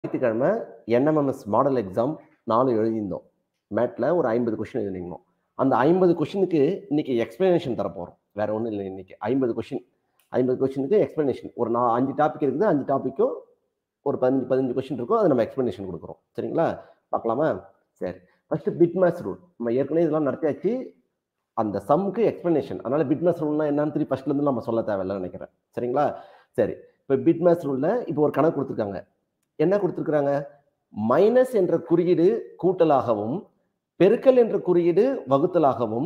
ஞாயிற்றுக்கிழமை NMMS model exam நாலு எழுதியிருந்தோம் மேட்டில் ஒரு ஐம்பது கொஷின் எழுதிருந்தோம் அந்த ஐம்பது கொஷினுக்கு இன்னைக்கு எக்ஸ்பிளனேஷன் தரப்போகிறோம் வேற ஒன்றும் இல்லை இன்னைக்கு ஐம்பது கொஷின் ஐம்பது கொஷினுக்கு எக்ஸ்பிளனேஷன் ஒரு நான் அஞ்சு டாபிக் இருக்குது அஞ்சு டாப்பிக்கும் ஒரு பதினஞ்சு பதினஞ்சு கொஷின் இருக்கும் அதை நம்ம எக்ஸ்பிளனேஷன் கொடுக்குறோம் சரிங்களா பார்க்கலாமா சரி ஃபர்ஸ்ட் பிட் மேத்ஸ் ரூல் நம்ம ஏற்கனவே இதெல்லாம் நடத்தியாச்சு அந்த சம்க்கு எக்ஸ்பிளனேஷன் அதனால பிட் மேத்ஸ் ரூல்னா என்னன்னு திருப்பி ஃபர்ஸ்ட்லேருந்து நம்ம சொல்ல தேவையில்லைன்னு நினைக்கிறேன் சரிங்களா சரி இப்போ பிட் மேத்ஸ் ரூலில் இப்போ ஒரு கணக்கு கொடுத்துருக்காங்க என்ன கொடுத்துருக்குறாங்க மைனஸ் என்ற குறியீடு கூட்டலாகவும் பெருக்கல் என்ற குறியீடு வகுத்தலாகவும்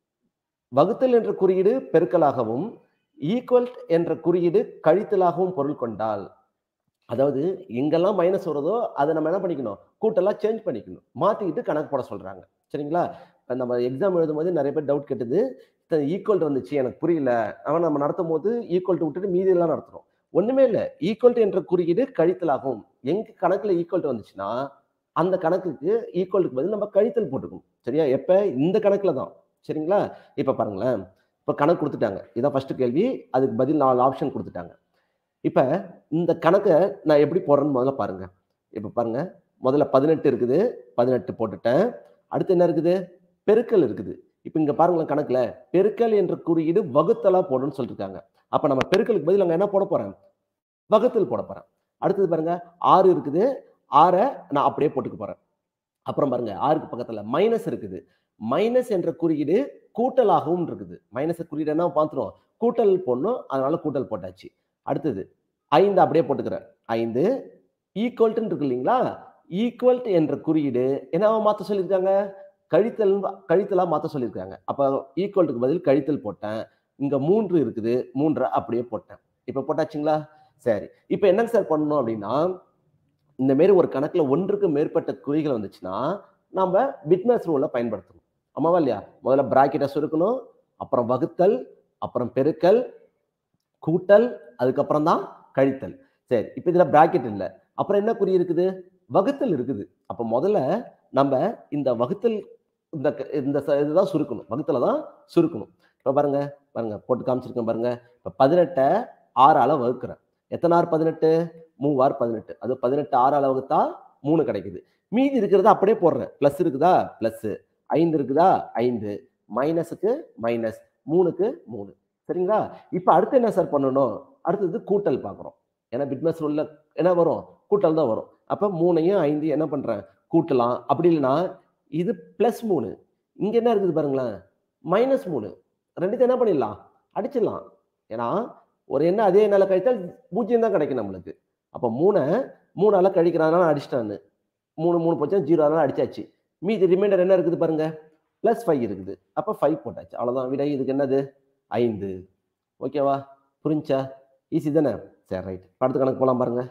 வகுத்தல் என்ற குறியீடு பெருக்கலாகவும் ஈக்குவல் என்ற குறியீடு கழித்தலாகவும் பொருள் கொண்டால் அதாவது எங்கெல்லாம் மைனஸ் வருதோ அதை நம்ம என்ன பண்ணிக்கணும் கூட்டெல்லாம் சேஞ்ச் பண்ணிக்கணும் மாற்றிக்கிட்டு கணக்கு போட சொல்கிறாங்க சரிங்களா இப்ப நம்ம எக்ஸாம் எழுதும் போது நிறைய பேர் டவுட் கேட்டது ஈக்குவல் வந்துச்சு எனக்கு புரியல அவன் நம்ம நடத்தும் போது ஈக்குவல் விட்டுட்டு மீதி எல்லாம் நடத்துறோம் ஒண்ணுமே இல்லை ஈக்குவல் என்ற குறியீடு கழித்தலாகும் எங்க கணக்குல ஈக்குவல் வந்துச்சுன்னா அந்த கணக்குக்கு ஈக்குவலுக்கு பதில் நம்ம கழித்தல் போட்டுக்கணும் சரியா எப்ப இந்த கணக்குல தான் சரிங்களா இப்ப பாருங்களேன் இப்ப கணக்கு கொடுத்துட்டாங்க இதான் ஃபர்ஸ்ட் கேள்வி அதுக்கு பதில் நாலு ஆப்ஷன் கொடுத்துட்டாங்க இப்ப இந்த கணக்கை நான் எப்படி போடுறேன்னு முதல்ல பாருங்க இப்ப பாருங்க முதல்ல பதினெட்டு இருக்குது பதினெட்டு போட்டுட்டேன் அடுத்து என்ன இருக்குது பெருக்கல் இருக்குது இப்போ இங்க பாருங்களேன் கணக்குல பெருக்கல் என்ற குறியீடு வகுத்தலா போடுன்னு சொல்லிருக்காங்க அப்ப நம்ம பெருக்கலுக்கு பதில் அங்க என்ன போட போறேன் வகுத்தல் போட போறேன் அடுத்தது பாருங்க ஆறு இருக்குது ஆறை நான் அப்படியே போட்டுக்க போறேன் அப்புறம் பாருங்க ஆறுக்கு பக்கத்துல மைனஸ் இருக்குது மைனஸ் என்ற குறியீடு கூட்டலாகவும் இருக்குது மைனஸ் குறியீடு என்ன பார்த்துரும் கூட்டல் போடணும் அதனால கூட்டல் போட்டாச்சு அடுத்தது ஐந்து அப்படியே போட்டுக்கிறேன் ஐந்து ஈக்குவல்ட்டுன்னு இருக்கு இல்லைங்களா ஈக்குவல்ட் என்ற குறியீடு என்னவா மாற்ற சொல்லியிருக்காங்க கழித்தல் கழித்தலா மாற்ற சொல்லியிருக்காங்க அப்போ ஈக்குவல்ட்டுக்கு பதில் கழித்தல் போட்டேன் இங்க மூன்று இருக்குது மூன்றை அப்படியே போட்டேன் இப்போ போட்டாச்சுங்களா சரி இப்போ என்னங்க சார் பண்ணணும் அப்படின்னா இந்த மாரி ஒரு கணக்குல ஒன்றுக்கு மேற்பட்ட குறிகள் வந்துச்சுன்னா நம்ம பிட்மேஸ் ரூலை பயன்படுத்தணும் ஆமாவா இல்லையா முதல்ல பிராக்கெட்டை சுருக்கணும் அப்புறம் வகுத்தல் அப்புறம் பெருக்கல் கூட்டல் அதுக்கப்புறம் தான் கழித்தல் சரி இப்போ இதுல பிராக்கெட் இல்லை அப்புறம் என்ன குறி இருக்குது வகுத்தல் இருக்குது அப்போ முதல்ல நம்ம இந்த வகுத்தல் இந்த இந்த இதுதான் சுருக்கணும் வகுத்தல தான் சுருக்கணும் இப்போ பாருங்க பாருங்க போட்டு காமிச்சிருக்கேன் பாருங்க இப்போ பதினெட்டை ஆறால வகுக்கிறேன் எத்தனை ஆறு பதினெட்டு மூவாறு பதினெட்டு அது பதினெட்டு ஆறால வகுத்தா மூணு கிடைக்குது மீதி இருக்கிறத அப்படியே போடுறேன் ப்ளஸ் இருக்குதா ப்ளஸ் ஐந்து இருக்குதா ஐந்து மைனஸுக்கு மைனஸ் மூணுக்கு மூணு சரிங்களா இப்போ அடுத்து என்ன சார் பண்ணணும் அடுத்தது கூட்டல் பார்க்குறோம் ஏன்னா பிட்மஸ் ரூல்ல என்ன வரும் கூட்டல் தான் வரும் அப்போ மூணையும் ஐந்து என்ன பண்ணுறேன் கூட்டலாம் அப்படி இல்லைன்னா இது ப்ளஸ் மூணு இங்கே என்ன இருக்குது பாருங்களேன் மைனஸ் மூணு ரெண்டுத்தையும் என்ன பண்ணிடலாம் அடிச்சிடலாம் ஏன்னா ஒரு எண்ணெய் அதே எண்ணால் கழித்தால் பூஜ்ஜியம் தான் கிடைக்கும் நம்மளுக்கு அப்போ மூணை மூணால கழிக்கிறதுனால அடிச்சிட்டான்னு மூணு மூணு போச்சா ஜீரோ அதனால அடிச்சாச்சு மீதி ரிமைண்டர் என்ன இருக்குது பாருங்க ப்ளஸ் ஃபைவ் இருக்குது அப்போ ஃபைவ் போட்டாச்சு அவ்வளோதான் விடை இதுக்கு என்னது ஐந்து ஓகேவா புரிஞ்சா ஈஸி தானே சரி ரைட் அடுத்த கணக்கு போகலாம் பாருங்க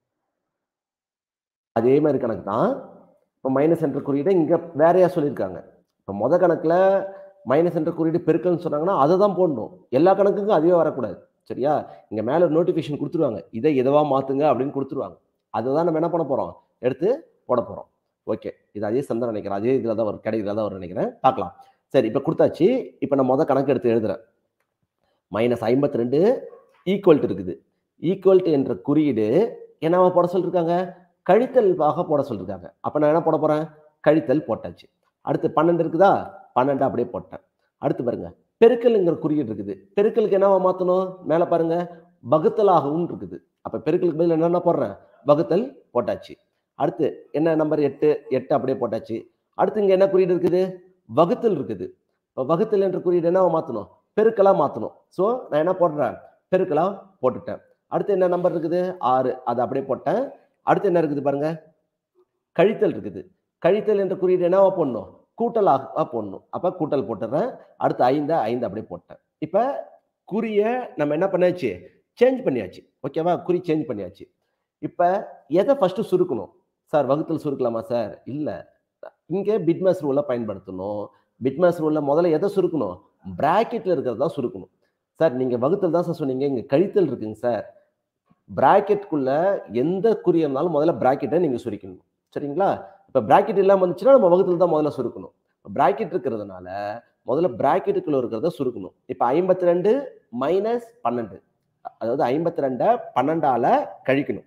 அதே மாதிரி கணக்கு தான் இப்போ மைனஸ் என்ற குறியீடை இங்கே வேறையா சொல்லியிருக்காங்க இப்போ மொத கணக்கில் மைனஸ் என்ற குறியீடு பெருக்கல்னு சொன்னாங்கன்னா அதை தான் போடணும் எல்லா கணக்குக்கும் அதுவே வரக்கூடாது சரியா இங்கே மேலே நோட்டிஃபிகேஷன் கொடுத்துருவாங்க இதை எதவா மாற்றுங்க அப்படின்னு கொடுத்துருவாங்க அதை தான் நம்ம என்ன பண்ண போகிறோம் எடுத்து போட போகிறோம் ஓகே இது அதே சந்தை நினைக்கிறேன் அதே இதில் தான் வரும் கிடைக்கிறதா தான் வரும் நினைக்கிறேன் பார்க்கலாம் சரி இப்போ கொடுத்தாச்சு இப்போ நான் மொதல் கணக்கு எடுத்து எழுதுறேன் மைனஸ் ஐம்பத்தி ரெண்டு ஈக்குவல்ட்டு இருக்குது ஈக்குவல்ட்டு என்ற குறியீடு என்னவா போட சொல்லியிருக்காங்க கழித்தல்வாக போட சொல்லியிருக்காங்க அப்போ நான் என்ன போட போகிறேன் கழித்தல் போட்டாச்சு அடுத்து பன்னெண்டு இருக்குதா பன்னெண்டு அப்படியே போட்டேன் அடுத்து பாருங்க பெருக்கலுங்கிற குறியீடு இருக்குது பெருக்கலுக்கு என்னவா மாற்றணும் மேலே பாருங்க வகுத்தலாகவும் இருக்குது அப்போ பெருக்கலுக்கு பதில் என்னென்ன போடுறேன் வகுத்தல் போட்டாச்சு அடுத்து என்ன நம்பர் எட்டு எட்டு அப்படியே போட்டாச்சு அடுத்து இங்கே என்ன குறியீடு இருக்குது வகுத்தல் இருக்குது இப்போ வகுத்தல் என்ற குறியீடு என்னவா மாற்றணும் பெருக்கலாக மாற்றணும் ஸோ நான் என்ன போடுறேன் பெருக்கலாக போட்டுட்டேன் அடுத்து என்ன நம்பர் இருக்குது ஆறு அதை அப்படியே போட்டேன் அடுத்து என்ன இருக்குது பாருங்க கழித்தல் இருக்குது கழித்தல் என்ற குறியீடு என்னவா போடணும் கூட்டலாக போடணும் அப்போ கூட்டல் போட்டுறேன் அடுத்து ஐந்து ஐந்து அப்படியே போட்டேன் இப்போ குறிய நம்ம என்ன பண்ணியாச்சு சேஞ்ச் பண்ணியாச்சு ஓகேவா குறி சேஞ்ச் பண்ணியாச்சு இப்போ எதை ஃபஸ்ட்டு சுருக்கணும் சார் வகுத்தல் சுருக்கலாமா சார் இல்லை இங்கே பிட்மேஸ் ரூலை பயன்படுத்தணும் பிட்மேஸ் ரூலில் முதல்ல எதை சுருக்கணும் பிராக்கெட்டில் இருக்கிறது தான் சுருக்கணும் சார் நீங்கள் வகுத்தல் தான் சார் சொன்னீங்க இங்கே கழித்தல் இருக்குங்க சார் பிராக்கெட்டுக்குள்ள எந்த குறி இருந்தாலும் முதல்ல பிராக்கெட்டை நீங்கள் சுருக்கணும் சரிங்களா இப்போ பிராக்கெட் இல்லாமல் வந்துச்சுன்னா நம்ம வகுத்தல் தான் முதல்ல சுருக்கணும் பிராக்கெட் இருக்கிறதுனால முதல்ல பிராக்கெட்டுக்குள்ள இருக்கிறத சுருக்கணும் இப்போ ஐம்பத்தி ரெண்டு மைனஸ் பன்னெண்டு அதாவது ஐம்பத்தி ரெண்டை பன்னெண்டால கழிக்கணும் இப்போ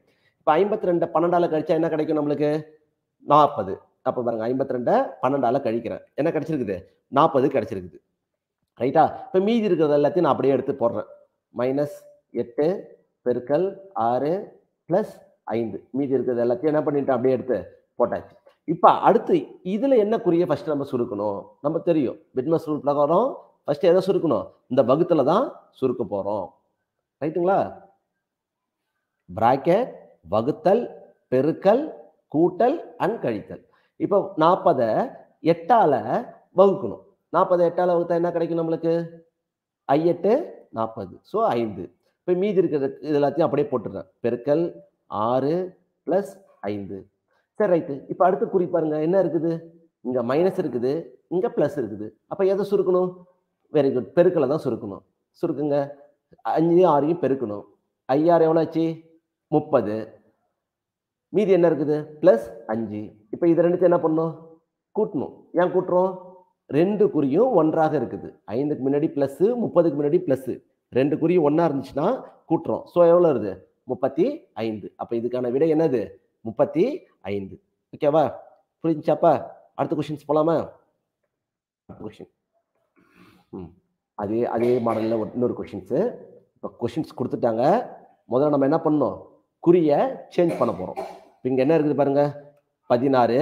இப்போ ஐம்பத்தி ரெண்டு பன்னெண்டால கழிச்சா என்ன கிடைக்கும் நம்மளுக்கு நாற்பது அப்போ பாருங்க ஐம்பத்தி ரெண்டை பன்னெண்டால கழிக்கிறேன் என்ன கிடைச்சிருக்குது நாற்பது கிடைச்சிருக்குது ரைட்டா இப்போ மீதி இருக்கிறது எல்லாத்தையும் நான் அப்படியே எடுத்து போடுறேன் மைனஸ் எட்டு பெருக்கல் ஆறு ப்ளஸ் ஐந்து மீதி இருக்கிறது எல்லாத்தையும் என்ன பண்ணிட்டேன் அப்படியே எடுத்து போட்டாச்சு இப்போ அடுத்து இதில் என்ன குறிய ஃபர்ஸ்ட் நம்ம சுருக்கணும் நம்ம தெரியும் பிட்மஸ் ரூல் பிரகாரம் ஃபர்ஸ்ட் எதை சுருக்கணும் இந்த வகுத்துல தான் சுருக்க போகிறோம் ரைட்டுங்களா பிராக்கெட் வகுத்தல் பெருக்கல் கூட்டல் அண்ட் கழித்தல் இப்போ நாற்பதை எட்டால வகுக்கணும் நாற்பது எட்டால வகுத்தா என்ன கிடைக்கும் நம்மளுக்கு ஐ எட்டு நாற்பது ஸோ ஐந்து இப்போ மீதி இருக்கிற இது எல்லாத்தையும் அப்படியே போட்டுடுறேன் பெருக்கல் ஆறு ப்ளஸ் ஐந்து சரி ரைட்டு இப்போ அடுத்து குறி பாருங்க என்ன இருக்குது இங்கே மைனஸ் இருக்குது இங்கே ப்ளஸ் இருக்குது அப்போ எதை சுருக்கணும் வெரி குட் பெருக்கலை தான் சுருக்கணும் சுருக்குங்க அஞ்சையும் ஆறையும் பெருக்கணும் ஐயாறு எவ்வளோ ஆச்சு முப்பது மீதி என்ன இருக்குது ப்ளஸ் அஞ்சு இப்போ இது ரெண்டுத்தையும் என்ன பண்ணணும் கூட்டணும் ஏன் கூட்டுறோம் ரெண்டு குறியும் ஒன்றாக இருக்குது ஐந்துக்கு முன்னாடி ப்ளஸ்ஸு முப்பதுக்கு முன்னாடி ப்ளஸ்ஸு ரெண்டு குறியும் ஒன்றா இருந்துச்சுன்னா கூட்டுறோம் ஸோ எவ்வளோ வருது முப்பத்தி ஐந்து அப்போ இதுக்கான விடை என்னது முப்பத்தி ஐந்து ஓகேவா புரிஞ்சாப்பா அடுத்த கொஷின்ஸ் போகலாமா அடுத்த கொஷின் ம் அதே அதே மாடலில் இன்னொரு கொஷின்ஸு இப்போ கொஷின்ஸ் கொடுத்துட்டாங்க முதல்ல நம்ம என்ன பண்ணோம் குறிய சேஞ்ச் பண்ண போகிறோம் இப்போ இங்கே என்ன இருக்குது பாருங்க பதினாறு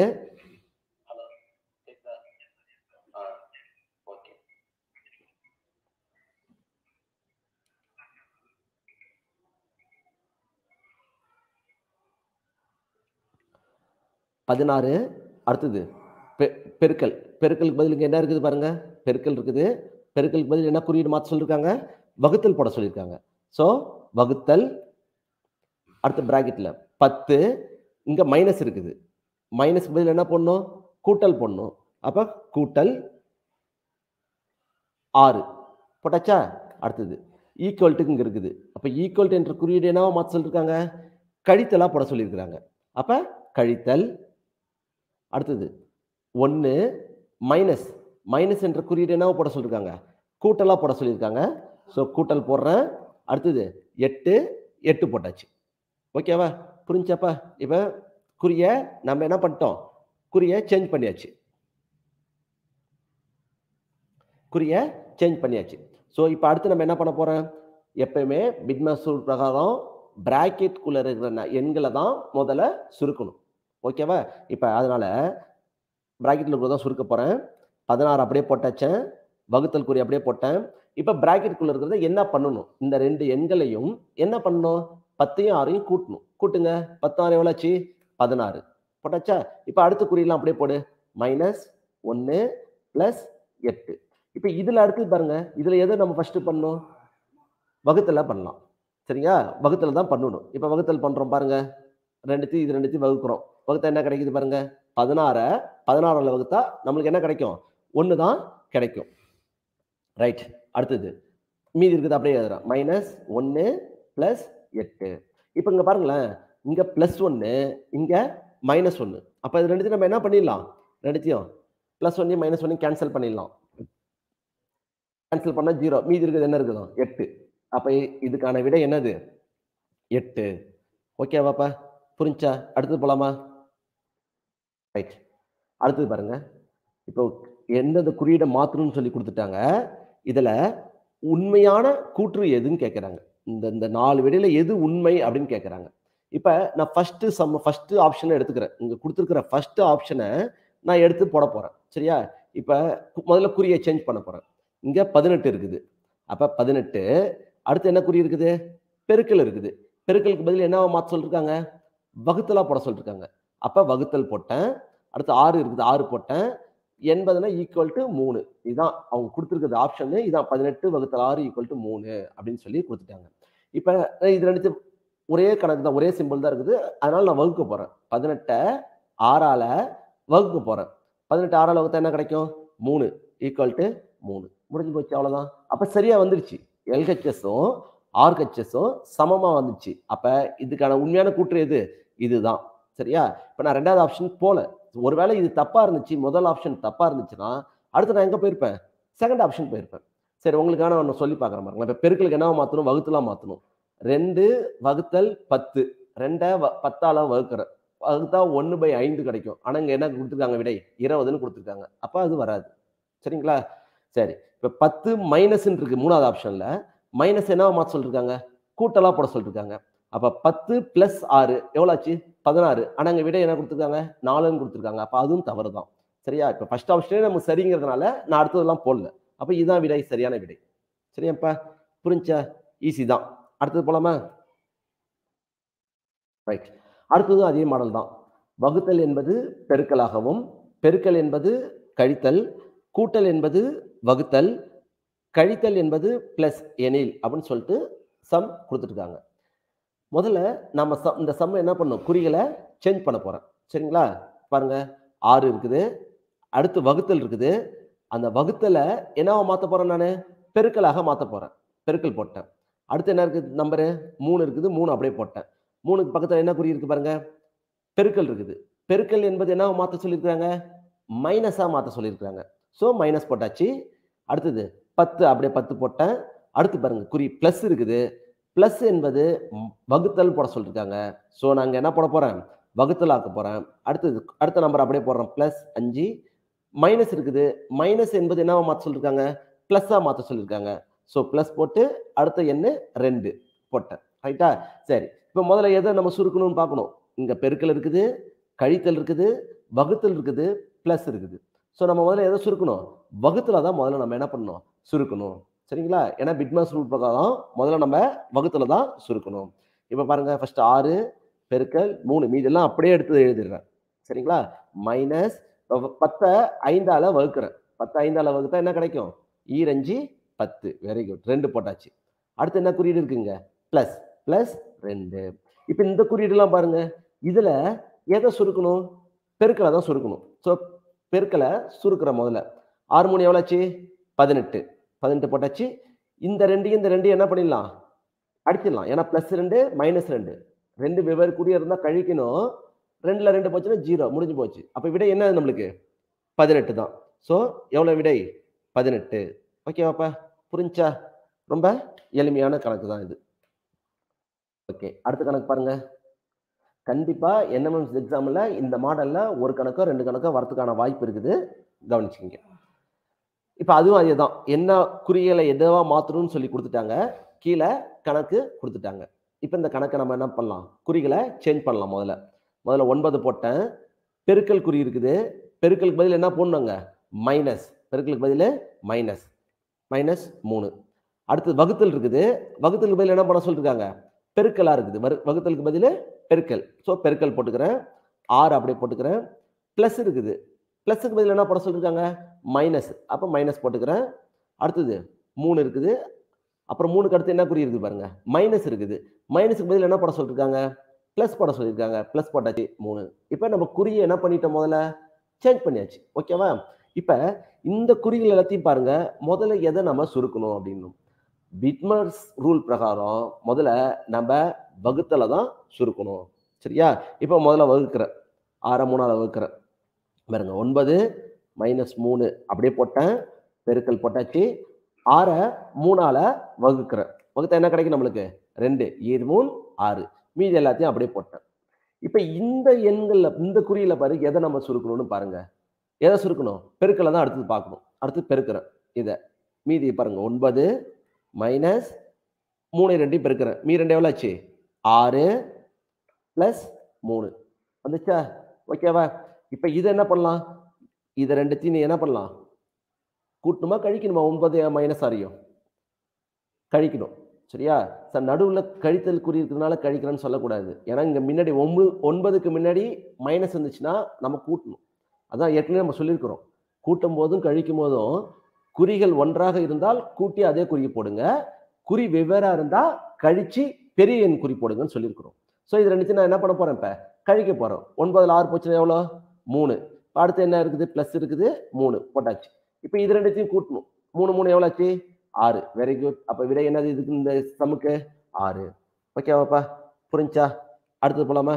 பதினாறு அடுத்தது பெ பெருக்கல் பெருக்கலுக்கு பதில் இங்கே என்ன இருக்குது பாருங்க பெருக்கல் இருக்குது பெருக்கலுக்கு பதில் என்ன குறியீடு மாற்ற சொல்லியிருக்காங்க வகுத்தல் போட சொல்லியிருக்காங்க ஸோ வகுத்தல் அடுத்த பிராக்கெட்டில் பத்து இங்கே மைனஸ் இருக்குது மைனஸ்க்கு பதில் என்ன போடணும் கூட்டல் போடணும் அப்போ கூட்டல் ஆறு போட்டாச்சா அடுத்தது ஈக்குவல்ட்டுக்கு இங்கே இருக்குது அப்போ ஈக்குவல்ட்டு என்ற குறியீடு என்னவோ மாற்ற சொல்லியிருக்காங்க கழித்தலாக போட சொல்லியிருக்கிறாங்க அப்போ கழித்தல் அடுத்தது ஒன்று மைனஸ் மைனஸ் என்ற குறியீடு என்னவோ போட சொல்லியிருக்காங்க கூட்டலாக போட சொல்லியிருக்காங்க ஸோ கூட்டல் போடுறேன் அடுத்தது எட்டு எட்டு போட்டாச்சு ஓகேவா புரிஞ்சாப்பா இப்போ குறிய நம்ம என்ன பண்ணிட்டோம் குறிய சேஞ்ச் பண்ணியாச்சு குறிய சேஞ்ச் பண்ணியாச்சு ஸோ இப்போ அடுத்து நம்ம என்ன பண்ண போகிறோம் எப்பயுமே பிட்மசூல் பிரகாரம் பிராக்கெட்குள்ளே இருக்கிற ந- எண்களை தான் முதல்ல சுருக்கணும் ஓகேவா இப்போ அதனால பிராக்கெட்டில் இருக்கிறத தான் சுருக்க போகிறேன் பதினாறு அப்படியே போட்டாச்சேன் வகுத்தல் குறி அப்படியே போட்டேன் இப்போ பிராக்கெட்டுக்குள்ளே இருக்கிறத என்ன பண்ணணும் இந்த ரெண்டு எண்களையும் என்ன பண்ணணும் பத்தையும் ஆறையும் கூட்டணும் கூட்டுங்க பத்து ஆறு எவ்வளோ ஆச்சு பதினாறு போட்டாச்சா இப்போ அடுத்த குறியெல்லாம் அப்படியே போடு மைனஸ் ஒன்று ப்ளஸ் எட்டு இப்போ இதில் அடுத்து பாருங்க இதில் எதை நம்ம ஃபர்ஸ்ட் பண்ணணும் வகுத்தல பண்ணலாம் சரியா வகுத்தல தான் பண்ணணும் இப்போ வகுத்தல் பண்ணுறோம் பாருங்க ரெண்டுத்தையும் இது ரெண்டுத்தையும் வகுக்கிறோம் வகுத்தா என்ன கிடைக்குது பாருங்க பதினாறை பதினாறில் வகுத்தா நம்மளுக்கு என்ன கிடைக்கும் ஒன்று தான் கிடைக்கும் ரைட் அடுத்தது மீதி இருக்குது அப்படியே எழுதுறோம் மைனஸ் ஒன்று ப்ளஸ் எட்டு இப்போ இங்கே பாருங்களேன் இங்கே ப்ளஸ் ஒன்று இங்கே மைனஸ் ஒன்று அப்போ இது ரெண்டுத்தையும் நம்ம என்ன பண்ணிடலாம் ரெண்டுத்தையும் ப்ளஸ் ஒன்னையும் மைனஸ் ஒன்னையும் கேன்சல் பண்ணிடலாம் கேன்சல் பண்ணால் ஜீரோ மீதி இருக்குது என்ன இருக்குதோ எட்டு அப்போ இதுக்கான விடை என்னது எட்டு ஓகேவாப்பா புரிஞ்சா அடுத்தது போலாமா ரைட் அடுத்தது பாருங்க இப்போ எந்தெந்த குறியீடை மாற்றணும்னு சொல்லி கொடுத்துட்டாங்க இதில் உண்மையான கூற்று எதுன்னு கேட்குறாங்க இந்த இந்த நாலு விடையில எது உண்மை அப்படின்னு கேட்குறாங்க இப்போ நான் ஃபஸ்ட்டு சம் ஃபஸ்ட்டு ஆப்ஷனை எடுத்துக்கிறேன் இங்கே கொடுத்துருக்கிற ஃபஸ்ட்டு ஆப்ஷனை நான் எடுத்து போட போகிறேன் சரியா இப்போ முதல்ல குறியை சேஞ்ச் பண்ண போகிறேன் இங்கே பதினெட்டு இருக்குது அப்போ பதினெட்டு அடுத்து என்ன குறி இருக்குது பெருக்கல் இருக்குது பெருக்கலுக்கு பதில் என்ன மாற்ற சொல்லிருக்காங்க வகுத்தலா போட சொல்லிருக்காங்க அப்போ வகுத்தல் போட்டேன் அடுத்து ஆறு இருக்குது ஆறு போட்டேன் எண்பதுனா ஈக்குவல் டு மூணு இதுதான் அவங்க கொடுத்துருக்கிறது ஆப்ஷனு இதான் பதினெட்டு வகுத்தல் ஆறு ஈக்குவல் டு மூணு அப்படின்னு சொல்லி கொடுத்துட்டாங்க இப்போ இது ரெண்டு ஒரே கணக்கு தான் ஒரே சிம்பிள் தான் இருக்குது அதனால நான் வகுக்க போகிறேன் பதினெட்டை ஆறால வகுக்க போகிறேன் பதினெட்டு ஆறால வகுத்தா என்ன கிடைக்கும் மூணு ஈக்குவல் டு மூணு முடிஞ்சு போச்சு அவ்வளோதான் அப்போ சரியாக வந்துருச்சு எல்ஹெச்எஸும் ஆர்ஹெச்எஸும் சமமாக வந்துச்சு அப்போ இதுக்கான உண்மையான கூற்று எது இதுதான் சரியா இப்போ நான் ரெண்டாவது ஆப்ஷன் போல ஒருவேளை இது தப்பாக இருந்துச்சு முதல் ஆப்ஷன் தப்பாக இருந்துச்சுன்னா அடுத்து நான் எங்கே போயிருப்பேன் செகண்ட் ஆப்ஷன் போயிருப்பேன் சரி உங்களுக்கான ஒன்று சொல்லி பார்க்குறேன் பாருங்களேன் இப்போ பெருக்கலுக்கு என்ன மாற்றணும் வகுத்துலாம் மாற்றணும் ரெண்டு வகுத்தல் பத்து ரெண்டை வ பத்தால வகுக்கிறேன் வகுத்தா ஒன்று பை ஐந்து கிடைக்கும் ஆனால் இங்கே என்ன கொடுத்துருக்காங்க விடை இருபதுன்னு கொடுத்துருக்காங்க அப்போ அது வராது சரிங்களா சரி இப்போ பத்து மைனஸ்ன்னு இருக்கு மூணாவது ஆப்ஷனில் மைனஸ் என்ன மாற்ற சொல்லிருக்காங்க கூட்டலாக போட சொல்லிருக்காங்க அப்போ பத்து ப்ளஸ் ஆறு எவ்வளோ ஆச்சு பதினாறு ஆனால் இங்கே விடை என்ன கொடுத்துருக்காங்க நாலுன்னு கொடுத்துருக்காங்க அப்போ அதுவும் தவறு தான் சரியா இப்போ ஃபர்ஸ்ட் ஆப்ஷனே நமக்கு சரிங்கிறதுனால நான் அடுத்ததெல்லாம் போடல அப்போ இதுதான் விடை சரியான விடை சரியாப்பா புரிஞ்சா ஈஸி தான் அடுத்தது போலாமா ரைட் அடுத்ததும் அதே மாடல் தான் வகுத்தல் என்பது பெருக்கலாகவும் பெருக்கல் என்பது கழித்தல் கூட்டல் என்பது வகுத்தல் கழித்தல் என்பது பிளஸ் எனில் அப்படின்னு சொல்லிட்டு சம் கொடுத்துருக்காங்க முதல்ல நம்ம சம் இந்த சம் என்ன பண்ணும் குறிகளை சேஞ்ச் பண்ண போறேன் சரிங்களா பாருங்க ஆறு இருக்குது அடுத்து வகுத்தல் இருக்குது அந்த வகுத்தலை என்னவா மாற்ற போறேன் நான் பெருக்கலாக மாற்ற போறேன் பெருக்கல் போட்டேன் அடுத்து என்ன இருக்குது நம்பரு மூணு இருக்குது மூணு அப்படியே போட்டேன் மூணுக்கு பக்கத்தில் என்ன குறி இருக்கு பாருங்க பெருக்கல் இருக்குது பெருக்கல் என்பது என்ன மாற்ற சொல்லியிருக்காங்க மைனஸாக மாற்ற சொல்லியிருக்காங்க ஸோ மைனஸ் போட்டாச்சு அடுத்தது பத்து அப்படியே பத்து போட்டேன் அடுத்து பாருங்க குறி ப்ளஸ் இருக்குது ப்ளஸ் என்பது ம், வகுத்தல் போட சொல்லியிருக்காங்க ஸோ நாங்கள் என்ன போட போகிறேன் வகுத்தல் ஆக்க போகிறேன் அடுத்தது அடுத்த நம்பர் அப்படியே போடுறோம் ப்ளஸ் அஞ்சு மைனஸ் இருக்குது மைனஸ் என்பது என்னவா மாற்ற சொல்லியிருக்காங்க ப்ளஸ்ஸாக மாற்ற சொல்லியிருக்காங்க ஸோ ப்ளஸ் போட்டு அடுத்த எண்ணு ரெண்டு போட்டேன் ரைட்டா சரி இப்போ முதல்ல எதை நம்ம சுருக்கணும்னு பார்க்கணும் இங்கே பெருக்கல் இருக்குது கழித்தல் இருக்குது வகுத்தல் இருக்குது ப்ளஸ் இருக்குது ஸோ நம்ம முதல்ல எதை சுருக்கணும் வகுத்துல தான் முதல்ல நம்ம என்ன பண்ணணும் சுருக்கணும் சரிங்களா ஏன்னா பிட்மாஸ் ரூல் பிரகாரம் முதல்ல நம்ம வகுத்துல தான் சுருக்கணும் இப்போ பாருங்க ஃபர்ஸ்ட் ஆறு பெருக்கல் மூணு மீதெல்லாம் அப்படியே எடுத்து எழுதிடுறேன் சரிங்களா மைனஸ் பத்தை ஐந்தால வகுக்கிறேன் பத்து ஐந்தால வகுத்தா என்ன கிடைக்கும் ஈரஞ்சு பத்து வெரி குட் ரெண்டு போட்டாச்சு அடுத்து என்ன குறியீடு இருக்குங்க ப்ளஸ் ப்ளஸ் ரெண்டு இப்போ இந்த குறியீடுலாம் பாருங்க இதுல எதை சுருக்கணும் பெருக்கலை தான் சுருக்கணும் ஸோ பெருக்கலை சுருக்கிற முதல்ல ஆறு மூணு எவ்வளோச்சு பதினெட்டு பதினெட்டு போட்டாச்சு இந்த ரெண்டையும் இந்த ரெண்டையும் என்ன பண்ணிடலாம் அடிச்சிடலாம் ஏன்னா ப்ளஸ் ரெண்டு மைனஸ் ரெண்டு ரெண்டு வெவ்வேறு குறியா இருந்தால் கழிக்கணும் ரெண்டுல ரெண்டு போச்சுன்னா ஜீரோ முடிஞ்சு போச்சு அப்போ விடை என்ன நம்மளுக்கு பதினெட்டு தான் ஸோ எவ்வளோ விடை பதினெட்டு ஓகேவாப்பா புரிஞ்சா ரொம்ப எளிமையான கணக்கு தான் இது ஓகே அடுத்த கணக்கு பாருங்க கண்டிப்பா என்எம்எம்ஸ் எக்ஸாம்ல இந்த மாடல்ல ஒரு கணக்கோ ரெண்டு கணக்கோ வரதுக்கான வாய்ப்பு இருக்குது கவனிச்சுக்கங்க இப்போ அதுவும் அதே தான் என்ன குறியலை எதுவா மாற்றணும்னு சொல்லி கொடுத்துட்டாங்க கீழே கணக்கு கொடுத்துட்டாங்க இப்போ இந்த கணக்கை நம்ம என்ன பண்ணலாம் குறிகளை சேஞ்ச் பண்ணலாம் முதல்ல முதல்ல ஒன்பது போட்டேன் பெருக்கல் குறி இருக்குது பெருக்கலுக்கு பதில் என்ன போடணுங்க மைனஸ் பெருக்கலுக்கு பதில் மைனஸ் மைனஸ் மூணு அடுத்து வகுத்தல் இருக்குது வகுத்தலுக்கு பதில் என்ன பண்ண சொல்லிருக்காங்க பெருக்கலா இருக்குது வரு- வகுத்தலுக்கு பதில் பெருக்கல் ஸோ பெருக்கல் போட்டுக்கிறேன் ஆறு அப்படியே போட்டுக்கிறேன் ப்ளஸ் இருக்குது ப்ளஸுக்கு பதில் என்ன போட சொல்லியிருக்காங்க மைனஸ் அப்போ மைனஸ் போட்டுக்கிறேன் அடுத்தது மூணு இருக்குது அப்புறம் மூணுக்கு அடுத்து என்ன குறி இருக்குது பாருங்க மைனஸ் இருக்குது மைனஸுக்கு பதில் என்ன போட சொல்லியிருக்காங்க ப்ளஸ் போட சொல்லியிருக்காங்க ப்ளஸ் போட்டாச்சு மூணு இப்போ நம்ம குறியை என்ன பண்ணிட்டோம் முதல்ல சேஞ்ச் பண்ணியாச்சு ஓகேவா இப்போ இந்த குறிகள் எல்லாத்தையும் பாருங்க முதல்ல எதை நம்ம சுருக்கணும் அப்படின்னு பிட்மர்ஸ் ரூல் பிரகாரம் முதல்ல நம்ம வகுத்தல தான் சுருக்கணும் சரியா இப்போ முதல்ல வகுக்கிறேன் ஆறை மூணால வகுக்கிறேன் பாருங்க ஒன்பது மைனஸ் மூணு அப்படியே போட்டேன் பெருக்கல் போட்டாச்சு ஆறை மூணால வகுக்கிறேன் வகுத்தா என்ன கிடைக்கும் நம்மளுக்கு ரெண்டு ஈர் மூணு ஆறு மீதி எல்லாத்தையும் அப்படியே போட்டேன் இப்போ இந்த எண்கள்ல இந்த குறியில பாரு எதை நம்ம சுருக்கணும்னு பாருங்க எதை சுருக்கணும் பெருக்கலை தான் அடுத்தது பார்க்கணும் அடுத்து பெருக்கிறேன் இதை மீதி பாருங்க ஒன்பது மைனஸ் மூணு ரெண்டையும் பெருக்கிறேன் மீ ரெண்டு எவ்வளோ ஆச்சு ஆறு ப்ளஸ் மூணு வந்துச்சா ஓகேவா இப்போ இது என்ன பண்ணலாம் இதை ரெண்டுத்தையும் நீ என்ன பண்ணலாம் கூட்டணுமா கழிக்கணுமா ஒன்பது மைனஸ் ஆறையும் கழிக்கணும் சரியா சார் நடுவில் கழித்தல் குறி இருக்கிறதுனால கழிக்கிறேன்னு சொல்லக்கூடாது ஏன்னா இங்கே முன்னாடி ஒன்பது ஒன்பதுக்கு முன்னாடி மைனஸ் இருந்துச்சுன்னா நம்ம கூட்டணும் அதான் ஏற்கனவே நம்ம சொல்லியிருக்கிறோம் கூட்டும் போதும் கழிக்கும் போதும் குறிகள் ஒன்றாக இருந்தால் கூட்டி அதே குறி போடுங்க குறி வெவ்வேறா இருந்தால் கழிச்சு பெரிய எண் குறி போடுங்கன்னு சொல்லியிருக்கிறோம் ஸோ இது ரெண்டுத்தையும் நான் என்ன பண்ண போறேன் இப்போ கழிக்க போறோம் ஒன்பதுல ஆறு போச்சுன்னா எவ்வளோ மூணு இப்ப அடுத்து என்ன இருக்குது ப்ளஸ் இருக்குது மூணு போட்டாச்சு இப்போ இது ரெண்டுத்தையும் கூட்டணும் மூணு மூணு எவ்வளோ ஆச்சு ஆறு வெரி குட் அப்போ விடை என்னது இதுக்கு இந்த சமுக்கு ஆறு ஓகேவாப்பா புரிஞ்சா அடுத்தது போலாமா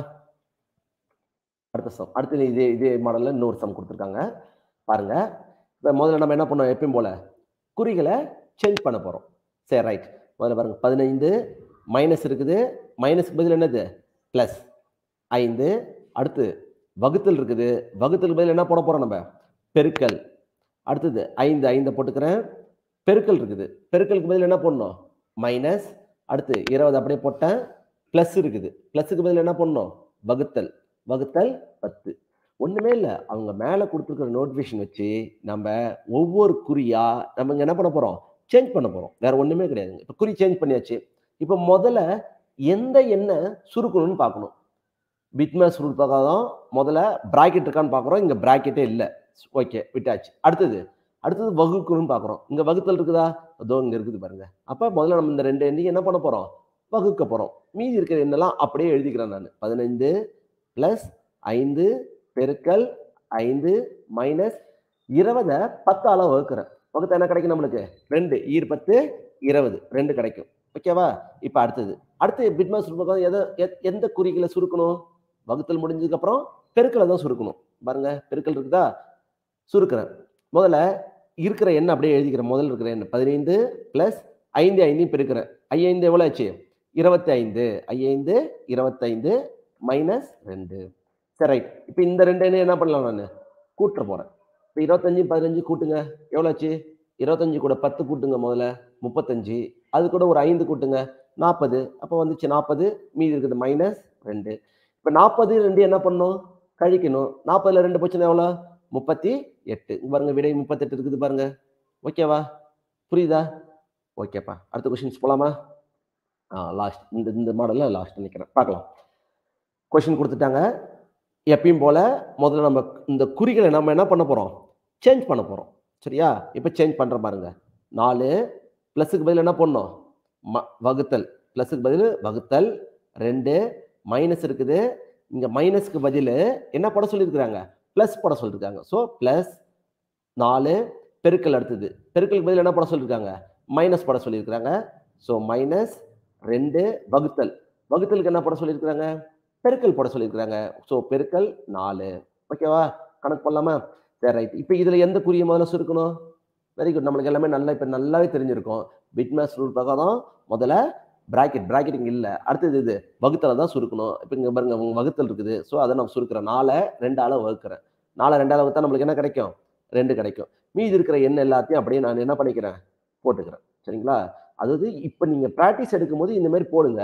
அடுத்த சம் அடுத்து இதே இதே மாடல்ல இன்னொரு சம் கொடுத்துருக்காங்க பாருங்க இப்போ முதல்ல நம்ம என்ன பண்ணோம் எப்பயும் போல குறிகளை சேஞ்ச் பண்ண போறோம் சரி ரைட் முதல்ல பாருங்க பதினைந்து மைனஸ் இருக்குது மைனஸ்க்கு பதில் என்னது ப்ளஸ் ஐந்து அடுத்து வகுத்தல் இருக்குது வகுத்தல் பதில் என்ன போட போகிறோம் நம்ம பெருக்கல் அடுத்தது ஐந்து ஐந்தை போட்டுக்கிறேன் பெருக்கல் இருக்குது பெருக்கலுக்கு பதில் என்ன போடணும் மைனஸ் அடுத்து இருபது அப்படியே போட்டேன் ப்ளஸ் இருக்குது ப்ளஸுக்கு பதில் என்ன பண்ணணும் வகுத்தல் வகுத்தல் பத்து ஒன்றுமே இல்லை அவங்க மேலே கொடுத்துருக்கிற நோட்டிஃபிகேஷன் வச்சு நம்ம ஒவ்வொரு குறியா நம்ம இங்கே என்ன பண்ண போகிறோம் சேஞ்ச் பண்ண போகிறோம் வேற ஒன்றுமே கிடையாதுங்க இப்போ குறி சேஞ்ச் பண்ணியாச்சு இப்போ முதல்ல எந்த எண்ணை சுருக்கணும்னு பார்க்கணும் பிட்மேஸ் ரூல் பிரகாரம் முதல்ல பிராக்கெட் இருக்கான்னு பார்க்குறோம் இங்கே பிராக்கெட்டே இல்லை ஓகே விட்டாச்சு அடுத்தது அடுத்தது வகுக்கணும்னு பார்க்குறோம் இங்கே வகுத்தல் இருக்குதா அதோ இங்கே இருக்குது பாருங்க அப்போ முதல்ல நம்ம இந்த ரெண்டு எண்ணையும் என்ன பண்ண போகிறோம் வகுக்க போகிறோம் மீதி இருக்கிற எண்ணெல்லாம் அப்படியே எழுதிக்கிறேன் நான் பதினைந்து ப்ளஸ் ஐந்து பெருக்கல் ஐந்து மைனஸ் இருபதை பத்தால வகுக்கிறேன் வகுத்தா என்ன கிடைக்கும் நம்மளுக்கு ரெண்டு ஈர் பத்து இருபது ரெண்டு கிடைக்கும் ஓகேவா இப்போ அடுத்தது அடுத்து பிட்மாஸ் சுருக்கம் எதை எத்- எந்த குறிகளை சுருக்கணும் வகுத்தல் முடிஞ்சதுக்கு அப்புறம் பெருக்கலை தான் சுருக்கணும் பாருங்க பெருக்கல் இருக்குதா சுருக்கிறேன் முதல்ல இருக்கிற எண்ணை அப்படியே எழுதிக்கிறேன் முதல்ல இருக்கிற எண்ணெய் பதினைந்து ப்ளஸ் ஐந்து ஐந்தையும் பெருக்கிறேன் ஐந்து எவ்வளோ ஆச்சு இருபத்தி ஐந்து ஐந்து இருபத்தைந்து மைனஸ் ரெண்டு சரி ரைட் இப்போ இந்த ரெண்டு எண்ணெய் என்ன பண்ணலாம் நான் கூட்டுற போகிறேன் இப்போ இருபத்தஞ்சு பதினஞ்சு கூட்டுங்க எவ்வளோ ஆச்சு இருபத்தஞ்சு கூட பத்து கூட்டுங்க முதல்ல முப்பத்தஞ்சு அது கூட ஒரு ஐந்து கூட்டுங்க நாற்பது அப்போ வந்துச்சு நாற்பது மீதி இருக்குது மைனஸ் ரெண்டு இப்போ நாற்பது ரெண்டு என்ன பண்ணணும் கழிக்கணும் நாற்பதுல ரெண்டு போச்சுன்னா எவ்வளோ முப்பத்தி எட்டு இங்க பாருங்க விடை முப்பத்தெட்டு இருக்குது பாருங்க ஓகேவா புரியுதா ஓகேப்பா அடுத்த கொஷின்ஸ் போலாமா ஆ லாஸ்ட் இந்த இந்த மாடலில் லாஸ்ட் நிற்கிறேன் பார்க்கலாம் கொஷின் கொடுத்துட்டாங்க எப்பயும் போல முதல்ல நம்ம இந்த குறிகளை நம்ம என்ன பண்ண போகிறோம் சேஞ்ச் பண்ண போகிறோம் சரியா இப்போ சேஞ்ச் பண்ணுற பாருங்க நாலு ப்ளஸுக்கு பதில் என்ன பண்ணணும் ம வகுத்தல் ப்ளஸுக்கு பதில் வகுத்தல் ரெண்டு மைனஸ் இருக்குது இங்கே மைனஸ்க்கு பதில் என்ன போட சொல்லியிருக்கிறாங்க ப்ளஸ் போட சொல்லியிருக்காங்க ஸோ ப்ளஸ் நாலு பெருக்கல் அடுத்தது பெருக்கலுக்கு பதில் என்ன போட சொல்லியிருக்காங்க மைனஸ் போட சொல்லியிருக்கிறாங்க ஸோ மைனஸ் ரெண்டு வகுத்தல் வகுத்தலுக்கு என்ன போட சொல்லியிருக்கிறாங்க பெருக்கல் போட சொல்லியிருக்கிறாங்க ஸோ பெருக்கல் நாலு ஓகேவா கணக்கு பண்ணலாமா சரி ரைட் இப்போ இதில் எந்த குறியை முதல்ல சுருக்கணும் வெரி குட் நம்மளுக்கு எல்லாமே நல்லா இப்போ நல்லாவே தெரிஞ்சிருக்கும் பிட்மேஸ் ரூல் பிரகாரம் முதல்ல பிராக்கெட் பிராக்கெட் இங்கே இல்லை அடுத்தது இது வகுத்தலை தான் சுருக்கணும் இப்போ இங்கே பாருங்க உங்க வகுத்தல் இருக்குது ஸோ அதை நான் சுருக்கிறேன் நாலை ரெண்டால வகுக்கிறேன் நாலை ரெண்டால வகுத்தா நம்மளுக்கு என்ன கிடைக்கும் ரெண்டு கிடைக்கும் மீதி இருக்கிற எண்ணெய் எல்லாத்தையும் அப்படியே நான் என்ன பண்ணிக்கிறேன் போட்டுக்கிறேன் சரிங்களா அதாவது இப்போ நீங்கள் ப்ராக்டிஸ் எடுக்கும்போது இந்த மாதிரி போடுங்க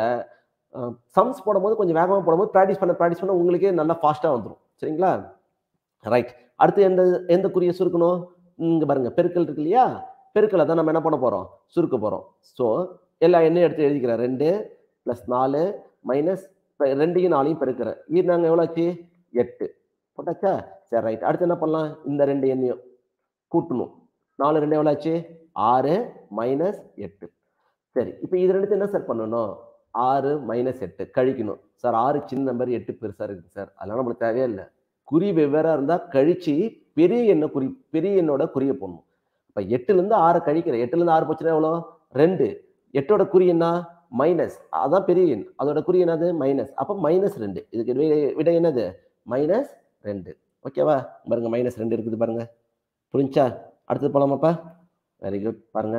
சம்ஸ் போடும்போது கொஞ்சம் வேகமாக போடும்போது ப்ராக்டிஸ் பண்ண ப்ராக்டிஸ் பண்ண உங்களுக்கே நல்லா ஃபாஸ்ட்டாக வந்துடும் சரிங்களா ரைட் அடுத்து எந்த எந்த குறியை சுருக்கணும் இங்கே பாருங்க பெருக்கல் இருக்கு இல்லையா பெருக்கலை தான் நம்ம என்ன பண்ண போகிறோம் சுருக்க போகிறோம் ஸோ எல்லா எண்ணையும் எடுத்து எழுதிக்கிறேன் ரெண்டு ப்ளஸ் நாலு மைனஸ் ரெண்டையும் நாலையும் பெருக்கிறேன் இது நாங்கள் எவ்வளோ ஆச்சு எட்டு போட்டாச்சா சரி ரைட் அடுத்து என்ன பண்ணலாம் இந்த ரெண்டு எண்ணையும் கூட்டணும் நாலு ரெண்டு எவ்வளோ ஆச்சு ஆறு மைனஸ் எட்டு சரி இப்போ இது ரெண்டுத்தையும் என்ன சார் பண்ணணும் ஆறு மைனஸ் எட்டு கழிக்கணும் சார் ஆறு சின்ன நம்பர் எட்டு பெருசாக இருக்குது சார் அதெல்லாம் நம்மளுக்கு தேவையே இல்லை குறி வெவ்வேறாக இருந்தால் கழிச்சு பெரிய எண்ணை குறி பெரிய எண்ணோட குறிய போடணும் இப்போ எட்டுலேருந்து ஆறு கழிக்கிறேன் எட்டுலேருந்து ஆறு போச்சுன்னா எவ்வளோ ரெண்டு எட்டோட குறி என்ன மைனஸ் அதான் பெரிய எண் அதோட குறி என்னது மைனஸ் அப்போ மைனஸ் ரெண்டு இதுக்கு விடை விடை என்னது மைனஸ் ரெண்டு ஓகேவா பாருங்க மைனஸ் ரெண்டு இருக்குது பாருங்க புரிஞ்சா அடுத்தது போலாமாப்பா வெரி குட் பாருங்க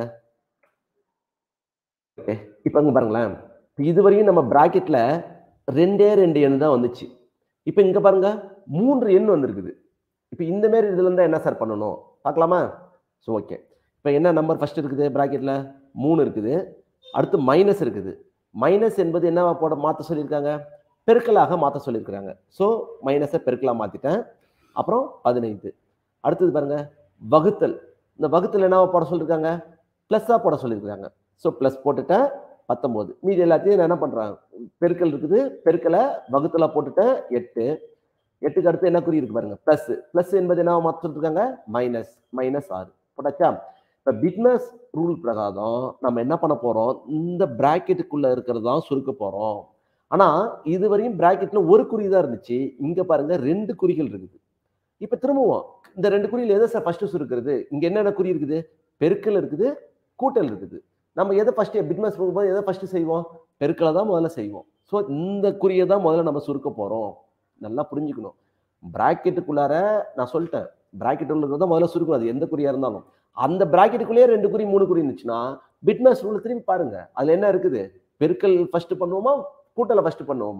ஓகே இப்போ இங்க பாருங்களேன் இப்போ இதுவரையும் நம்ம பிராக்கெட்ல ரெண்டே ரெண்டு எண் தான் வந்துச்சு இப்போ இங்க பாருங்க மூன்று எண் வந்திருக்குது இப்போ இந்த மாதிரி இதுல இருந்தா என்ன சார் பண்ணணும் பார்க்கலாமா ஸோ ஓகே இப்போ என்ன நம்பர் ஃபர்ஸ்ட் இருக்குது பிராக்கெட்ல மூணு இருக்குது அடுத்து மைனஸ் இருக்குது மைனஸ் என்பது என்ன போட மாற்ற சொல்லியிருக்காங்க பெருக்கலாக மாற்ற சொல்லியிருக்கிறாங்க ஸோ மைனஸை பெருக்கலாக மாற்றிட்டேன் அப்புறம் பதினைந்து அடுத்தது பாருங்க வகுத்தல் இந்த வகுத்தல் என்ன போட சொல்லியிருக்காங்க ப்ளஸ்ஸாக போட சொல்லியிருக்காங்க ஸோ ப்ளஸ் போட்டுட்டேன் பத்தொம்போது மீதி எல்லாத்தையும் நான் என்ன பண்ணுறேன் பெருக்கல் இருக்குது பெருக்கலை வகுத்தலாக போட்டுட்டேன் எட்டு எட்டுக்கு அடுத்து என்ன குறி இருக்கு பாருங்க ப்ளஸ் ப்ளஸ் என்பது என்ன மாற்ற சொல்லியிருக்காங்க மைனஸ் மைனஸ் ஆறு போட்டாச்சா இப்போ பிட்னஸ் ரூல் பிரகாரம் நம்ம என்ன பண்ண போறோம் இந்த பிராக்கெட்டுக்குள்ள இருக்கிறது தான் சுருக்க போறோம் ஆனா இதுவரையும் பிராக்கெட்ல ஒரு குறி தான் இருந்துச்சு இங்க பாருங்க ரெண்டு குறிகள் இருக்குது இப்ப திரும்பவும் இந்த ரெண்டு குறியில் எதை சார் ஃபர்ஸ்ட் சுருக்கிறது இங்க என்னென்ன குறி இருக்குது பெருக்கல் இருக்குது கூட்டல் இருக்குது நம்ம எதை ஃபர்ஸ்ட் பிட்னஸ் போகும்போது எதை ஃபர்ஸ்ட் செய்வோம் பெருக்கலை தான் முதல்ல செய்வோம் ஸோ இந்த குறியை தான் முதல்ல நம்ம சுருக்க போறோம் நல்லா புரிஞ்சுக்கணும் பிராக்கெட்டுக்குள்ளார நான் சொல்லிட்டேன் பிராக்கெட் உள்ளது தான் முதல்ல சுருக்கணும் அது எந்த குறியா இருந்தாலும் அந்த பிராக்கெட்டுக்குள்ளேயே ரெண்டு குறி மூணு குறி இருந்துச்சுன்னா பிட்மேஸ் ரூல் திரும்பி பாருங்க அதுல என்ன இருக்குது பெருக்கல் ஃபர்ஸ்ட் பண்ணுவோமா கூட்டலை ஃபர்ஸ்ட் பண்ணுவோமா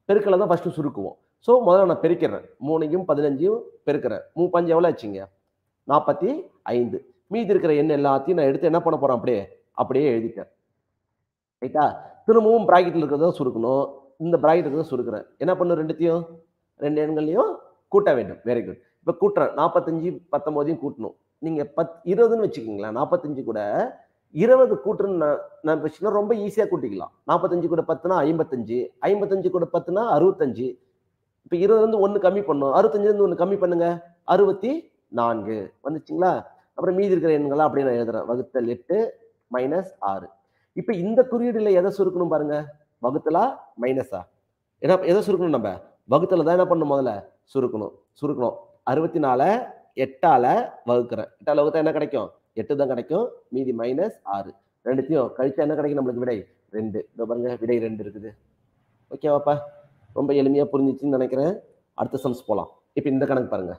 பெருக்கலை தான் ஃபஸ்ட்டு சுருக்குவோம் ஸோ முதல்ல நான் பெருக்கிறேன் மூணையும் பதினஞ்சையும் பெருக்கிறேன் மூ பஞ்சு எவ்வளோ ஆச்சுங்க நாற்பத்தி ஐந்து மீதி இருக்கிற எண் எல்லாத்தையும் நான் எடுத்து என்ன பண்ண போகிறேன் அப்படியே அப்படியே எழுதிட்டேன் ரைட்டா திரும்பவும் ப்ராக்கெட்டில் இருக்கிறத சுருக்கணும் இந்த ப்ராக்கெட் இருக்கிறத சுருக்கிறேன் என்ன பண்ணும் ரெண்டுத்தையும் ரெண்டு எண்கள்லையும் கூட்ட வேண்டும் வெரி குட் இப்போ கூட்டுறேன் நாற்பத்தஞ்சு பத்தொம்போதையும் கூட்டணும் நீங்கள் பத் இருபதுன்னு வச்சுக்கிங்களேன் நாற்பத்தஞ்சு கூட இருபது கூட்டுன்னு நான் நான் வச்சுன்னா ரொம்ப ஈஸியாக கூட்டிக்கலாம் நாற்பத்தஞ்சு கூட பத்துனா ஐம்பத்தஞ்சு ஐம்பத்தஞ்சு கூட பத்துனா அறுபத்தஞ்சு இப்போ இருபது வந்து ஒன்று கம்மி பண்ணும் அறுபத்தஞ்சுலேருந்து ஒன்று கம்மி பண்ணுங்க அறுபத்தி நான்கு வந்துச்சுங்களா அப்புறம் மீதி இருக்கிற எண்களை அப்படியே நான் எழுதுறேன் வகுத்தல் எட்டு மைனஸ் ஆறு இப்போ இந்த குறியீடுல எதை சுருக்கணும் பாருங்க வகுத்தலா மைனஸா என்ன எதை சுருக்கணும் நம்ம வகுத்தல தான் என்ன பண்ணணும் முதல்ல சுருக்கணும் சுருக்கணும் அறுபத்தி நாலை எட்டால வகுக்கிறேன் எட்டால வகுத்தா என்ன கிடைக்கும் எட்டு தான் கிடைக்கும் மீதி மைனஸ் ஆறு ரெண்டுத்தையும் கழிச்சா என்ன கிடைக்கும் நம்மளுக்கு விடை ரெண்டு இதோ பாருங்க விடை ரெண்டு இருக்குது ஓகேவாப்பா ரொம்ப எளிமையா புரிஞ்சிச்சுன்னு நினைக்கிறேன் அடுத்த சம்ஸ் போகலாம் இப்போ இந்த கணக்கு பாருங்க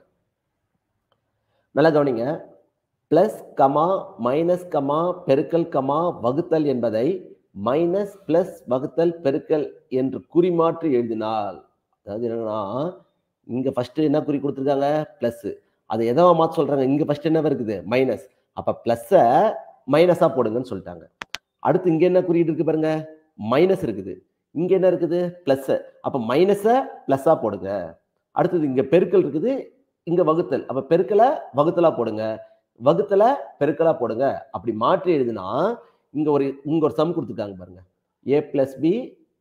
நல்லா கவனிங்க பிளஸ் கமா மைனஸ் கமா பெருக்கல் கமா வகுத்தல் என்பதை மைனஸ் பிளஸ் வகுத்தல் பெருக்கல் என்று குறிமாற்றி எழுதினால் அதாவது என்னன்னா இங்க ஃபர்ஸ்ட் என்ன குறி கொடுத்துருக்காங்க பிளஸ் அதை எதோ மாற்ற சொல்றாங்க இங்க ஃபர்ஸ்ட் என்ன இருக்குது மைனஸ் அப்ப பிளஸ்ஸை மைனஸா போடுங்கன்னு சொல்லிட்டாங்க அடுத்து இங்க என்ன குறியீடு இருக்கு பாருங்க மைனஸ் இருக்குது இங்க என்ன இருக்குது பிளஸ் அப்ப மைனஸை பிளஸ்ஸா போடுங்க அடுத்தது இங்க பெருக்கல் இருக்குது இங்க வகுத்தல் அப்ப பெருக்கலை வகுத்தலா போடுங்க வகுத்தல பெருக்கலா போடுங்க அப்படி மாற்றி எழுதுனா இங்க ஒரு இங்க ஒரு சம் கொடுத்துருக்காங்க பாருங்க A plus B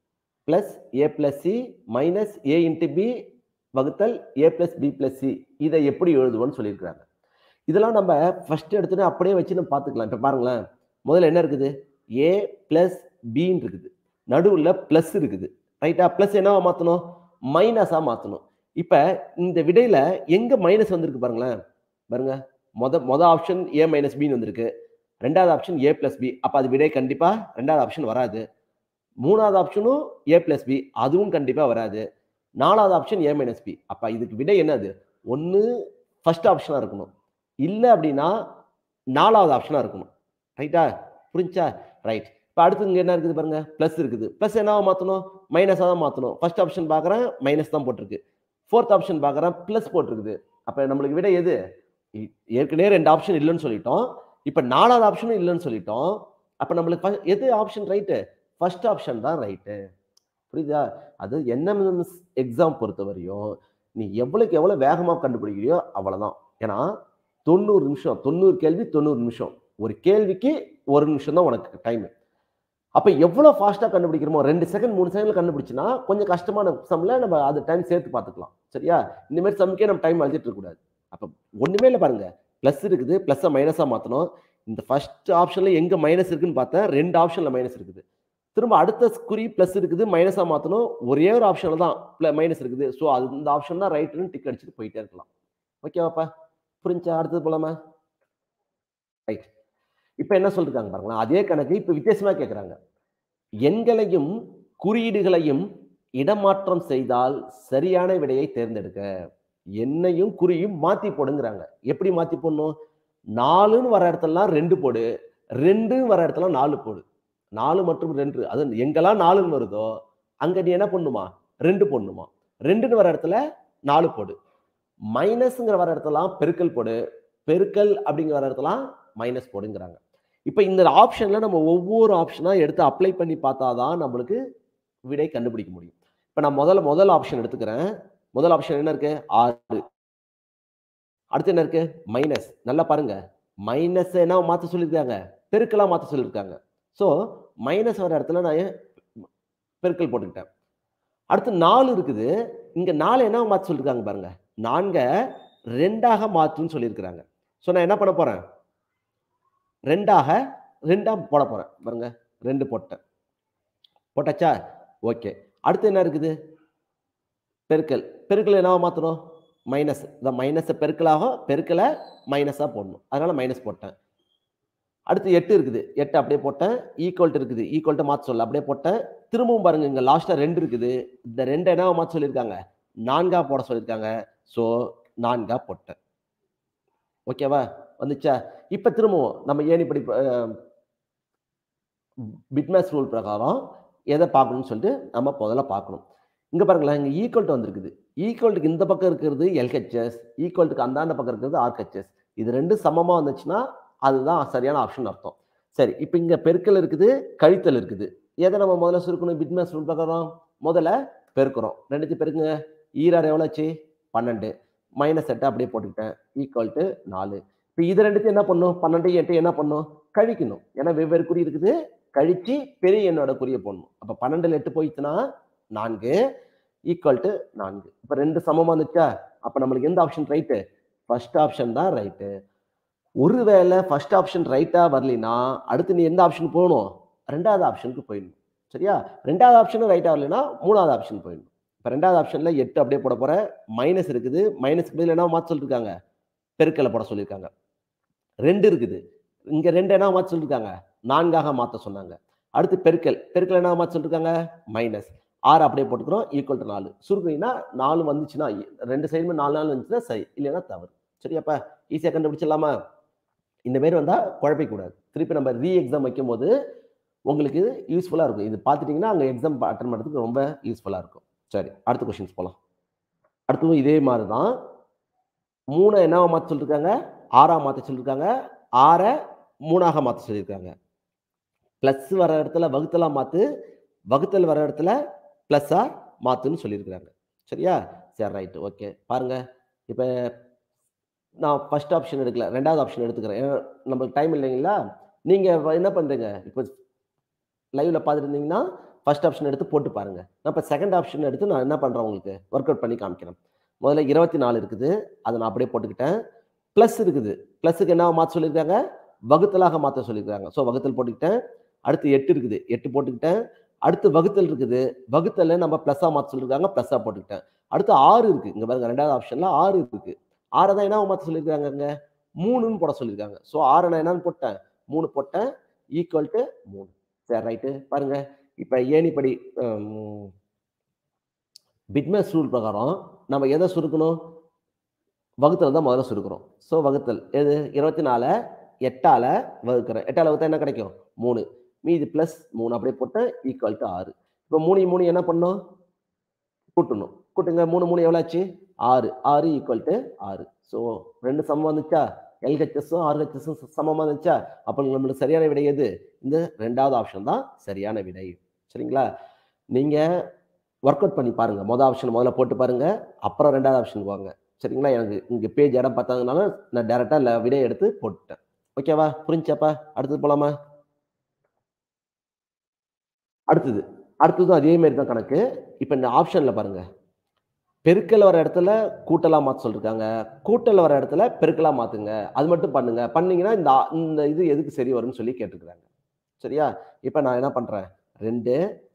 plus A plus C minus A into B வகுத்தல் A plus B plus C இதை எப்படி எழுதுவோம்னு சொல்லியிருக்கிறாங்க இதெல்லாம் நம்ம ஃபர்ஸ்ட் எடுத்துட்டு அப்படியே வச்சு நம்ம பார்த்துக்கலாம் இப்போ பாருங்களேன் முதல்ல என்ன இருக்குது ஏ பிளஸ் பின்னு இருக்குது நடுவில் ப்ளஸ் இருக்குது ரைட்டா ப்ளஸ் என்னவா மாற்றணும் மைனஸாக மாற்றணும் இப்போ இந்த விடையில எங்கே மைனஸ் வந்திருக்கு பாருங்களேன் பாருங்க மொத மொத ஆப்ஷன் ஏ மைனஸ் பின்னு வந்திருக்கு ரெண்டாவது ஆப்ஷன் ஏ பிளஸ் பி அப்போ அது விடை கண்டிப்பாக ரெண்டாவது ஆப்ஷன் வராது மூணாவது ஆப்ஷனும் ஏ பிளஸ் பி அதுவும் கண்டிப்பாக வராது நாலாவது ஆப்ஷன் ஏ மைனஸ் பி அப்போ இதுக்கு விடை என்னது ஒன்று ஃபர்ஸ்ட் ஆப்ஷனாக இருக்கணும் இல்லை அப்படின்னா நாலாவது ஆப்ஷனாக இருக்கணும் ரைட்டா புரிஞ்சா ரைட் இப்போ அடுத்து இங்கே என்ன இருக்குது பாருங்க ப்ளஸ் இருக்குது ப்ளஸ் என்னவா மாற்றணும் மைனஸாக தான் மாற்றணும் ஃபர்ஸ்ட் ஆப்ஷன் பார்க்குறேன் மைனஸ் தான் போட்டிருக்கு ஃபோர்த் ஆப்ஷன் பார்க்குறேன் ப்ளஸ் போட்டிருக்குது அப்போ நம்மளுக்கு விட எது இ- ஏற்கனவே ரெண்டு ஆப்ஷன் இல்லைன்னு சொல்லிட்டோம் இப்போ நாலாவது ஆப்ஷனும் இல்லைன்னு சொல்லிட்டோம் அப்போ நம்மளுக்கு fir- எது ஆப்ஷன் ரைட்டு ஃபர்ஸ்ட் ஆப்ஷன் தான் ரைட்டு புரியுதா அது என்எம்எம்எஸ் எக்ஸாம் பொறுத்தவரையும் நீ எவ்வளோக்கு எவ்வளோ வேகமாக கண்டுபிடிக்கிறியோ அவ்வளோதான் ஏன்னா தொண்ணூறு நிமிஷம் தொண்ணூறு கேள்வி தொண்ணூறு நிமிஷம் ஒரு கேள்விக்கு ஒரு நிமிஷம் தான் உனக்கு டைம் அப்போ எவ்வளோ ஃபாஸ்ட்டாக கண்டுபிடிக்கிறோமோ ரெண்டு செகண்ட் மூணு செகண்ட்ல கண்டுபிடிச்சினா கொஞ்சம் கஷ்டமான சம்ல நம்ம அது டைம் சேர்த்து பார்த்துக்கலாம் சரியா இந்த மாதிரி சம்க்கே நம்ம டைம் அழிச்சிட்டு இருக்கக்கூடாது அப்போ ஒன்றுமே இல்லை பாருங்க ப்ளஸ் இருக்குது ப்ளஸ்ஸை மைனஸாக மாற்றணும் இந்த ஃபர்ஸ்ட் ஆப்ஷனில் எங்கே மைனஸ் இருக்குன்னு பார்த்தா ரெண்டு ஆப்ஷனில் மைனஸ் இருக்குது திரும்ப அடுத்த குறி ப்ளஸ் இருக்குது மைனஸாக மாற்றணும் ஒரே ஒரு ஆப்ஷனில் தான் மைனஸ் இருக்குது ஸோ அது இந்த ஆப்ஷன் தான் ரைட்டுன்னு டிக் அடிச்சுட்டு போயிட்டே இருக்கலாம் ஓகேவாப்பா புரிஞ்சா அடுத்தது போலாமா ரைட் இப்போ என்ன சொல்லிருக்காங்க பாருங்களேன் அதே கணக்கு இப்போ வித்தியாசமாக கேட்குறாங்க எண்களையும் குறியீடுகளையும் இடமாற்றம் செய்தால் சரியான விடையை தேர்ந்தெடுக்க எண்ணையும் குறியும் மாத்தி போடுங்கிறாங்க எப்படி மாத்தி போடணும் நாலுன்னு வர இடத்துலலாம் ரெண்டு போடு ரெண்டுன்னு வர இடத்துல நாலு போடு நாலு மற்றும் ரெண்டு அது எங்கெல்லாம் நாலுன்னு வருதோ அங்க நீ என்ன பண்ணுமா ரெண்டு போடணுமா ரெண்டுன்னு வர இடத்துல நாலு போடு மைனஸ்ங்கிற வர இடத்துலலாம் பெருக்கல் போடு பெருக்கல் அப்படிங்கிற வர இடத்துலாம் மைனஸ் போடுங்கிறாங்க இப்போ இந்த ஆப்ஷன்ல நம்ம ஒவ்வொரு ஆப்ஷனா எடுத்து அப்ளை பண்ணி பார்த்தாதான் நம்மளுக்கு விடை கண்டுபிடிக்க முடியும் இப்போ நான் முதல்ல முதல் ஆப்ஷன் எடுத்துக்கிறேன் முதல் ஆப்ஷன் என்ன இருக்கு ஆறு அடுத்து என்ன இருக்கு மைனஸ் நல்லா பாருங்க மைனஸ் என்ன மாத்த சொல்லியிருக்காங்க பெருக்கலா மாத்த சொல்லியிருக்காங்க ஸோ மைனஸ் வர இடத்துல நான் பெருக்கல் போட்டுக்கிட்டேன் அடுத்து நாலு இருக்குது இங்க நாலு என்ன மாத்த சொல்லியிருக்காங்க பாருங்க நான்க ரெண்டாக மாத்துன்னு சொல்லியிருக்கிறாங்க ஸோ நான் என்ன பண்ண போறேன் ரெண்டாக ரெண்டா போட போறேன் பாருங்க ரெண்டு போட்டேன் போட்டாச்சா ஓகே அடுத்து என்ன இருக்குது பெருக்கல் பெருக்கல் என்னவா மாற்றணும் மைனஸ் இந்த மைனஸை பெருக்கலாக பெருக்கலை மைனஸாக போடணும் அதனால மைனஸ் போட்டேன் அடுத்து எட்டு இருக்குது எட்டு அப்படியே போட்டேன் ஈக்குவல்ட்டு இருக்குது ஈக்குவல்ட்டு மாற்ற சொல்ல அப்படியே போட்டேன் திரும்பவும் பாருங்க இங்கே லாஸ்ட்டாக ரெண்டு இருக்குது இந்த ரெண்டு என்னவா மாற்ற சொல்லியிருக்காங்க நான்கா போட சொல்லியிருக்காங்க ஸோ நான்கா போட்டேன் ஓகேவா வந்துச்சா இப்போ திரும்பவும் நம்ம ஏன் இப்படி பிட்மேஸ் ரூல் பிரகாரம் எதை பார்க்கணும்னு சொல்லிட்டு நம்ம முதல்ல பார்க்கணும் இங்க பாருங்களேன் இங்க ஈக்குவல் டு வந்திருக்குது ஈக்குவல் டுக்கு இந்த பக்கம் இருக்கிறது எல்ஹெச்எஸ் ஈக்குவல் டுக்கு அந்தாண்ட பக்கம் இருக்கிறது ஆர்ஹெச்எஸ் இது ரெண்டு சமமா வந்துச்சுன்னா அதுதான் சரியான ஆப்ஷன் அர்த்தம் சரி இப்போ இங்க பெருக்கல் இருக்குது கழித்தல் இருக்குது எதை நம்ம முதல்ல சுருக்கணும் பிட்மேஸ் ரூல் பிரகாரம் முதல்ல பெருக்கிறோம் ரெண்டுத்தையும் பெருக்குங்க ஈரார் எவ்வளோ ஆச்சு பன்னெண்டு மைனஸ் எட்டு அப்படியே போட்டுக்கிட்டேன் ஈக்குவல் டு நாலு இப்போ இது ரெண்டுத்தையும் என்ன பண்ணும் பன்னெண்டு எட்டு என்ன பண்ணும் கழிக்கணும் ஏன்னா வெவ்வேறு குறி இருக்குது கழிச்சு பெரிய எண்ணோட குறியை போடணும் அப்போ பன்னெண்டுல எட்டு போயிடுச்சுன்னா நான்கு ஈக்குவல் டு நான்கு இப்போ ரெண்டு சமமா இருந்துச்சா அப்போ நம்மளுக்கு எந்த ஆப்ஷன் ரைட்டு ஃபர்ஸ்ட் ஆப்ஷன் தான் ரைட்டு ஒருவேளை ஃபர்ஸ்ட் ஆப்ஷன் ரைட்டா வரலைன்னா அடுத்து நீ எந்த ஆப்ஷன் போகணும் ரெண்டாவது ஆப்ஷனுக்கு போயிடணும் சரியா ரெண்டாவது ஆப்ஷனும் ரைட்டா வரலைன்னா மூணாவது ஆப்ஷன் போயிடணும் இப்போ ரெண்டாவது ஆப்ஷன்ல எட்டு அப்படியே போட போற மைனஸ் இருக்குது மைனஸ்க்கு பதில் என்ன மாற்ற சொல்லியிருக்காங்க பெருக்கலை போட சொல்லியிருக்காங்க ரெண்டு இருக்குது இங்க ரெண்டு என்ன மாற்ற சொல்லியிருக்காங்க நான்காக மாற்ற சொன்னாங்க அடுத்து பெருக்கல் பெருக்கல் என்ன மாற்ற சொல்லியிருக்காங்க மைனஸ் ஆறு அப்படியே போட்டுக்கிறோம் ஈக்குவல் டு நாலு சுருக்குனீங்கன்னா நாலு வந்துச்சுன்னா ரெண்டு சைடுமே நாலு நாள் வந்துச்சுன்னா சரி இல்லைன்னா தவறு சரியாப்பா ஈஸியாக கண்டுபிடிச்சிடலாமா இந்த மாரி வந்தால் குழப்பிக்கூடாது திருப்பி நம்ம ரீ எக்ஸாம் வைக்கும்போது உங்களுக்கு இது யூஸ்ஃபுல்லாக இருக்கும் இது பார்த்துட்டிங்கன்னா அங்கே எக்ஸாம் அட்டன் பண்ணுறதுக்கு ரொம்ப யூஸ்ஃபுல்லாக இருக்கும் சரி அடுத்த கொஷின்ஸ் போகலாம் அடுத்ததும் இதே மாதிரி தான் மூணை என்னவா மாற்ற சொல்லியிருக்காங்க ஆறாக மாற்ற சொல்லியிருக்காங்க ஆறை மூணாக மாற்ற சொல்லியிருக்காங்க ப்ளஸ் வர இடத்துல வகுத்தலாம் மாற்று வகுத்தல் வர இடத்துல ப்ளஸ்ஸாக மாற்றுன்னு சொல்லியிருக்கிறாங்க சரியா சரி ரைட்டு ஓகே பாருங்க இப்போ நான் ஃபர்ஸ்ட் ஆப்ஷன் எடுக்கல ரெண்டாவது ஆப்ஷன் எடுத்துக்கிறேன் ஏன்னா நம்மளுக்கு டைம் இல்லைங்களா நீங்கள் என்ன பண்ணுறீங்க இப்போ லைவ்ல பார்த்துருந்தீங்கன்னா ஃபர்ஸ்ட் ஆப்ஷன் எடுத்து போட்டு பாருங்க நான் இப்போ செகண்ட் ஆப்ஷன் எடுத்து நான் என்ன பண்ணுறேன் உங்களுக்கு ஒர்க் அவுட் பண்ணி காமிக்கிறேன் முதல்ல இருபத்தி நாலு இருக்குது அதை நான் அப்படியே போட்டுக்கிட்டேன் ப்ளஸ் இருக்குது ப்ளஸுக்கு என்ன மாற்ற சொல்லியிருக்காங்க வகுத்தலாக மாற்ற சொல்லியிருக்காங்க ஸோ வகுத்தல் போட்டுக்கிட்டேன் அடுத்து எட்டு இருக்குது எட்டு போட்டுக்கிட்டேன் அடுத்து வகுத்தல் இருக்குது வகுத்தல நம்ம ப்ளஸ்ஸாக மாற்ற சொல்லியிருக்காங்க ப்ளஸ்ஸாக போட்டுக்கிட்டேன் அடுத்து ஆறு இருக்குது இங்கே பாருங்க ரெண்டாவது ஆப்ஷனில் ஆறு இருக்குது ஆறை தான் என்ன மாற்ற சொல்லியிருக்காங்க இங்கே மூணுன்னு போட சொல்லியிருக்காங்க ஸோ ஆறை நான் என்னன்னு போட்டேன் மூணு போட்டேன் ஈக்குவல் டு மூணு சரி ரைட்டு பாருங்க இப்போ ஏணிப்படி பிட்மேஸ் ரூல் பிரகாரம் நம்ம எதை சுருக்கணும் வகுத்தல் தான் முதல்ல சுருக்கிறோம் ஸோ வகுத்தல் எது இருபத்தி நாலை எட்டால வகுக்கிறேன் எட்டால வகுத்தா என்ன கிடைக்கும் மூணு மீதி ப்ளஸ் மூணு அப்படியே போட்டு ஈக்குவல் டு ஆறு இப்போ மூணு மூணு என்ன பண்ணணும் கூட்டணும் கூட்டுங்க மூணு மூணு எவ்வளோ ஆச்சு ஆறு ஆறு ஈக்குவல் டு ஆறு ஸோ ரெண்டு சமம் வந்துச்சா எல்ஹெச்எஸும் ஆர்ஹெச்எஸும் சமமாக இருந்துச்சா அப்போ நம்மளுக்கு சரியான விடை எது இந்த ரெண்டாவது ஆப்ஷன் தான் சரியான விடை சரிங்களா நீங்கள் ஒர்க் அவுட் பண்ணி பாருங்கள் மொதல் ஆப்ஷன் முதல்ல போட்டு பாருங்கள் அப்புறம் ரெண்டாவது ஆப்ஷனுக்கு வாங்க சரிங்களா எனக்கு இங்கே பேஜ் இடம் பார்த்ததுனால நான் டேரெக்டாக இல்லை விடையை எடுத்து போட்டுட்டேன் ஓகேவா புரிஞ்சாப்பா அடுத்தது போகலாமா அடுத்தது அடுத்ததும் அதே மாதிரி தான் கணக்கு இப்போ இந்த ஆப்ஷனில் பாருங்க பெருக்கல் வர இடத்துல கூட்டலாம் மாற்ற சொல்லிருக்காங்க கூட்டல் வர இடத்துல பெருக்கலா மாத்துங்க அது மட்டும் பண்ணுங்க பண்ணீங்கன்னா இந்த ஆ- இந்த இது எதுக்கு சரி வரும்னு சொல்லி கேட்டுக்கிறாங்க சரியா இப்போ நான் என்ன பண்றேன் ரெண்டு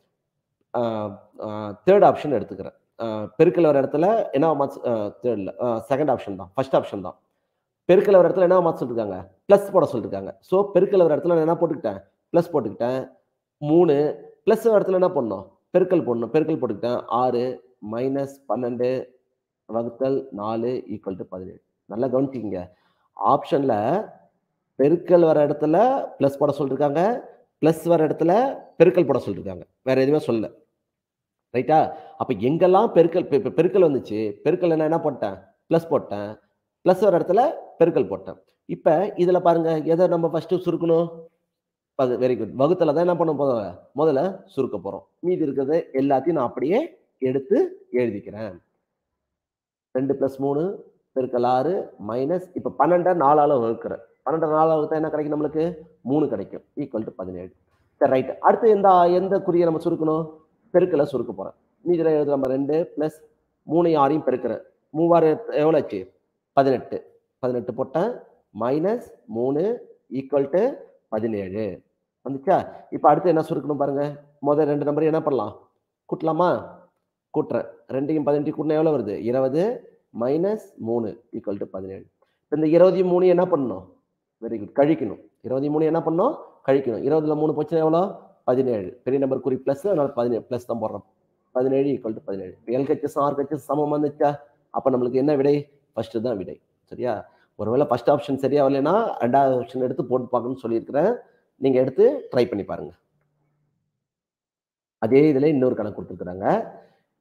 தேர்ட் ஆப்ஷன் எடுத்துக்கிறேன் ஆஹ் பெருக்கல் வர இடத்துல என்ன மாற்ற தேர்டில் செகண்ட் ஆப்ஷன் தான் ஃபர்ஸ்ட் ஆப்ஷன் தான் பெருக்கல் வர இடத்துல என்ன மாற்ற சொல்லிருக்காங்க ப்ளஸ் போட சொல்லிருக்காங்க ஸோ பெருக்கல் வர இடத்துல நான் என்ன போட்டுக்கிட்டேன் ப்ளஸ் போட்டுக்கிட்டேன் மூணு ப்ளஸ் இடத்துல என்ன பண்ணணும் பெருக்கல் போடணும் பெருக்கல் போட்டுக்கிட்டேன் ஆறு மைனஸ் பன்னெண்டு வகுத்தல் நாலு ஈக்குவல் டு பதினேழு நல்லா கவனிச்சிக்கங்க ஆப்ஷனில் பெருக்கல் வர இடத்துல ப்ளஸ் போட சொல்லியிருக்காங்க ப்ளஸ் வர இடத்துல பெருக்கல் போட சொல்லியிருக்காங்க வேற எதுவுமே சொல்லல ரைட்டா அப்போ எங்கெல்லாம் பெருக்கல் பெ- பெ- பெருக்கல் வந்துச்சு பெருக்கல் என்ன என்ன போட்டேன் ப்ளஸ் போட்டேன் ப்ளஸ் வர இடத்துல பெருக்கல் போட்டேன் இப்போ இதில் பாருங்க எதை நம்ம ஃபர்ஸ்ட் சுருக்கணும் வெரி குட் வகுத்துல தான் என்ன பண்ண போறோம் முதல்ல சுருக்க போறோம் மீதி இருக்கிறது எல்லாத்தையும் நான் அப்படியே எடுத்து எழுதிக்கிறேன் ரெண்டு பிளஸ் மூணு பெருக்கல் ஆறு மைனஸ் இப்போ பன்னெண்டை நாலால வகுக்கிறேன் பன்னெண்டு நாலால வகுத்தா என்ன கிடைக்கும் நம்மளுக்கு மூணு கிடைக்கும் ஈக்குவல் டு பதினேழு சரி ரைட் அடுத்து எந்த எந்த குறியை நம்ம சுருக்கணும் பெருக்கலை சுருக்க போறேன் மீதியில் எழுது நம்ம ரெண்டு பிளஸ் மூணையும் ஆறையும் பெருக்கிறேன் மூவாயிரம் எவ்வளோ ஆச்சு பதினெட்டு பதினெட்டு போட்டேன் மைனஸ் மூணு ஈக்குவல் டு பதினேழு வந்துச்சா இப்போ அடுத்து என்ன சுருக்கணும் பாருங்க முதல் ரெண்டு நம்பர் என்ன பண்ணலாம் கூட்டலாமா கூட்டுறேன் ரெண்டையும் பதினெட்டு கூட்டினா எவ்வளோ வருது இருபது மைனஸ் மூணு ஈக்குவல் டு பதினேழு இப்போ இந்த இருபத்தி மூணு என்ன பண்ணணும் வெரி குட் கழிக்கணும் இருபத்தி மூணு என்ன பண்ணணும் கழிக்கணும் இருபதுல மூணு போச்சுன்னா எவ்வளோ பதினேழு பெரிய நம்பர் குறி ப்ளஸ் அதனால பதினேழு ப்ளஸ் தான் போடுறோம் பதினேழு ஈக்குவல் டு பதினேழு எல்ஹெச்எஸ் ஆர்ஹெச்எஸ் சமம் வந்துச்சா அப்போ நம்மளுக்கு என்ன விடை ஃபர்ஸ்ட் தான் விடை சரியா ஒருவேளை ஃபர்ஸ்ட் ஆப்ஷன் சரியா வரலைன்னா ரெண்டாவது ஆப்ஷன் எடுத்து போட்டு பார்க்கணும்னு சொல்லியிருக்கிறேன் நீங்கள் எடுத்து ட்ரை பண்ணி பாருங்க அதே இதில் இன்னொரு கணக்கு கொடுத்துருக்குறாங்க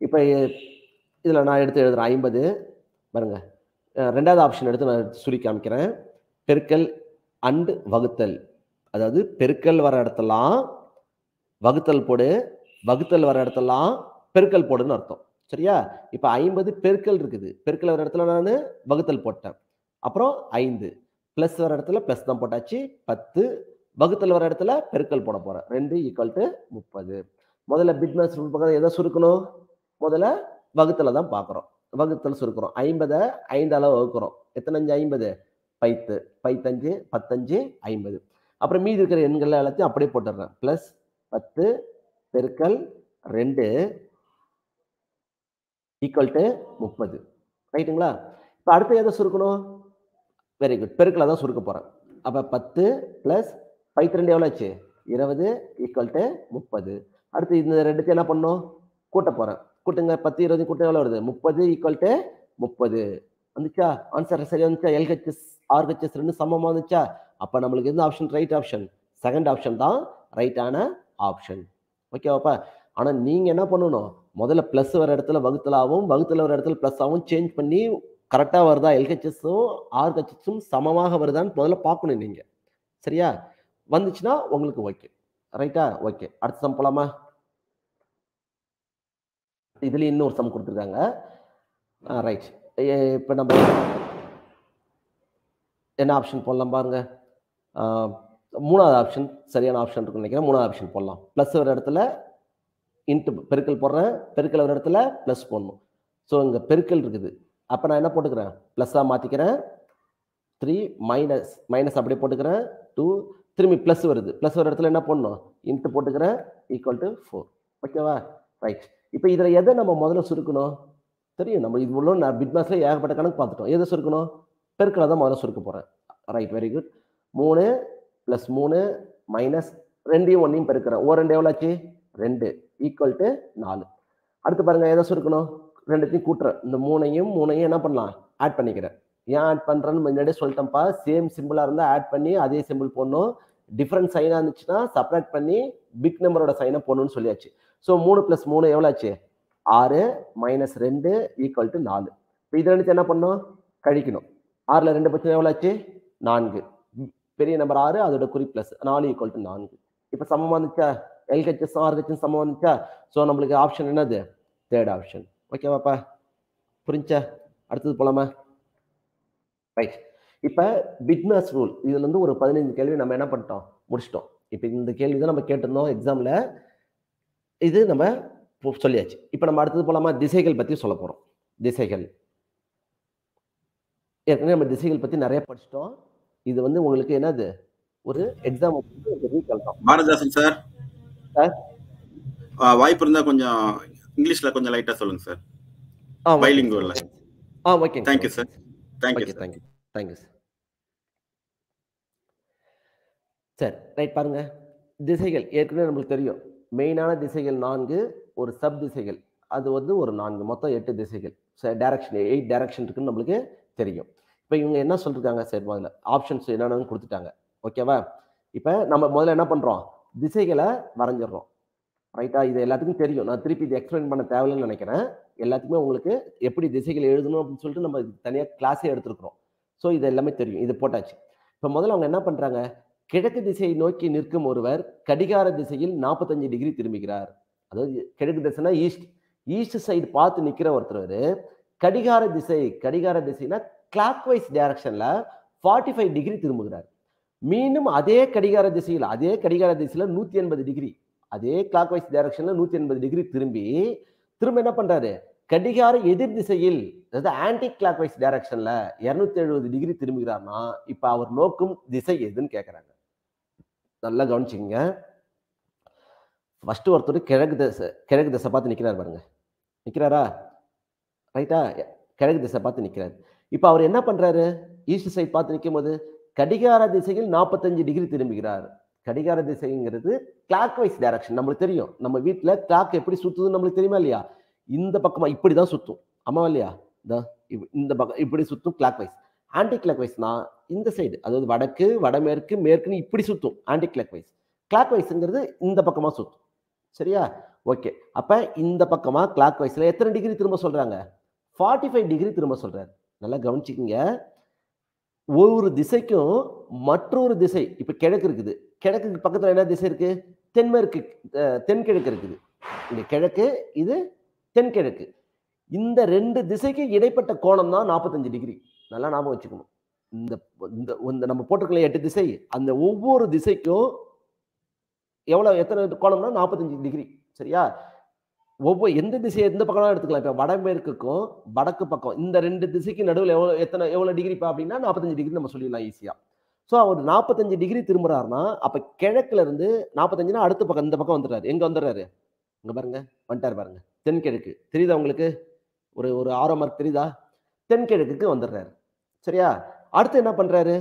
இப்போ இதில் நான் எடுத்து எழுதுறேன் ஐம்பது பாருங்க அஹ் ரெண்டாவது ஆப்ஷன் எடுத்து நான் எடுத்து சுருக்கி காமிக்கிறேன் பெருக்கல் அண்டு வகுத்தல் அதாவது பெருக்கல் வர இடத்தெல்லாம் வகுத்தல் போடு வகுத்தல் வர இடத்தெல்லாம் பெருக்கல் போடுன்னு அர்த்தம் சரியா இப்போ ஐம்பது பெருக்கல் இருக்குது பெருக்கல் வர இடத்துல நான் வகுத்தல் போட்டேன் அப்புறம் ஐந்து ப்ளஸ் வர இடத்துல ப்ளஸ் தான் போட்டாச்சு பத்து வகுத்தல் வர இடத்துல பெருக்கல் போட போகிறேன் ரெண்டு ஈக்குவல் டு முப்பது முதல்ல பிட் மேத்ஸ் ரூல் பக்கம் எதை சுருக்கணும் முதல்ல வகுத்தலை தான் பார்க்குறோம் வகுத்தல் சுருக்கிறோம் ஐம்பதை ஐந்து அளவு வகுக்கிறோம் எத்தனை அஞ்சு ஐம்பது பைத்து பைத்தஞ்சு பத்தஞ்சு ஐம்பது அப்புறம் மீதி இருக்கிற எண்கள் எல்லாத்தையும் அப்படியே போட்டுடுறேன் ப்ளஸ் பத்து பெருக்கல் ரெண்டு ஈக்குவல் டு முப்பது ரைட்டுங்களா இப்போ அடுத்து எதை சுருக்கணும் வெரி குட் பெருக்கலை தான் சுருக்க போகிறேன் அப்போ பத்து ப்ளஸ் பைத்து ரெண்டு எவ்வளோ ஆச்சு இருபது ஈக்குவல் டு முப்பது அடுத்து இந்த ரெண்டுத்தையும் என்ன பண்ணணும் கூட்ட போகிறேன் கூட்டுங்க பத்து இருபது கூட்டம் எவ்வளோ வருது முப்பது ஈக்குவல் டு முப்பது வந்துச்சா ஆன்சர் சரியா வந்துச்சா எல்ஹெச்எஸ் ஆர்ஹெச்எஸ் ரெண்டு சமமாக வந்துச்சா அப்போ நம்மளுக்கு எந்த option right option second option தான் ரைட்டான ஆப்ஷன் ஓகேவாப்பா ஆனால் நீங்கள் என்ன பண்ணணும் முதல்ல ப்ளஸ் வர இடத்துல வகுத்தலாகவும் வகுத்துல வர இடத்துல ப்ளஸ் ஆகவும் சேஞ்ச் பண்ணி கரெக்டாக வருதா எல்ஹெச்எஸும் ஆர்ஹெச்எஸும் சமமாக வருதான்னு முதல்ல பார்க்கணும் நீங்கள் சரியா வந்துச்சுன்னா உங்களுக்கு ஓகே ரைட்டா ஓகே அடுத்த சம் போலாமா இதுல இன்னொரு சம் கொடுத்துருக்காங்க ரைட் இப்போ நம்ம என்ன ஆப்ஷன் போடலாம் பாருங்க அஹ், மூணாவது ஆப்ஷன் சரியான ஆப்ஷன் இருக்குன்னு நினைக்கிறேன் மூணாவது ஆப்ஷன் போடலாம் ப்ளஸ் ஒரு இடத்துல இன்ட்டு பெருக்கல் போடுறேன் பெருக்கல் ஒரு இடத்துல ப்ளஸ் போடணும் ஸோ இங்கே பெருக்கல் இருக்குது அப்போ நான் என்ன போட்டுக்கிறேன் ப்ளஸ்ஸாக மாற்றிக்கிறேன் த்ரீ மைனஸ் மைனஸ் அப்படியே போட்டுக்கிறேன் டூ திரும்பி ப்ளஸ் வருது ப்ளஸ் ஒரு இடத்துல என்ன பண்ணணும் இன்ட்டு போட்டுக்கிறேன் ஈக்குவல் டு ஃபோர் ஓகேவா ரைட் இப்போ இதில் எதை நம்ம முதல்ல சுருக்கணும் தெரியும் நம்ம இது உள்ள நான் பிட் மேத்ஸில் ஏகப்பட்ட கணக்கு பார்த்துட்டோம் எதை சுருக்கணும் பெருக்கலை தான் முதல்ல சுருக்க போகிறேன் ரைட் வெரி குட் மூணு ப்ளஸ் மூணு மைனஸ் ரெண்டையும் ஒன்றையும் பெருக்கிறேன் ஓ ரெண்டு எவ்வளோ ஆச்சு ரெண்டு ஈக்குவல் டு நாலு அடுத்து பாருங்க எதை சுருக்கணும் ரெண்டுத்தையும் கூட்டுறேன் இந்த மூணையும் மூணையும் என்ன பண்ணலாம் ஆட் பண்ணிக்கிறேன் ஏன் ஆட் பண்ணுறேன்னு முன்னாடியே சொல்லிட்டேன்ப்பா சேம் சிம்பிளாக இருந்தால் ஆட் பண்ணி அதே சிம்பிள் போடணும் டிஃப்ரெண்ட் சைனாக இருந்துச்சுன்னா செப்பரேட் பண்ணி பிக் நம்பரோட சைனை போடணும்னு சொல்லியாச்சு ஸோ மூணு ப்ளஸ் மூணு எவ்வளோ ஆச்சு ஆறு மைனஸ் ரெண்டு ஈக்குவல் டு நாலு இப்போ இது ரெண்டு என்ன பண்ணணும் கழிக்கணும் ஆறில் ரெண்டு பட்சம் எவ்வளோ ஆச்சு நான்கு ம், பெரிய நம்பர் ஆறு அதோட குறி ப்ளஸ் நாலு ஈக்குவல் டு நான்கு இப்போ சமமாக இருந்துச்சா எல்ஹெச்எஸ் ஆர்ஹெச்எஸ் சமமாக இருந்துச்சா ஸோ நம்மளுக்கு ஆப்ஷன் என்னது தேர்ட் ஆப்ஷன் ஓகேவாப்பா புரிஞ்சா அடுத்தது போலாமா ரைட் இப்போ பிட்னஸ் ரூல் இதுல இருந்து ஒரு பதினைந்து கேள்வி நம்ம என்ன பண்ணிட்டோம் முடிச்சிட்டோம் இப்போ இந்த கேள்வி தான் நம்ம கேட்டிருந்தோம் எக்ஸாம்ல இது நம்ம இப்போ சொல்லியாச்சு இப்போ நம்ம அடுத்தது போலாமா திசைகள் பத்தி சொல்ல போறோம் திசைகள் ஏற்கனவே நம்ம திசைகள் பத்தி நிறைய படிச்சிட்டோம் இது வந்து உங்களுக்கு என்னது ஒரு எக்ஸாம் ரீகால் தான் பாரதிதாசன் சார் சார்? ஆ, வாய்ப்பு இருந்தா கொஞ்சம் இங்கிலீஷ்ல கொஞ்சம் லைட்டா சொல்லுங்க சார் ஆ Bilingual ல. ஆ okay thank you sir thank you okay sir thank you thank you sir சரி ரைட் பாருங்க திசைகள் ஏற்கனவே நம்மளுக்கு தெரியும் மெயினான திசைகள் நான்கு ஒரு சப் திசைகள் அது வந்து ஒரு நான்கு மொத்தம் எட்டு திசைகள் டைரக்ஷன் எயிட் டைரக்ஷன் இருக்குன்னு நம்மளுக்கு தெரியும் இப்போ இவங்க என்ன சொல்லிருக்காங்க சரி முதல்ல ஆப்ஷன்ஸ் என்னென்னு கொடுத்துட்டாங்க ஓகேவா இப்போ நம்ம முதல்ல என்ன பண்ணுறோம் திசைகளை வரைஞ்சிடுறோம் ரைட்டா இது எல்லாத்துக்கும் தெரியும் நான் திருப்பி இது எக்ஸ்பிளைன் பண்ண தேவையில்லைன்னு நினைக்கிறேன் எல்லாத்துக்குமே உங்களுக்கு எப்படி திசைகள் எழுதணும் அப்படின்னு சொல்லிட்டு நம்ம தனியாக கிளாஸே எடுத்துருக்குறோம் ஸோ இது எல்லாமே தெரியும் இது போட்டாச்சு இப்போ முதல்ல அவங்க என்ன பண்ணுறாங்க கிழக்கு திசையை நோக்கி நிற்கும் ஒருவர் கடிகார திசையில் நாற்பத்தஞ்சு டிகிரி திரும்புகிறார் அதாவது கிழக்கு திசைனா ஈஸ்ட் ஈஸ்ட் சைடு பார்த்து நிற்கிற ஒருத்தர் கடிகார திசை கடிகார திசைனா கிளாக் வைஸ் டைரக்ஷனில் ஃபார்ட்டி ஃபைவ் டிகிரி திரும்புகிறார் மீண்டும் அதே கடிகார திசையில் அதே கடிகார திசையில் நூற்றி எண்பது டிகிரி அதே கிளாக் வைஸ் டைரக்ஷனில் நூற்றி எண்பது டிகிரி திரும்பி திரும்ப என்ன பண்ணுறாரு கடிகார எதிர் திசையில் அதாவது ஆன்டி கிளாக் வைஸ் டைரக்ஷன்ல இருநூத்தி எழுபது டிகிரி திரும்புகிறார்னா இப்ப அவர் நோக்கும் திசை எதுன்னு கேக்குறாங்க நல்லா கவனிச்சுங்க ஃபர்ஸ்ட் ஒருத்தர் கிழக்கு திசை கிழக்கு திசை பார்த்து நிக்கிறார் பாருங்க நிக்கிறாரா ரைட்டா கிழக்கு திசை பார்த்து நிக்கிறாரு இப்போ அவர் என்ன பண்றாரு ஈஸ்ட் சைட் பார்த்து நிற்கும் போது கடிகார திசையில் நாற்பத்தஞ்சு டிகிரி திரும்புகிறார் கடிகார திசைங்கிறது கிளாக் வைஸ் டைரக்ஷன் நம்மளுக்கு தெரியும் நம்ம வீட்டில் கிளாக் எப்படி சுத்துதுன்னு நம்மளுக்கு தெரியுமா இல்லையா இந்த பக்கமா இப்படி தான் சுத்தும் ஆமாவா இல்லையா இந்த இப்- இந்த பக்கம் இப்படி சுத்தும் கிளாக் வைஸ் ஆன்டி கிளாக் வைஸ்னா இந்த சைடு அதாவது வடக்கு வடமேற்கு மேற்குன்னு இப்படி சுத்தும் ஆன்டி கிளாக் வைஸ் கிளாக் வைஸ்ங்கிறது இந்த பக்கமா சுத்தும் சரியா ஓகே அப்ப இந்த பக்கமா கிளாக் வைஸ்ல எத்தனை டிகிரி திரும்ப சொல்றாங்க ஃபார்ட்டி ஃபைவ் டிகிரி திரும்ப சொல்றாரு நல்லா கவனிச்சுக்கங்க ஒவ்வொரு திசைக்கும் மற்றொரு திசை இப்ப கிழக்கு இருக்குது கிழக்குக்கு பக்கத்துல என்ன திசை இருக்கு தென்மேற்கு அஹ், தென்கிழக்கு இருக்குது இங்க கிழக்கு இது தென்கிழக்கு இந்த ரெண்டு திசைக்கு இடைப்பட்ட கோணம் தான் நாற்பத்தஞ்சு டிகிரி நல்லா ஞாபகம் வச்சுக்கணும் இந்த இந்த இந்த நம்ம போட்டிருக்கல எட்டு திசை அந்த ஒவ்வொரு திசைக்கும் எவ்வளவு எத்தனை கோணம்னா நாற்பத்தஞ்சு டிகிரி சரியா ஒவ்வொரு எந்த திசையை எந்த பக்கம் எடுத்துக்கலாம் இப்போ வடமேற்குக்கும் வடக்கு பக்கம் இந்த ரெண்டு திசைக்கு நடுவில் எவ்வளோ எத்தனை எவ்வளோ டிகிரிப்பா அப்படின்னா நாற்பத்தஞ்சு டிகிரி நம்ம சொல்லிடலாம் ஈஸியாக ஸோ அவர் நாற்பத்தஞ்சு டிகிரி திரும்புறாருன்னா அப்போ கிழக்குல இருந்து நாற்பத்தஞ்சுனா அடுத்த பக்கம் இந்த பக்கம் வந்துடுறாரு எங்கே வந்துடுறாரு இங்கே பாருங்க வந்துட்டார் பாருங்க தென்கிழக்கு தெரியுதா உங்களுக்கு ஒரு ஒரு ஆரோ மார்க் தெரியுதா தென்கிழக்குக்கு வந்துடுறாரு சரியா அடுத்து என்ன பண்றாரு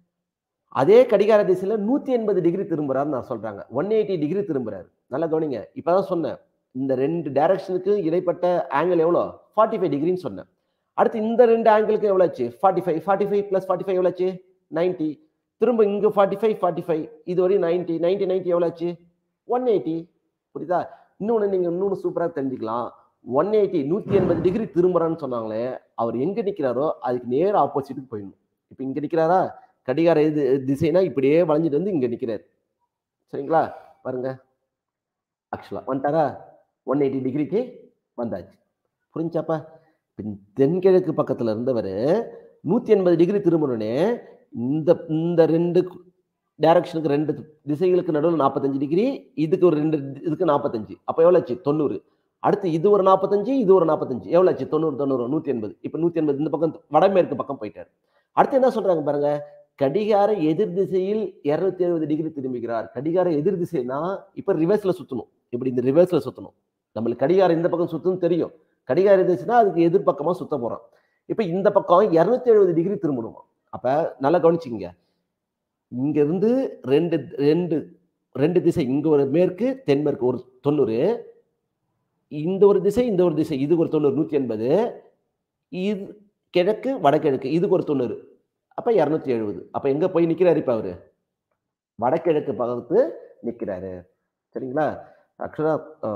அதே கடிகார திசையில நூத்தி எண்பது டிகிரி திரும்புறாருன்னு நான் சொல்றாங்க ஒன் எயிட்டி டிகிரி திரும்புறாரு நல்லா கவனிங்க இப்பதான் சொன்னேன் இந்த ரெண்டு டைரக்ஷனுக்கு இடைப்பட்ட ஆங்கிள் எவ்வளோ ஃபார்ட்டி ஃபைவ் டிகிரின்னு சொன்னேன் அடுத்து இந்த ரெண்டு ஆங்கிளுக்கு எவ்வளோ ஆச்சு forty five forty five plus forty five எவ்வளோ ஆச்சு நைன்ட்டி திரும்ப இங்கே ஃபார்ட்டி ஃபைவ் ஃபார்ட்டி ஃபைவ் இது வரையும் நைன்ட்டி நைன்ட்டி நைன்ட்டி எவ்வளோ ஆச்சு ஒன் எயிட்டி புரியுதா இன்னொன்று நீங்கள் இன்னொன்று சூப்பராக தெரிஞ்சுக்கலாம் ஒன் எயிட்டி நூற்றி எண்பது டிகிரி திரும்புறான்னு சொன்னாங்களே அவர் எங்கே நிற்கிறாரோ அதுக்கு நேர் ஆப்போசிட்டுக்கு போயிடணும் இப்போ இங்கே நிற்கிறாரா கடிகார இது திசைனா இப்படியே வளைஞ்சிட்டு வந்து இங்கே நிற்கிறார் சரிங்களா பாருங்க ஆக்சுவலாக வந்துட்டாரா ஒன் எயிட்டி டிகிரிக்கு வந்தாச்சு புரிஞ்சாப்பா பின் தென்கிழக்கு பக்கத்தில் இருந்தவர் நூற்றி எண்பது டிகிரி திரும்பணுன்னே இந்த இந்த ரெண்டு டைரக்ஷனுக்கு ரெண்டு திசைகளுக்கு நடுவில் நாற்பத்தஞ்சு டிகிரி இதுக்கு ஒரு ரெண்டு இதுக்கு நாற்பத்தஞ்சு அப்போ எவ்வளோ ஆச்சு தொண்ணூறு அடுத்து இது ஒரு நாற்பத்தஞ்சு இது ஒரு நாற்பத்தஞ்சு எவ்வளோ ஆச்சு தொண்ணூறு தொண்ணூறு நூற்றி எண்பது இப்போ நூற்றி எண்பது இந்த பக்கம் வடமேற்கு பக்கம் போயிட்டார் அடுத்து என்ன சொல்றாங்க பாருங்க கடிகார எதிர் திசையில் இருநூத்தி எழுபது டிகிரி திரும்புகிறார் கடிகார எதிர் திசைனா இப்ப ரிவர்ஸ்ல சுத்தணும் இப்படி இந்த ரிவர்ஸ்ல சுத்தணும் நம்மளுக்கு கடிகாரம் இந்த பக்கம் சுத்தணும் தெரியும் கடிகார திசைனா அதுக்கு எதிர்பக்கமா சுத்த போறோம் இப்ப இந்த பக்கம் இருநூத்தி எழுபது டிகிரி திரும்பணுமா அப்ப நல்லா கவனிச்சுங்க இங்க இருந்து ரெண்டு ரெண்டு ரெண்டு திசை இங்க ஒரு மேற்கு தென்மேற்கு ஒரு தொண்ணூறு இந்த ஒரு திசை இந்த ஒரு திசை இது ஒரு தொண்ணூறு நூத்தி எண்பது இது கிழக்கு வடகிழக்கு இதுக்கு ஒரு தொண்ணூறு அப்ப இரநூத்தி எழுபது அப்ப எங்க போய் நிக்கிறாரு இப்ப அவரு வடகிழக்கு பக்கத்து நிக்கிறாரு சரிங்களா ஆக்சுவலா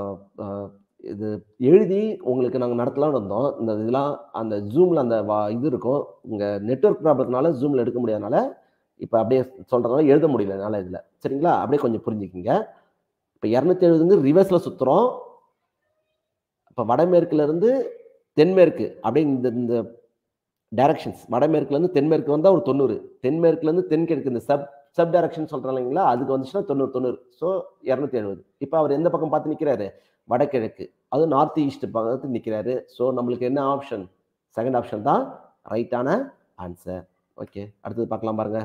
இது எழுதி உங்களுக்கு நாங்கள் நடத்தலாம்னு வந்தோம் இந்த இதெல்லாம் அந்த ஜூமில் அந்த வா- இது இருக்கும் இங்கே நெட்ஒர்க் ப்ராப்ளத்தினால ஜூமில் எடுக்க முடியாதனால இப்போ அப்படியே சொல்கிறதுனால எழுத முடியல என்னால் இதில் சரிங்களா அப்படியே கொஞ்சம் புரிஞ்சுக்கிங்க இப்போ இரநூத்தி எழுபதுங்க ரிவர்ஸில் சுற்றுறோம் இப்போ வடமேற்குல இருந்து தென்மேற்கு அப்படியே இந்த இந்த டைரக்ஷன்ஸ் வடமேற்குலேருந்து தென்மேற்கு வந்தால் ஒரு தொண்ணூறு தென்மேற்குலேருந்து தென்கிழக்கு இந்த சப் சப் டைரக்ஷன் சொல்கிறோம் இல்லைங்களா அதுக்கு வந்துச்சுன்னா தொண்ணூறு தொண்ணூறு ஸோ இரநூத்தி எழுபது இப்போ அவர் எந்த பக்கம் பார்த்து நிற்கிறாரு வடகிழக்கு அதுவும் நார்த் ஈஸ்ட் பக்கத்து நிற்கிறாரு ஸோ நம்மளுக்கு என்ன ஆப்ஷன் செகண்ட் ஆப்ஷன் தான் ரைட்டான ஆன்சர் ஓகே அடுத்தது பார்க்கலாம் பாருங்க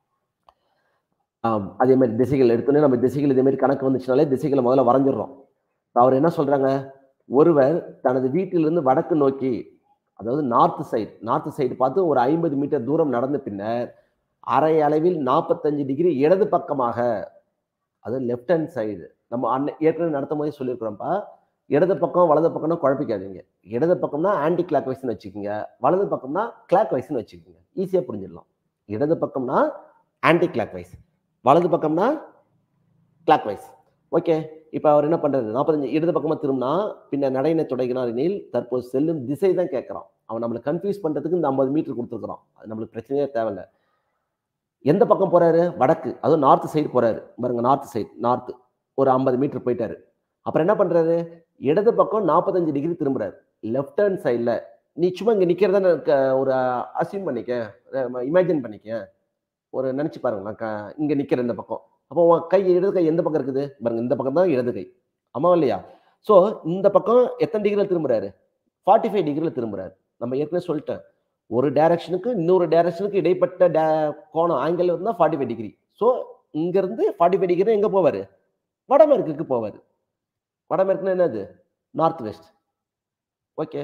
ஆம், அதே மாதிரி திசைகள் எடுத்தோன்னே நம்ம திசைகள் இதே மாதிரி கணக்கு வந்துச்சுனாலே திசைகளை முதல்ல வரைஞ்சிடுறோம் அவர் என்ன சொல்றாங்க ஒருவர் தனது வீட்டிலிருந்து வடக்கு நோக்கி அதாவது நார்த் சைடு நார்த் சைடு பார்த்து ஒரு ஐம்பது மீட்டர் தூரம் நடந்த பின்னர் அரை அளவில் நாற்பத்தஞ்சு டிகிரி இடது பக்கமாக அது லெஃப்ட் ஹேண்ட் சைடு நம்ம அன்னை ஏற்கனவே நடத்தும் போதே சொல்லியிருக்கிறோம்ப்பா இடது பக்கம் வலது பக்கம்னா குழப்பிக்காதீங்க இடது பக்கம்னா ஆன்டி கிளாக் வைஸ்னு வச்சுக்கோங்க வலது பக்கம்னா கிளாக் வைஸ்னு வச்சுக்கோங்க ஈஸியாக புரிஞ்சிடலாம் இடது பக்கம்னா ஆன்டி கிளாக் வைஸ் வலது பக்கம்னா கிளாக் வைஸ் ஓகே இப்போ அவர் என்ன பண்றாரு நாற்பத்தஞ்சு இடது பக்கமாக திரும்பினா பின்ன நடையினை தொடங்கினார் எனில் தற்போது செல்லும் திசை தான் கேட்குறான் அவன் நம்மளை கன்ஃபியூஸ் பண்ணுறதுக்கு இந்த ஐம்பது மீட்டர் கொடுத்துருக்குறான் அது நம்மளுக்கு பிரச்சனையே தேவையில்ல எந்த பக்கம் போறாரு வடக்கு அதுவும் நார்த் சைடு போறாரு பாருங்க நார்த் சைடு நார்த் ஒரு ஐம்பது மீட்டர் போயிட்டாரு அப்புறம் என்ன பண்றாரு இடது பக்கம் நாற்பத்தஞ்சு டிகிரி திரும்புறாரு லெஃப்ட் ஹேண்ட் சைடில் நீ சும்மா இங்கே நிற்கிறத ஒரு அசியூம் பண்ணிக்க இமேஜின் பண்ணிக்க ஒரு நினச்சி பாருங்க நான் க- இங்க நிற்கிற இந்த பக்கம் அப்போ உன் கை இடது கை எந்த பக்கம் இருக்குது பாருங்க இந்த பக்கம் தான் இடது கை ஆமா இல்லையா ஸோ இந்த பக்கம் எத்தனை டிகிரியில் திரும்புறாரு ஃபார்ட்டி ஃபைவ் டிகிரியில் திரும்புறாரு நம்ம ஏற்கனவே சொல்லிட்டேன் ஒரு டைரக்ஷனுக்கு இன்னொரு டைரக்ஷனுக்கு இடைப்பட்ட டே- கோணம் ஆங்கிள் இருந்தால் ஃபார்ட்டி ஃபைவ் டிகிரி ஸோ இங்கேருந்து ஃபார்ட்டி ஃபைவ் டிகிரி எங்கே போவார் வடமேற்குக்கு போவார் வடமேற்குன்னா என்னது நார்த் வெஸ்ட் ஓகே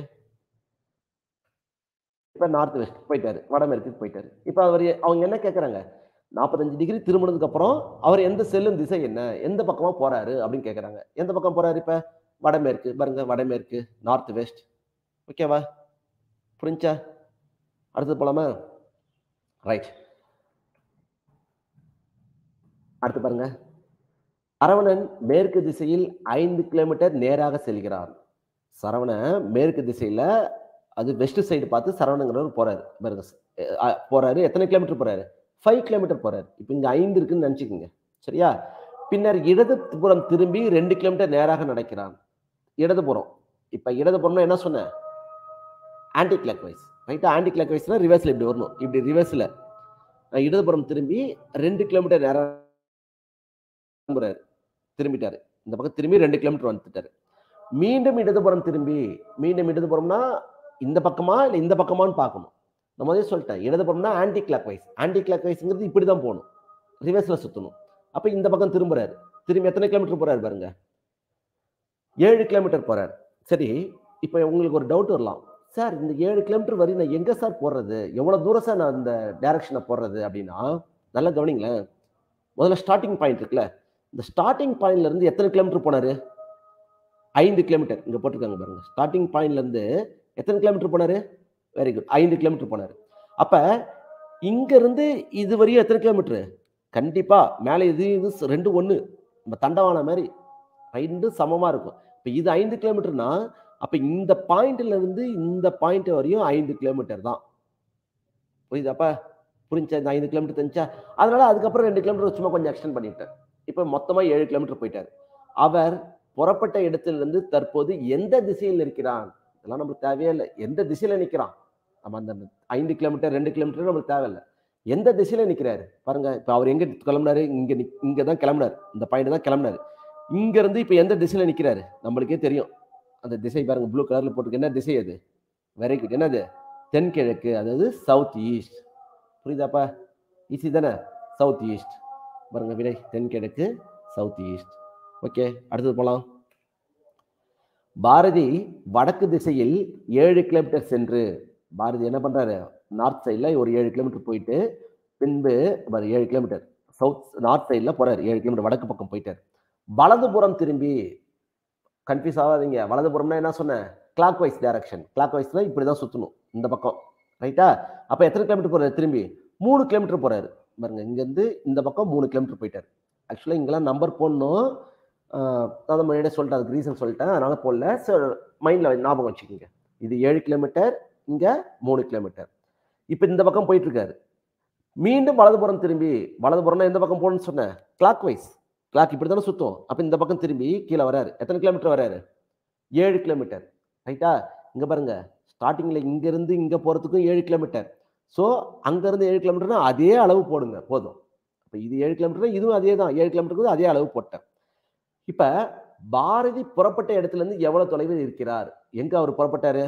இப்போ நார்த் வெஸ்ட் போயிட்டாரு வடமேற்குக்கு போயிட்டாரு இப்போ அவர் எ- அவங்க என்ன கேட்குறாங்க நாற்பத்தஞ்சு டிகிரி திரும்பினதுக்கு அப்புறம் அவர் எந்த செல்லும் திசை என்ன எந்த பக்கமா போறாரு அப்படின்னு கேட்குறாங்க எந்த பக்கம் போறாரு இப்போ வடமேற்கு பாருங்க வடமேற்கு நார்த் வெஸ்ட் ஓகேவா புரிஞ்சா அடுத்தது போலாமா ரைட் அடுத்து பாருங்க சரவணன் மேற்கு திசையில் ஐந்து கிலோமீட்டர் நேராக செல்கிறான் சரவணன் மேற்கு திசையில அது வெஸ்ட் சைடு பார்த்து சரவணங்கிறவர் போறாரு பாருங்க அஹ் அஹ் போறாரு எத்தனை கிலோமீட்டர் போறாரு ஃபைவ் கிலோமீட்டர் போறாரு இப்போ இங்க ஐந்து இருக்குன்னு நினைச்சுக்கோங்க சரியா பின்னர் இடதுபுறம் திரும்பி ரெண்டு கிலோமீட்டர் நேராக நடக்கிறான் இடதுபுறம் இப்ப இடதுபுறம்னா என்ன சொன்னேன் ஆன்டி கிளாக் வைஸ் ரைட்டா ஆன்டி கிளாக் வைஸ்னா ரிவர்ஸ்ல இப்படி வரணும் இப்படி ரிவர்ஸ்ல இடதுபுறம் திரும்பி ரெண்டு கிலோமீட்டர் நேரம் திரும்புறாரு திரும்பிட்டாரு இந்த பக்கம் திரும்பி ரெண்டு கிலோமீட்டர் வந்துட்டாரு மீண்டும் இடதுபுறம் திரும்பி மீண்டும் இடதுபுறம்னா இந்த பக்கமா இல்லை இந்த பக்கமான்னு பார்க்கணும் நான் முதல்ல சொல்லிட்டேன் இடதுபுறம்னா ஆன்டி கிளாக் வைஸ் ஆன்டி கிளாக் வைஸ்ங்கிறது இப்படி தான் போகணும் ரிவர்ஸ்ல சுற்றணும் அப்போ இந்த பக்கம் திரும்புறாரு திரும்பி எத்தனை கிலோமீட்டர் போறாரு பாருங்க ஏழு கிலோமீட்டர் போறாரு சரி இப்போ உங்களுக்கு ஒரு டவுட் வரலாம் சார் இந்த ஏழு கிலோமீட்டர் வரை நான் எங்க சார் போடுறது எவ்வளவு தூரம் சார் நான் இந்த டைரக்ஷனை போடுறது அப்படின்னா நல்லா கவனிங்களேன் முதல்ல ஸ்டார்டிங் பாயிண்ட் இருக்குல்ல இந்த ஸ்டார்டிங் பாயிண்ட்ல இருந்து எத்தனை கிலோமீட்டர் போனாரு ஐந்து கிலோமீட்டர் இங்க போட்டிருக்காங்க பாருங்க ஸ்டார்டிங் பாயிண்ட்ல இருந்து எத்தனை கிலோமீட்டர் போனாரு வெரி குட் ஐந்து கிலோமீட்டர் போனாரு அப்ப இங்க இருந்து இது வரையும் எத்தனை கிலோமீட்டர் கண்டிப்பா மேலே இது இது ச- ரெண்டு ஒண்ணு நம்ம தண்டவாளம் மாதிரி ரெண்டு சமமா இருக்கும் இப்போ இது ஐந்து கிலோமீட்டர்னா அப்ப இந்த பாயிண்ட்ல இருந்து இந்த பாயிண்ட் வரையும் ஐந்து கிலோமீட்டர் தான் புரியுதாப்பா புரிஞ்சா இந்த ஐந்து கிலோமீட்டர் தெரிஞ்சா அதனால அதுக்கப்புறம் ரெண்டு கிலோமீட்டர் சும்மா கொஞ்சம் எக்ஸ்டெண்ட் பண்ணிட்டேன் இப்போ மொத்தமா ஏழு கிலோமீட்டர் போயிட்டாரு அவர் புறப்பட்ட இடத்திலிருந்து தற்போது எந்த திசையில் இருக்கிறான் இதெல்லாம் நம்மளுக்கு தேவையே இல்லை எந்த திசையில நிக்கிறான் நம்ம அந்த ஐந்து கிலோமீட்டர் ரெண்டு கிலோமீட்டர் நம்மளுக்கு தேவையில்லை எந்த திசையில நிக்கிறாரு பாருங்க இப்ப அவர் எங்க கிளம்புனாரு இங்க நிக்- இங்க தான் கிளம்புனாரு இந்த பாயிண்ட் தான் கிளம்புனாரு இங்க இருந்து இப்ப எந்த திசையில நிக்கிறாரு நம்மளுக்கே தெரியும் அந்த திசை பாருங்க ப்ளூ கலர்ல போட்டுருக்கு என்ன திசை அது வெரி குட் என்னது தென்கிழக்கு அதாவது சவுத் ஈஸ்ட் புரியுதாப்பா ஈஸி தானே சவுத் ஈஸ்ட் பாருங்க விடை தென்கிழக்கு சவுத் ஈஸ்ட் ஓகே அடுத்தது போலாம் பாரதி வடக்கு திசையில் ஏழு கிலோமீட்டர் சென்று பாரதி என்ன பண்றாரு நார்த் சைடில் ஒரு ஏழு கிலோமீட்டர் போயிட்டு பின்பு பாரு, ஏழு கிலோமீட்டர் சவுத் நார்த் சைடில் போறாரு ஏழு கிலோமீட்டர் வடக்கு பக்கம் போயிட்டார் வலதுபுறம் திரும்பி கன்ஃபியூஸ் ஆகாதீங்க வலதுபுறம்னா என்ன சொன்னேன் கிளாக் வைஸ் டைரக்ஷன் கிளாக் வைஸ்னா இப்படி தான் சுற்றணும் இந்த பக்கம் ரைட்டா அப்போ எத்தனை கிலோமீட்டர் போறாரு திரும்பி மூணு கிலோமீட்டர் போறாரு பாருங்க இங்கேருந்து இந்த பக்கம் மூணு கிலோமீட்டர் போயிட்டார் ஆக்சுவலாக இங்கெல்லாம் நம்பர் போடணும் ஆஹ் நான் தான் முன்னாடியே சொல்லிட்டேன் அதுக்கு ரீசன் சொல்லிட்டேன் அதனால போடல ஸோ மைண்டில் ஞாபகம் வச்சுக்கோங்க இது ஏழு கிலோமீட்டர் இங்கே மூணு கிலோமீட்டர் இப்போ இந்த பக்கம் போயிட்டு இருக்காரு மீண்டும் வலதுபுறம் திரும்பி வலதுபுறம்னா எந்த பக்கம் போகணும்னு சொன்னேன் கிளாக் வைஸ் கிளாக் இப்படி தானே சுத்தும் அப்போ இந்த பக்கம் திரும்பி கீழே வராரு எத்தனை கிலோமீட்டர் வராரு ஏழு கிலோமீட்டர் ரைட்டா இங்க பாருங்க ஸ்டார்டிங்ல இங்க இருந்து இங்க போறதுக்கும் ஏழு கிலோமீட்டர் ஸோ அங்க இருந்து ஏழு கிலோமீட்டர்னா அதே அளவு போடுங்க போதும் இப்போ இது ஏழு கிலோமீட்டர் இதுவும் அதே தான் ஏழு கிலோமீட்டருக்கு அதே அளவு போட்டேன் இப்ப பாரதி புறப்பட்ட இடத்துல இருந்து எவ்வளவு தொலைவில் இருக்கிறார் எங்க அவர் புறப்பட்டாரு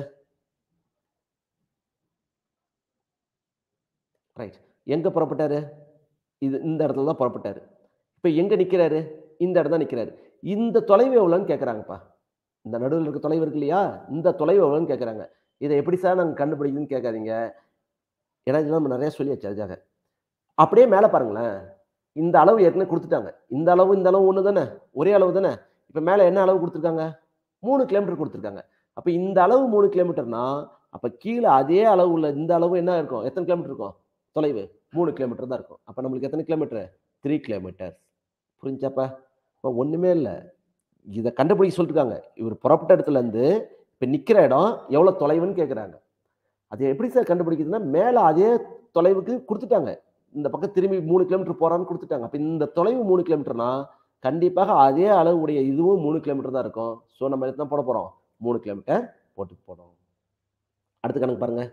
ரைட் எங்க புறப்பட்டாரு இது இந்த இடத்துல தான் புறப்பட்டாரு இப்ப எங்க நிக்கிறாரு இந்த இடம் தான் நிக்கிறாரு இந்த தொலைவு எவ்வளோன்னு கேட்குறாங்கப்பா இந்த நடுவில் இருக்க தொலைவு இருக்கு இல்லையா இந்த தொலைவு எவ்வளோன்னு கேட்குறாங்க இதை எப்படி சார் நாங்கள் கண்டுபிடிக்குதுன்னு கேட்காதீங்க ஏன்னா இதெல்லாம் நம்ம நிறைய சொல்லியாச்சு அதுக்காக அப்படியே மேலே பாருங்களேன் இந்த அளவு ஏற்கனவே கொடுத்துட்டாங்க இந்த அளவு இந்த அளவு ஒன்று தானே ஒரே அளவு தானே இப்போ மேலே என்ன அளவு கொடுத்துருக்காங்க மூணு கிலோமீட்டர் கொடுத்துருக்காங்க அப்போ இந்த அளவு மூணு கிலோமீட்டர்னா அப்போ கீழே அதே அளவு உள்ள இந்த அளவு என்ன இருக்கும் எத்தனை கிலோமீட்டர் இருக்கும் தொலைவு மூணு கிலோமீட்டர் தான் இருக்கும் அப்போ நம்மளுக்கு எத்தனை கிலோமீட்டர் த்ரீ கிலோமீட்டர் புரிஞ்சாப்பா இப்போ ஒன்றுமே இல்லை இதை கண்டுபிடிக்க சொல்லிருக்காங்க இவர் புறப்பட்ட இடத்துல இருந்து இப்போ நிற்கிற இடம் எவ்வளோ தொலைவுன்னு கேட்குறாங்க அது எப்படி சார் கண்டுபிடிக்குதுன்னா மேலே அதே தொலைவுக்கு கொடுத்துட்டாங்க இந்த பக்கம் திரும்பி மூணு கிலோமீட்டர் போறான்னு கொடுத்துட்டாங்க அப்போ இந்த தொலைவு மூணு கிலோமீட்டர்னா கண்டிப்பாக அதே அளவுடைய இதுவும் மூணு கிலோமீட்டர் தான் இருக்கும் ஸோ நம்ம எத்தனை போட போகிறோம் மூணு கிலோமீட்டர் போட்டு போடும் அடுத்த கணக்கு பாருங்க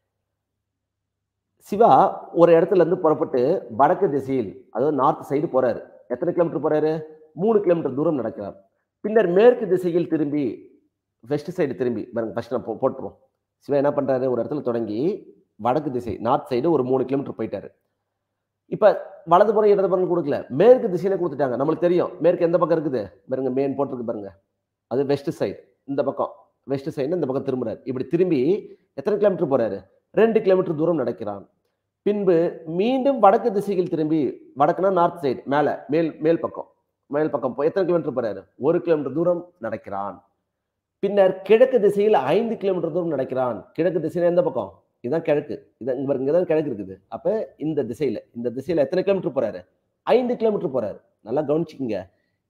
சிவா ஒரு இடத்துல இருந்து புறப்பட்டு வடக்கு திசையில் அதாவது நார்த் சைடு போறாரு எத்தனை கிலோமீட்டர் போறாரு மூணு கிலோமீட்டர் தூரம் நடக்கிறார் பின்னர் மேற்கு திசையில் திரும்பி வெஸ்ட் சைடு திரும்பி பாருங்க ஃபர்ஸ்ட் நான் போ- போட்டுருவோம் சிவா என்ன பண்றாரு ஒரு இடத்துல தொடங்கி வடக்கு திசை நார்த் சைடு ஒரு மூணு கிலோமீட்டர் போயிட்டாரு இப்ப வலதுபுறம் இடதுபுறம் கொடுக்கல மேற்கு திசையில கொடுத்துட்டாங்க நம்மளுக்கு தெரியும் மேற்கு எந்த பக்கம் இருக்குது பாருங்க மேன் போட்டிருக்கு பாருங்க அது வெஸ்ட் சைடு இந்த பக்கம் வெஸ்ட் சைடு இந்த பக்கம் திரும்புறாரு இப்படி திரும்பி எத்தனை கிலோமீட்டர் போறாரு ரெண்டு கிலோமீட்டர் தூரம் நடக்கிறான் பின்பு மீண்டும் வடக்கு திசையில் திரும்பி வடக்குனா நார்த் சைடு மேல மேல் மேல் பக்கம் மேல் பக்கம் போய் எத்தனை கிலோமீட்டர் போறாரு ஒரு கிலோமீட்டர் தூரம் நடக்கிறான் பின்னர் கிழக்கு திசையில் ஐந்து கிலோமீட்டர் தூரம் நடக்கிறான் கிழக்கு திசையில எந்த பக்கம் இதுதான் கிழக்கு இதான் இங்க பாருங்க, இங்கதான் கிழக்கு இருக்குது அப்ப இந்த திசையில இந்த திசையில எத்தனை கிலோமீட்டர் போறாரு ஐந்து கிலோமீட்டர் போறாரு நல்லா கவனிச்சுக்கங்க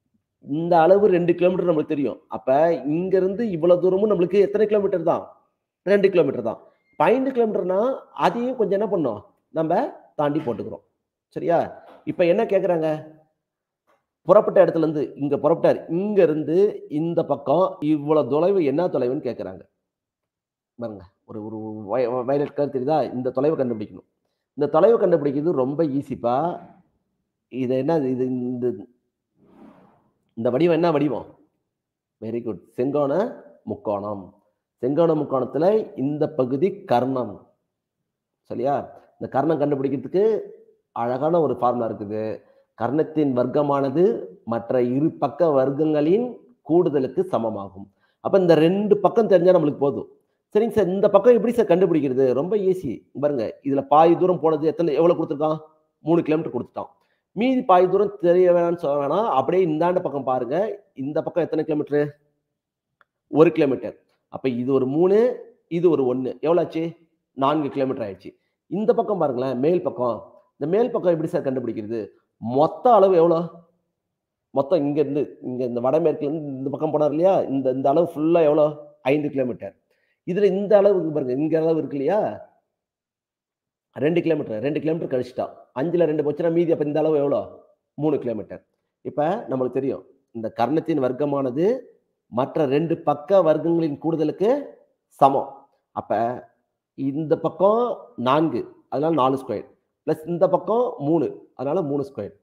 இந்த அளவு ரெண்டு கிலோமீட்டர் நம்மளுக்கு தெரியும் அப்ப இங்க இருந்து இவ்வளவு தூரமும் நம்மளுக்கு எத்தனை கிலோமீட்டர் தான் ரெண்டு கிலோமீட்டர் தான் இப்ப ஐந்து கிலோமீட்டர்னா அதையும் கொஞ்சம் என்ன பண்ணோம் நம்ம தாண்டி போட்டுக்கிறோம் சரியா இப்ப என்ன கேக்குறாங்க புறப்பட்ட இடத்துல இருந்து இங்க புறப்பட்டார் இங்க இருந்து இந்த பக்கம் இவ்வளவு தொலைவு என்ன தொலைவுன்னு கேக்குறாங்க பாருங்க ஒரு ஒரு வயலட் கலர் தெரியுதா இந்த தொலைவை கண்டுபிடிக்கணும் இந்த தொலைவை கண்டுபிடிக்கிறது ரொம்ப ஈஸிப்பா இது என்ன இது இந்த இந்த வடிவம் என்ன வடிவம் வெரி குட் செங்கோண முக்கோணம் செங்கோண முக்கோணத்துல இந்த பகுதி கர்ணம் சரியா இந்த கர்ணம் கண்டுபிடிக்கிறதுக்கு அழகான ஒரு ஃபார்முலா இருக்குது கர்ணத்தின் வர்க்கமானது மற்ற இரு பக்க வர்க்கங்களின் கூடுதலுக்கு சமமாகும் அப்ப இந்த ரெண்டு பக்கம் தெரிஞ்சா நம்மளுக்கு போதும் சரிங்க சார் இந்த பக்கம் எப்படி சார் கண்டுபிடிக்கிறது ரொம்ப ஈஸி பாருங்க இதுல பாதி தூரம் போனது எத்தனை எவ்வளவு கொடுத்துருக்கான் மூணு கிலோமீட்டர் கொடுத்துட்டான் மீதி பாதி தூரம் தெரிய வேணாம்னு சொல்ல வேணாம் அப்படியே இந்தாண்ட பக்கம் பாருங்க இந்த பக்கம் எத்தனை கிலோமீட்டர் ஒரு கிலோமீட்டர் அப்ப இது ஒரு மூணு இது ஒரு ஒன்று எவ்வளோ ஆச்சு நான்கு கிலோமீட்டர் ஆயிடுச்சு இந்த பக்கம் பாருங்களேன் மேல் பக்கம் இந்த மேல் பக்கம் எப்படி சார் கண்டுபிடிக்கிறது மொத்த அளவு எவ்வளோ மொத்தம் இங்க இருந்து இங்க இந்த வடமேற்குல இருந்து இந்த பக்கம் போனார் இல்லையா இந்த இந்த அளவு ஃபுல்லா எவ்வளோ ஐந்து கிலோமீட்டர் இதுல இந்த அளவு இருக்கு பாருங்க இங்க அளவு இருக்கு இல்லையா ரெண்டு கிலோமீட்டர் ரெண்டு கிலோமீட்டர் கழிச்சிட்டா அஞ்சுல ரெண்டு போச்சுன்னா மீதி அப்ப இந்த அளவு எவ்வளோ மூணு கிலோமீட்டர் இப்ப நம்மளுக்கு தெரியும் இந்த கர்ணத்தின் வர்க்கமானது மற்ற ரெண்டு பக்க வர்க்கங்களின் கூடுதலுக்கு சமம் அப்ப இந்த பக்கம் நான்கு அதனால நாலு ஸ்கொயர் பிளஸ் இந்த பக்கம் மூணு அதனால மூணு ஸ்கொயர்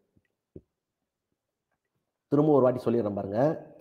திரும்ப ஒரு வாட்டி சொல்லிடுறேன் பாருங்க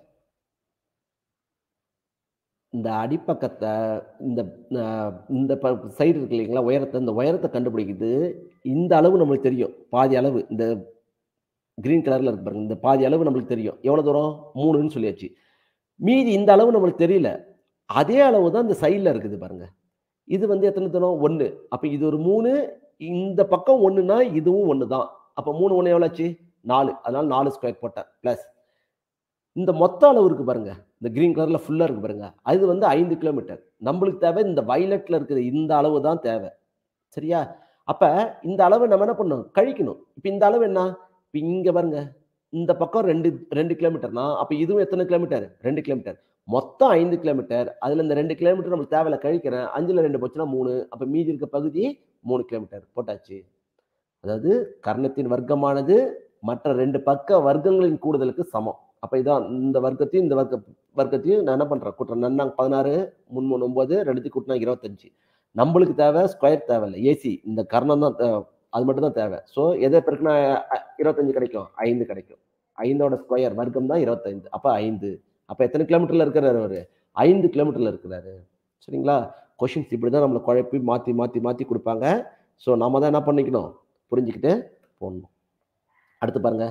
இந்த அடிப்பக்கத்தை இந்த அஹ், இந்த சைடு இருக்கு இல்லைங்களா உயரத்தை இந்த உயரத்தை கண்டுபிடிக்குது இந்த அளவு நம்மளுக்கு தெரியும் பாதி அளவு இந்த கிரீன் கலர்ல இருக்கு பாருங்க இந்த பாதி அளவு நம்மளுக்கு தெரியும் எவ்வளவு தூரம் மூணுன்னு சொல்லியாச்சு மீதி இந்த அளவு நம்மளுக்கு தெரியல அதே அளவு தான் இந்த சைடில் இருக்குது பாருங்க இது வந்து எத்தனை தூரம் ஒன்று அப்போ இது ஒரு மூணு இந்த பக்கம் ஒன்றுனா இதுவும் ஒன்று தான் அப்போ மூணு ஒன்று எவ்வளோ ஆச்சு நாலு அதனால நாலு ஸ்கொயர் போட்டேன் ப்ளஸ் இந்த மொத்த அளவு இருக்கு பாருங்க இந்த கிரீன் கலர்ல ஃபுல்லா இருக்கு பாருங்க அது வந்து ஐந்து கிலோமீட்டர் நம்மளுக்கு தேவை இந்த வயலட்ல இருக்கிற இந்த அளவு தான் தேவை சரியா அப்ப இந்த அளவை நம்ம என்ன பண்ணணும் கழிக்கணும் இப்ப இந்த அளவு என்ன இப்ப இங்க பாருங்க இந்த பக்கம் ரெண்டு ரெண்டு கிலோமீட்டர்னா அப்ப இதுவும் எத்தனை கிலோமீட்டர் ரெண்டு கிலோமீட்டர் மொத்தம் ஐந்து கிலோமீட்டர் அதுல இந்த ரெண்டு கிலோமீட்டர் நம்மளுக்கு தேவையில்ல கழிக்கிறேன் அஞ்சுல ரெண்டு போச்சுன்னா மூணு அப்ப மீதி இருக்க பகுதி மூணு கிலோமீட்டர் போட்டாச்சு அதாவது கர்ணத்தின் வர்க்கமானது மற்ற ரெண்டு பக்க வர்க்கங்களின் கூடுதலுக்கு சமம் அப்ப இதான் இந்த வர்க்கத்தையும் இந்த வர்க்க வர்க்கத்தையும் நான் என்ன பண்றேன் கூட்டுறேன் நன்னாங்க பதினாறு மூணு மூணு ஒன்பது ரெண்டுத்தையும் கூட்டினா இருபத்தஞ்சு நம்மளுக்கு தேவை ஸ்கொயர் தேவையில்லை ஏசி இந்த கர்ணம் தான் தேவை அது மட்டும் தான் தேவை ஸோ எதை பிறகுனா இருபத்தஞ்சு கிடைக்கும் ஐந்து கிடைக்கும் ஐந்தோட ஸ்கொயர் வர்க்கம் தான் இருபத்தைந்து அப்ப ஐந்து அப்ப எத்தனை கிலோமீட்டர்ல இருக்கிறாரு அவரு ஐந்து கிலோமீட்டர்ல இருக்கிறாரு சரிங்களா கொஷின்ஸ் இப்படி தான் நம்மளை குழப்பி மாத்தி மாத்தி மாத்தி கொடுப்பாங்க ஸோ நாம தான் என்ன பண்ணிக்கணும் புரிஞ்சுக்கிட்டு போடணும் அடுத்து பாருங்க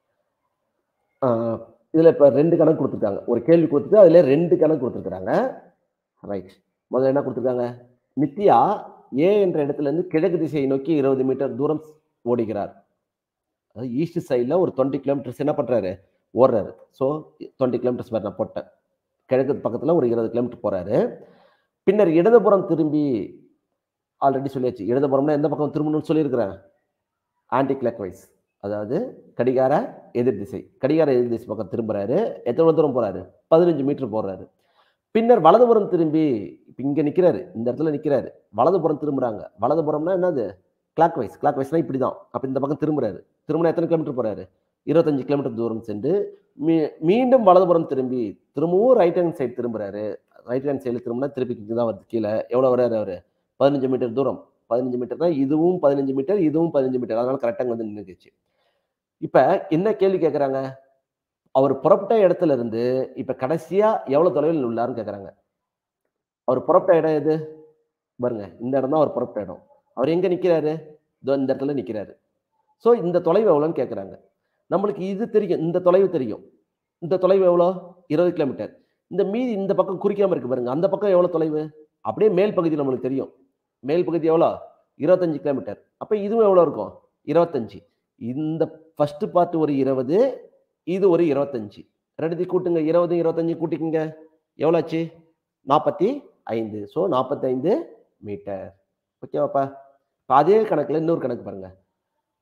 ஆஹ் இதுல இப்ப ரெண்டு கணக்கு கொடுத்துருக்காங்க ஒரு கேள்வி கொடுத்துட்டு அதுல ரெண்டு கணக்கு கொடுத்துருக்காங்க ரைட் முதல்ல என்ன கொடுத்துருக்காங்க நித்யா ஏ என்ற இடத்துல இருந்து கிழக்கு திசையை நோக்கி இருபது மீட்டர் தூரம் ஓடுகிறார் அதாவது ஈஸ்ட் சைடில் ஒரு டுவெண்ட்டி கிலோமீட்டர்ஸ் என்ன பண்றாரு ஓடுறாரு ஸோ டுவெண்ட்டி கிலோமீட்டர்ஸ் மாதிரி நான் போட்டேன் கிழக்கு பக்கத்துல ஒரு இருபது கிலோமீட்டர் போறாரு பின்னர் இடதுபுறம் திரும்பி ஆல்ரெடி சொல்லியாச்சு இடதுபுறம்னா எந்த பக்கம் திரும்பணும்னு சொல்லியிருக்கிறேன் ஆன்டி கிளாக் வைஸ் அதாவது கடிகார எதிர் திசை கடிகார எதிர் திசை பக்கம் திரும்புறாரு எத்தனை தூரம் போறாரு பதினஞ்சு மீட்டர் போறாரு பின்னர் வலதுபுறம் திரும்பி இப்ப இங்க நிக்கிறாரு இந்த இடத்துல நிக்கிறாரு வலதுபுறம் திரும்புறாங்க வலதுபுறம்னா என்னது கிளாக் வைஸ் கிளாக் வைஸ்னா இப்படிதான் அப்ப இந்த பக்கம் திரும்புறாரு திரும்பினா எத்தனை கிலோமீட்டர் போறாரு இருபத்தஞ்சு கிலோமீட்டர் தூரம் சென்று மீ மீண்டும் வலதுபுறம் திரும்பி திரும்பவும் ரைட் ஹேண்ட் சைடு திரும்புறாரு ரைட் ஹேண்ட் சைடில் திரும்பினா திருப்பி இங்கே தான் வருது கீழே எவ்வளோ வர்றாரு அவரு பதினஞ்சு மீட்டர் தூரம் பதினஞ்சு மீட்டர்னா இதுவும் பதினஞ்சு மீட்டர் இதுவும் பதினஞ்சு மீட்டர் அதனால கரெக்டாக வந்து நின்றுச்சு இப்ப என்ன கேள்வி கேட்குறாங்க அவர் புறப்பட்ட இடத்துல இருந்து இப்ப கடைசியா எவ்வளவு தொலைவில் உள்ளாருன்னு கேட்குறாங்க அவர் புறப்பட்ட இடம் எது பாருங்க இந்த இடம் தான் அவர் புறப்பட்ட இடம் அவர் எங்க நிக்கிறாரு இதோ இந்த இடத்துல நிக்கிறாரு ஸோ இந்த தொலைவு எவ்வளோன்னு கேட்குறாங்க நம்மளுக்கு இது தெரியும் இந்த தொலைவு தெரியும் இந்த தொலைவு எவ்வளோ இருபது கிலோமீட்டர் இந்த மீதி இந்த பக்கம் குறிக்காம இருக்கு பாருங்க அந்த பக்கம் எவ்வளோ தொலைவு அப்படியே மேல் பகுதி நம்மளுக்கு தெரியும் மேல் பகுதி எவ்வளோ இருபத்தஞ்சு கிலோமீட்டர் அப்போ இதுவும் எவ்வளோ இருக்கும் இருபத்தஞ்சு இந்த ஃபர்ஸ்ட் பார்ட் ஒரு இருபது இது ஒரு இருபத்தஞ்சு ரெண்டுத்தையும் கூட்டுங்க இருபது இருபத்தஞ்சு கூட்டிக்கங்க எவ்வளோ ஆச்சு நாற்பத்தி ஐந்து ஸோ நாற்பத்தைந்து மீட்டர் ஓகேவாப்பா இப்போ அதே கணக்கில் இன்னொரு கணக்கு பாருங்க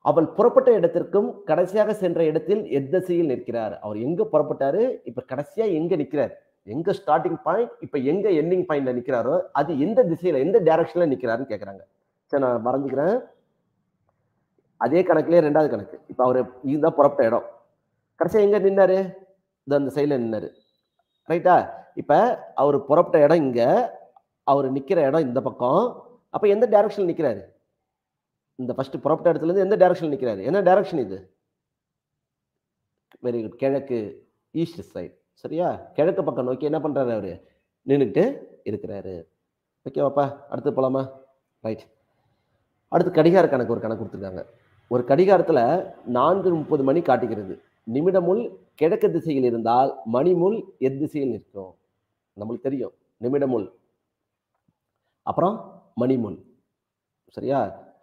அவள் புறப்பட்ட இடத்திற்கும் கடைசியாக சென்ற இடத்தில் எத்திசையில் நிற்கிறார் அவர் எங்க புறப்பட்டாரு இப்ப கடைசியா எங்க நிக்கிறார் எங்க ஸ்டார்டிங் பாயிண்ட் இப்ப எங்க எண்டிங் பாயிண்ட்ல நிக்கிறாரோ அது எந்த திசையில எந்த டைரக்ஷன்ல நிக்கிறாருன்னு கேக்குறாங்க சரி நான் வரைஞ்சுக்கிறேன் அதே கணக்குலயே ரெண்டாவது கணக்கு இப்ப அவர் இதுதான் புறப்பட்ட இடம் கடைசியா எங்க நின்னாரு இந்த அந்த சைடுல நின்னாரு ரைட்டா இப்ப அவர் புறப்பட்ட இடம் இங்க அவர் நிக்கிற இடம் இந்த பக்கம் அப்ப எந்த டைரக்ஷன்ல நிக்கிறாரு இந்த ஃபர்ஸ்ட் புறப்பட்ட இடத்துல இருந்து எந்த டைரக்ஷன் நிக்கிறாரு என்ன டைரக்ஷன் இது வெரி குட் கிழக்கு ஈஸ்ட் சைடு சரியா கிழக்கு பக்கம் நோக்கி என்ன பண்றாரு அவரு நின்றுட்டு இருக்கிறாரு ஓகேவாப்பா அடுத்து போலாமா ரைட் அடுத்து கடிகார கணக்கு ஒரு கணக்கு கொடுத்துருக்காங்க ஒரு கடிகாரத்துல நான்கு முப்பது மணி காட்டுகிறது நிமிடமுள் கிழக்கு திசையில் இருந்தால் மணிமுள் எத்திசையில் நிற்கும் நம்மளுக்கு தெரியும் நிமிடமுள் அப்புறம் மணிமுள் சரியா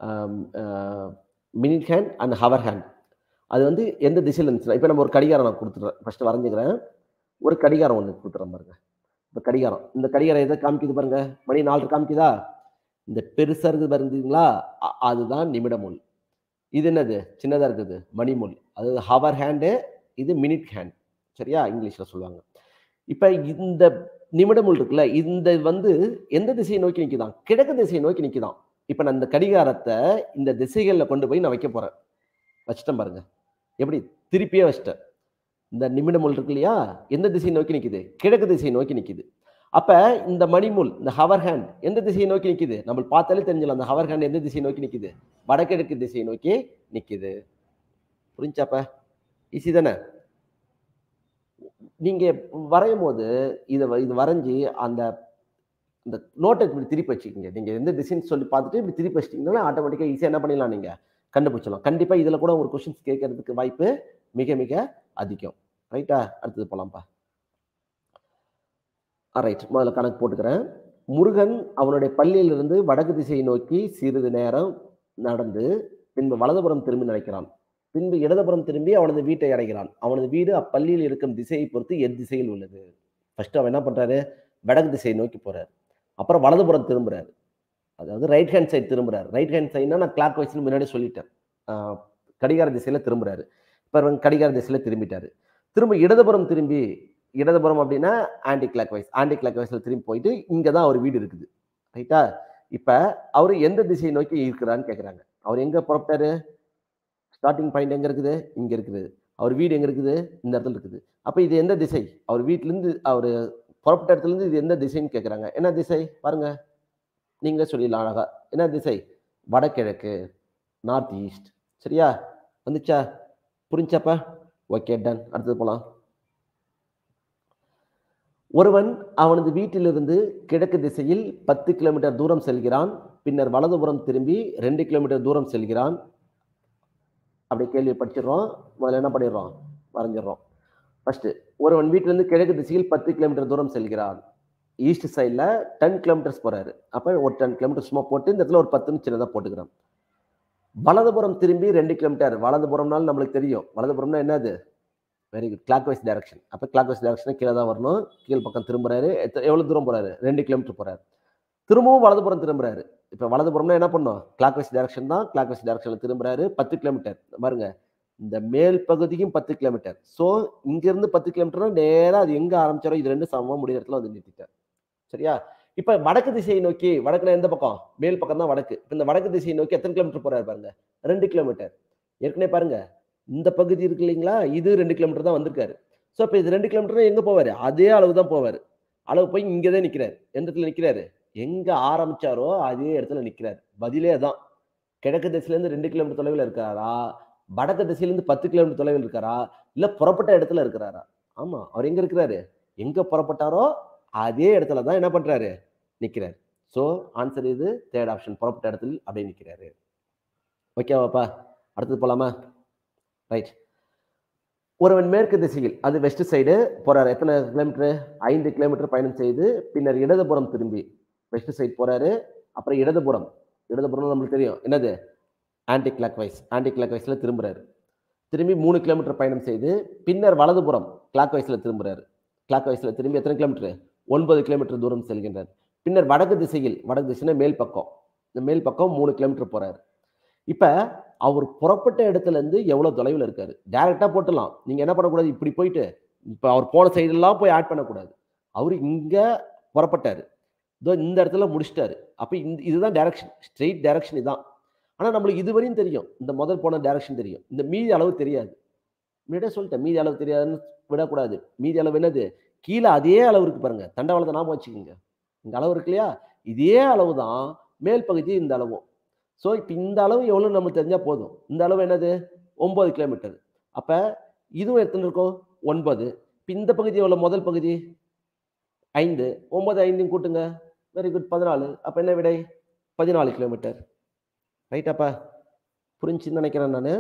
minute hand and hour hand அது வந்து எந்த திசையில் இருந்துச்சுன்னா இப்போ நம்ம ஒரு கடிகாரம் நான் கொடுத்துட்றேன் ஃபர்ஸ்ட் வரைஞ்சுக்கிறேன் ஒரு கடிகாரம் ஒன்று கொடுத்துறேன் பாருங்க இப்போ கடிகாரம் இந்த கடிகாரம் எதை காமிக்குது பாருங்க மணி நாலு காமிக்குதா இந்த பெருசா இருக்குது பாருங்களா அ- அதுதான் நிமிடமுள் இது என்னது சின்னதா இருக்குது மணிமுள் அது ஹவர் ஹேண்டு இது மினிட் ஹேண்ட் சரியா இங்கிலீஷ்ல சொல்லுவாங்க இப்போ இந்த நிமிடமுள் இருக்குல்ல இந்த வந்து எந்த திசையை நோக்கி நிற்குதான் கிழக்கு திசையை நோக்கி நிற்குதான் இப்போ நான் இந்த கடிகாரத்தை இந்த திசைகளில் கொண்டு போய் நான் வைக்க போறேன் வச்சிட்டேன் பாருங்க எப்படி திருப்பியே வச்சிட்டேன் இந்த நிமிடமுள் இருக்கு இல்லையா எந்த திசையை நோக்கி நிற்குது கிழக்கு திசையை நோக்கி நிற்குது அப்ப இந்த மணிமுள் இந்த ஹவர் ஹேண்ட் எந்த திசையை நோக்கி நிற்குது நம்ம பார்த்தாலே தெரிஞ்சலாம் அந்த ஹவர் ஹேண்ட் எந்த திசையை நோக்கி நிற்குது வடகிழக்கு திசையை நோக்கி நிற்குது புரிஞ்சாப்ப ஈஸி தானே நீங்க வரையும் போது இதை வ- இது வரைஞ்சி அந்த இந்த நோட்டை இப்படி திருப்பி வச்சுக்கோங்க நீங்க எந்த திசைன்னு சொல்லி பார்த்துட்டு இப்படி திருப்பி வச்சிட்டீங்கன்னா ஆட்டோமேட்டிக்காக ஈஸியாக என்ன பண்ணிடலாம் நீங்க கண்டுபிடிச்சலாம் கண்டிப்பா இதுல கூட ஒரு கொஸ்டின்ஸ் கேட்கறதுக்கு வாய்ப்பு மிக மிக அதிகம் ரைட்டா அடுத்தது போலாம்ப்பா ரைட் முதல்ல கணக்கு போட்டுக்கிறேன் முருகன் அவனுடைய பள்ளியிலிருந்து வடக்கு திசையை நோக்கி சிறிது நேரம் நடந்து பின்பு வலதுபுறம் திரும்பி நடக்கிறான் பின்பு இடதுபுறம் திரும்பி அவனது வீட்டை அடைகிறான் அவனது வீடு அப்பள்ளியில் இருக்கும் திசையை பொறுத்து எத் திசையில் உள்ளது ஃபர்ஸ்ட் அவன் என்ன பண்றாரு வடக்கு திசையை நோக்கி போறாரு அப்புறம் வலதுபுறம் திரும்புறாரு அதாவது ரைட் ஹேண்ட் சைடு திரும்புறாரு ரைட் ஹேண்ட் சைடுனா நான் கிளாக் வைஸ்னு முன்னாடி சொல்லிட்டேன் ஆஹ் கடிகார திசையில திரும்புறாரு இப்போ இவன் கடிகார திசையில திரும்பிட்டாரு திரும்ப இடதுபுறம் திரும்பி இடதுபுறம் அப்படின்னா ஆன்டி கிளாக் வைஸ் ஆன்டி கிளாக் வைஸ்ல திரும்பி போயிட்டு இங்க தான் அவர் வீடு இருக்குது ரைட்டா இப்ப அவர் எந்த திசையை நோக்கி இருக்கிறான்னு கேக்குறாங்க அவர் எங்க புறப்பட்டாரு ஸ்டார்டிங் பாயிண்ட் எங்க இருக்குது இங்க இருக்குது அவர் வீடு எங்க இருக்குது இந்த இடத்துல இருக்குது அப்ப இது எந்த திசை அவர் வீட்ல இருந்து அவர் புறப்பட்ட இடத்துல இருந்து இது எந்த திசைன்னு கேக்குறாங்க என்ன திசை பாருங்க நீங்களே சொல்லிடலாம் அழகா என்ன திசை வடகிழக்கு நார்த் ஈஸ்ட் சரியா வந்துச்சா புரிஞ்சாப்பா ஓகே டன் அடுத்தது போலாம் ஒருவன் அவனது வீட்டிலிருந்து கிழக்கு திசையில் பத்து கிலோமீட்டர் தூரம் செல்கிறான் பின்னர் வலதுபுறம் திரும்பி ரெண்டு கிலோமீட்டர் தூரம் செல்கிறான் அப்படி கேள்வி படிச்சிடுறோம் முதல்ல என்ன பண்ணிடுறோம் வரைஞ்சிடுறோம் ஃபர்ஸ்ட் ஒருவன் வீட்டிலிருந்து கிழக்கு திசையில் பத்து கிலோமீட்டர் தூரம் செல்கிறான் ஈஸ்ட் சைடில் டென் கிலோமீட்டர்ஸ் போறாரு அப்போ ஒரு டென் கிலோமீட்டர் சும்மா போட்டு இந்த இடத்துல ஒரு பத்துன்னு சின்னதாக போட்டுக்கிறோம் வலதுபுறம் திரும்பி ரெண்டு கிலோமீட்டர் வலதுபுறம்னாலும் நம்மளுக்கு தெரியும் வலதுபுறம்னா என்னது very good clockwise direction அப்போ கிளாக் வைஸ் டைரக்ஷன் கீழே தான் வரணும் கீழ் பக்கம் திரும்புறாரு எத்த- எவ்வளவு தூரம் போறாரு ரெண்டு கிலோமீட்டர் போறாரு திரும்பவும் வலதுபுறம் திரும்புறாரு இப்போ வலதுபுறம்னா என்ன பண்ணும் கிளாக் வைஸ் டைரக்ஷன் தான் கிளாக் வைஸ் டைரக்ஷன்ல திரும்புறாரு பத்து கிலோமீட்டர் பாருங்க இந்த மேல் பகுதிக்கும் பத்து கிலோமீட்டர் ஸோ இங்கிருந்து பத்து கிலோமீட்டர்னா நேரா அது எங்க ஆரம்பிச்சாரோ இது ரெண்டு சமமா முடிய இடத்துல வந்து நிறுத்திட்டார் சரியா இப்ப வடக்கு திசையை நோக்கி வடக்குல எந்த பக்கம் மேல் பக்கம் தான் வடக்கு இப்ப இந்த வடக்கு திசையை நோக்கி எத்தனை கிலோமீட்டர் போறாரு பாருங்க ரெண்டு கிலோமீட்டர் ஏற்கனவே பாருங்க இந்த பகுதி இருக்கு இல்லைங்களா இது ரெண்டு கிலோமீட்டர் தான் வந்திருக்காரு ஸோ இப்போ இது ரெண்டு கிலோமீட்டர் எங்க போவாரு அதே அளவு தான் போவாரு அளவு போய் இங்கே தான் நிற்கிறாரு எந்த இடத்துல நிற்கிறாரு எங்க ஆரம்பிச்சாரோ அதே இடத்துல நிற்கிறாரு பதிலே அதான் கிழக்கு திசையிலேருந்து ரெண்டு கிலோமீட்டர் தொலைவில் இருக்காரா வடக்கு திசையிலேருந்து பத்து கிலோமீட்டர் தொலைவில் இருக்காரா இல்ல புறப்பட்ட இடத்துல இருக்கிறாரா ஆமா அவர் எங்க இருக்கிறாரு எங்க புறப்பட்டாரோ அதே இடத்துல தான் என்ன பண்றாரு நிக்கிறாரு ஸோ ஆன்சர் இது தேர்ட் ஆப்ஷன் புறப்பட்ட இடத்துல அப்படியே நிக்கிறாரு ஓகேவாப்பா அடுத்தது போலாமா ரைட் ஒருவன் மேற்கு திசையில் அது வெஸ்ட் சைடு போறாரு எத்தனை கிலோமீட்டர் ஐந்து கிலோமீட்டர் பயணம் செய்து பின்னர் இடதுபுறம் திரும்பி வெஸ்ட் சைடு போறாரு அப்புறம் இடதுபுறம் இடதுபுறம் நம்மளுக்கு தெரியும் என்னது ஆன்டி கிளாக் வைஸ் ஆன்டி கிளாக் வைஸ்ல திரும்புறாரு திரும்பி மூணு கிலோமீட்டர் பயணம் செய்து பின்னர் வலதுபுறம் கிளாக் வைஸ்ல திரும்புறாரு கிளாக் வைஸ்ல திரும்பி எத்தனை கிலோமீட்டர் ஒன்பது கிலோமீட்டர் தூரம் செல்கின்றார் பின்னர் வடக்கு திசையில் வடக்கு திசைனா மேல் பக்கம் இந்த மேல் பக்கம் மூணு கிலோமீட்டர் போறாரு இப்போ அவர் புறப்பட்ட இடத்துல இருந்து எவ்வளவு தொலைவில் இருக்காரு டைரக்டா போட்டுடலாம் நீங்க என்ன பண்ணக்கூடாது இப்படி போயிட்டு இப்போ அவர் போன சைடெல்லாம் போய் ஆட் பண்ணக்கூடாது அவர் இங்க புறப்பட்டாரு இதோ இந்த இடத்துல முடிச்சிட்டாரு அப்போ இந்த இதுதான் டைரக்ஷன் ஸ்ட்ரெயிட் டைரக்ஷன் இதுதான் ஆனா நம்மளுக்கு இதுவரையும் தெரியும் இந்த முதல் போன டைரக்ஷன் தெரியும் இந்த மீதி அளவு தெரியாது முன்னாடியே சொல்லிட்டேன் மீதி அளவு தெரியாதுன்னு விடக்கூடாது மீதி அளவு என்னது கீழே அதே அளவு இருக்கு பாருங்க தண்டவாளத்தை ஞாபகம் வச்சுக்கோங்க இந்த அளவு இருக்கு இல்லையா இதே அளவு தான் மேல் பகுதி இந்த அளவும் ஸோ இப்போ இந்த அளவு எவ்வளோ நமக்கு தெரிஞ்சால் போதும் இந்த அளவு என்னது ஒம்பது கிலோமீட்டர் அப்போ இதுவும் எத்தனை இருக்கும் ஒன்பது இப்போ இந்த பகுதி எவ்வளோ முதல் பகுதி ஐந்து ஒன்பது ஐந்தையும் கூட்டுங்க வெரி குட் பதினாலு அப்போ என்ன விடை பதினாலு கிலோமீட்டர் ரைட்டாப்பா புரிஞ்சுன்னு நினைக்கிறேன் நான்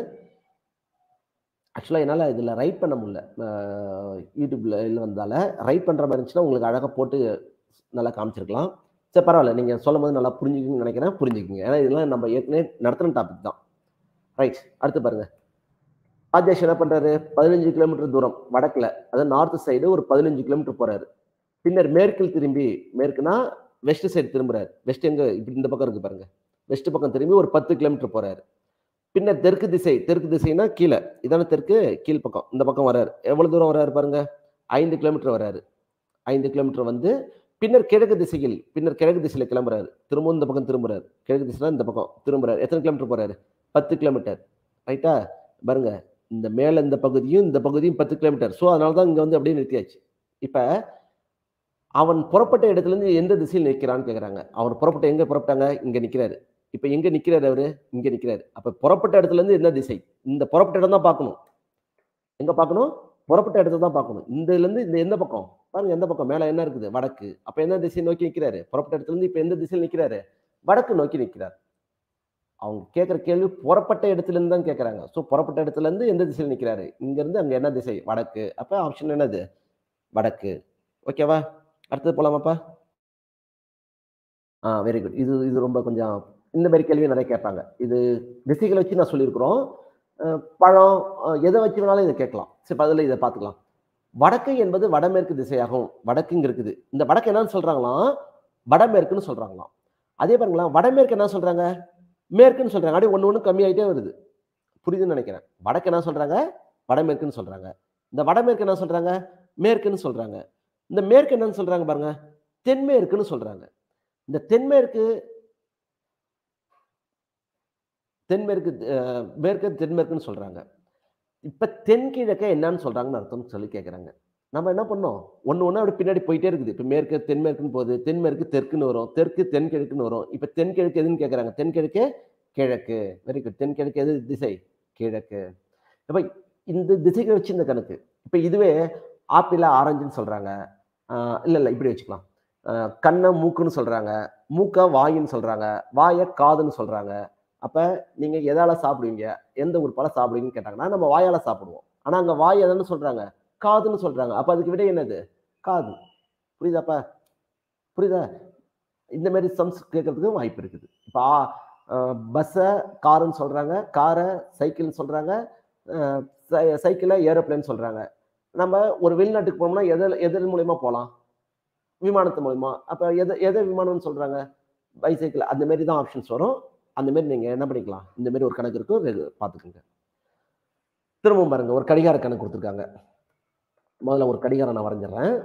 ஆக்சுவலாக என்னால் இதில் ரைட் பண்ண முடியல யூடியூப்பில் இல்லை வந்தால ரைட் பண்ணுற மாதிரி இருந்துச்சுன்னா உங்களுக்கு அழகாக போட்டு நல்லா காமிச்சிருக்கலாம் சரி பரவாயில்ல நீங்கள் சொல்லும் போது நல்லா புரிஞ்சுக்கணும்னு நினைக்கிறேன் புரிஞ்சுக்கிங்க ஏன்னா இதெல்லாம் நம்ம ஏற்கனவே நடத்தின டாபிக் தான் ரைட் அடுத்து பாருங்க ராஜேஷ் என்ன பண்ணுறாரு பதினஞ்சு கிலோமீட்டர் தூரம் வடக்கில் அதாவது நார்த் சைடு ஒரு பதினஞ்சு கிலோமீட்டர் போகிறாரு பின்னர் மேற்கில் திரும்பி மேற்குனா வெஸ்ட் சைடு திரும்புறாரு வெஸ்ட் எங்கே இப்படி இந்த பக்கம் இருக்கு பாருங்க வெஸ்ட் பக்கம் திரும்பி ஒரு பத்து கிலோமீட்டர் போகிறாரு பின்னர் தெற்கு திசை தெற்கு திசைனா கீழே இதான தெற்கு கீழ் பக்கம் இந்த பக்கம் வராரு எவ்வளோ தூரம் வராரு பாருங்க ஐந்து கிலோமீட்டர் வராரு ஐந்து கிலோமீட்டர் வந்து பின்னர் கிழக்கு திசையில் பின்னர் கிழக்கு திசையில் கிளம்புறாரு திரும்பவும் இந்த பக்கம் திரும்புறாரு கிழக்கு திசைனா இந்த பக்கம் திரும்புறாரு எத்தனை கிலோமீட்டர் போறாரு பத்து கிலோமீட்டர் ரைட்டா பாருங்க இந்த மேல இந்த பகுதியும் இந்த பகுதியும் பத்து கிலோமீட்டர் ஸோ அதனால தான் இங்க வந்து அப்படியே நிறுத்தியாச்சு இப்ப அவன் புறப்பட்ட இடத்துல இருந்து எந்த திசையில் நிற்கிறான்னு கேட்குறாங்க அவர் புறப்பட்ட எங்க புறப்பட்டாங்க இங்க நிக்கிறாரு இப்ப எங்க நிக்கிறாரு அவரு இங்க நிக்கிறாரு அப்ப புறப்பட்ட இடத்துல இருந்து என்ன திசை இந்த புறப்பட்ட இடம் தான் பார்க்கணும் எங்க பார்க்கணும் புறப்பட்ட இடத்துல தான் பார்க்கணும் இந்த இதுல இருந்து இந்த எந்த பக்கம் பாருங்க எந்த பக்கம் மேல என்ன இருக்குது வடக்கு அப்ப எந்த திசையை நோக்கி நிக்கிறாரு புறப்பட்ட இடத்துல இருந்து இப்ப எந்த திசையில் நிக்கிறாரு வடக்கு நோக்கி நிக்கிறார் அவங்க கேட்குற கேள்வி புறப்பட்ட இடத்துல இருந்து தான் கேட்குறாங்க ஸோ புறப்பட்ட இடத்துல இருந்து எந்த திசையில் நிற்கிறாரு இங்கேருந்து அங்கே என்ன திசை வடக்கு அப்போ ஆப்ஷன் என்னது வடக்கு ஓகேவா அடுத்தது போலாமாப்பா ஆ வெரி குட் இது இது ரொம்ப கொஞ்சம் இந்த மாதிரி கேள்வி நிறைய கேட்பாங்க இது திசைகளை வச்சு நான் சொல்லியிருக்கிறோம் அஹ் பழம் அஹ் எதை வச்சு வேணாலும் இதை கேட்கலாம் சரி பதில் இதை பார்த்துக்கலாம் வடக்கு என்பது வடமேற்கு திசையாகும் வடக்குங்க இருக்குது இந்த வடக்கு என்னன்னு சொல்றாங்களாம் வடமேற்குன்னு சொல்றாங்களாம் அதே பாருங்களேன் வடமேற்கு என்ன சொல்றாங்க மேற்குன்னு சொல்றாங்க அப்படியே ஒன்று ஒன்று கம்மியாயிட்டே வருது புரியுதுன்னு நினைக்கிறேன் வடக்கு என்ன சொல்றாங்க வடமேற்குன்னு சொல்றாங்க இந்த வடமேற்கு என்ன சொல்றாங்க மேற்குன்னு சொல்றாங்க இந்த மேற்கு என்னன்னு சொல்றாங்க பாருங்க தென்மேற்குன்னு சொல்றாங்க இந்த தென்மேற்கு தென்மேற்கு அஹ், மேற்கு தென்மேற்குன்னு சொல்றாங்க இப்ப தென்கிழக்க என்னன்னு சொல்றாங்கன்னு அர்த்தம் சொல்லி கேட்குறாங்க நம்ம என்ன பண்ணோம் ஒன்று ஒன்று அப்படி பின்னாடி போயிட்டே இருக்குது இப்போ மேற்கு தென்மேற்குன்னு போகுது தென்மேற்கு தெற்குன்னு வரும் தெற்கு தென்கிழக்குன்னு வரும் இப்போ தென்கிழக்கு எதுன்னு கேட்குறாங்க தென்கிழக்கு கிழக்கு வெரி குட் தென்கிழக்கு எது திசை கிழக்கு இப்போ இந்த திசைகளை வச்சு இந்த கணக்கு இப்போ இதுவே ஆப்பிள ஆரஞ்சுன்னு சொல்றாங்க இல்லை இல்லை இப்படி வச்சுக்கலாம் ஆஹ் கண்ணை மூக்குன்னு சொல்றாங்க மூக்க வாயின்னு சொல்றாங்க வாயை காதுன்னு சொல்றாங்க அப்ப நீங்க எதால சாப்பிடுவீங்க எந்த உறுப்பால சாப்பிடுவீங்கன்னு கேட்டாங்கன்னா நம்ம வாயால சாப்பிடுவோம் ஆனா அங்க வாய் எதுன்னு சொல்றாங்க காதுன்னு சொல்றாங்க அப்ப அதுக்கு விட என்னது காது புரியுதாப்பா புரியுதா இந்த மாதிரி சம்ஸ் கேட்கறதுக்கு வாய்ப்பு இருக்குது இப்போ பஸ்ஸை காருன்னு சொல்றாங்க காரை சைக்கிள்னு சொல்றாங்க சைக்கிளை ஏரோப்ளேன் சொல்றாங்க நம்ம ஒரு வெளிநாட்டுக்கு போனோம்னா எதில் எதன் மூலியமா போகலாம் விமானத்து மூலியமா அப்போ எதை எதை விமானம்னு சொல்றாங்க பைசைக்கிள் அந்த மாதிரி தான் ஆப்ஷன்ஸ் வரும் அந்த மாதிரி நீங்க என்ன பண்ணிக்கலாம் இந்த மாதிரி ஒரு கணக்கு இருக்கும் ரெகு- பார்த்துக்கோங்க திரும்பவும் பாருங்க ஒரு கடிகார கணக்கு கொடுத்துருக்காங்க முதல்ல ஒரு கடிகாரம் நான் வரைஞ்சிடுறேன்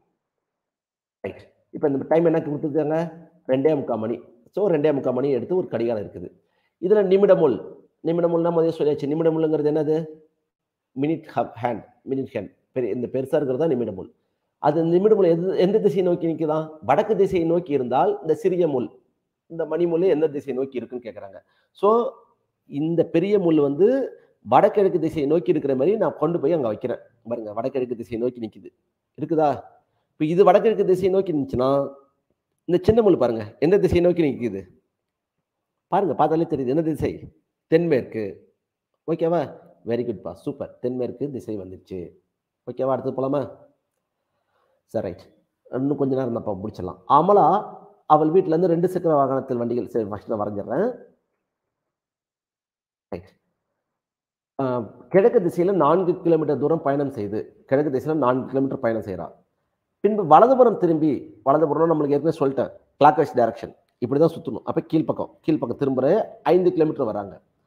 ரைட் இப்போ இந்த டைம் என்ன கொடுத்துருக்காங்க ரெண்டே முக்கால் மணி ஸோ ரெண்டே முக்கால் மணி எடுத்து ஒரு கடிகாரம் இருக்குது இதில் நிமிடமுள் நிமிடமுள்னா முதல்ல சொல்லியாச்சு நிமிடமுள்ங்கிறது என்னது minute hub hand minute hand பெரிய இந்த பெருசாக இருக்கிறது தான் நிமிடமுள் அது நிமிடமுள் எது எந்த திசையை நோக்கி நிற்குதான் வடக்கு திசையை நோக்கி இருந்தால் இந்த சிறிய முள் இந்த மணிமுள் எந்த திசையை நோக்கி இருக்குன்னு கேட்குறாங்க ஸோ இந்த பெரிய முள் வந்து வடகிழக்கு திசையை நோக்கி இருக்கிற மாதிரி நான் கொண்டு போய் அங்கே வைக்கிறேன் பாருங்க வடகிழக்கு திசையை நோக்கி நிற்குது இருக்குதா இப்போ இது வடகிழக்கு திசையை நோக்கி நின்றுச்சுன்னா இந்த சின்ன முள் பாருங்க எந்த திசையை நோக்கி நிற்குது பாருங்க பார்த்தாலே தெரியுது என்ன திசை தென்மேற்கு ஓகேவா வெரி குட்பா சூப்பர் தென்மேற்கு திசை வந்துச்சு ஓகேவா அடுத்து போலாமா சரி ரைட் இன்னும் கொஞ்ச நேரம் நம்ம முடிச்சிடலாம் அமலா அவள் வீட்ல இருந்து ரெண்டு சக்கர வாகனத்தில் வண்டிகள் சரி ஃபர்ஸ்ட் நான் வரைஞ்சிடுறேன் ரைட் கிழக்கு திசையில நான்கு கிலோமீட்டர் தூரம் பயணம் செய்து கிழக்கு திசையில நான்கு கிலோமீட்டர் பயணம் செய்றா பின்பு வலதுபுறம் திரும்பி வலதுபுறம் நம்மளுக்கு ஏற்கனவே சொல்லிட்டேன் கிளாக் வைஸ் டைரக்ஷன் இப்படி தான் சுற்றணும் அப்போ கீழ்ப்பக்கம் கீழ்ப்பக்கம் திரும்புற ஐந்து கிலோமீட்டர் வராங்க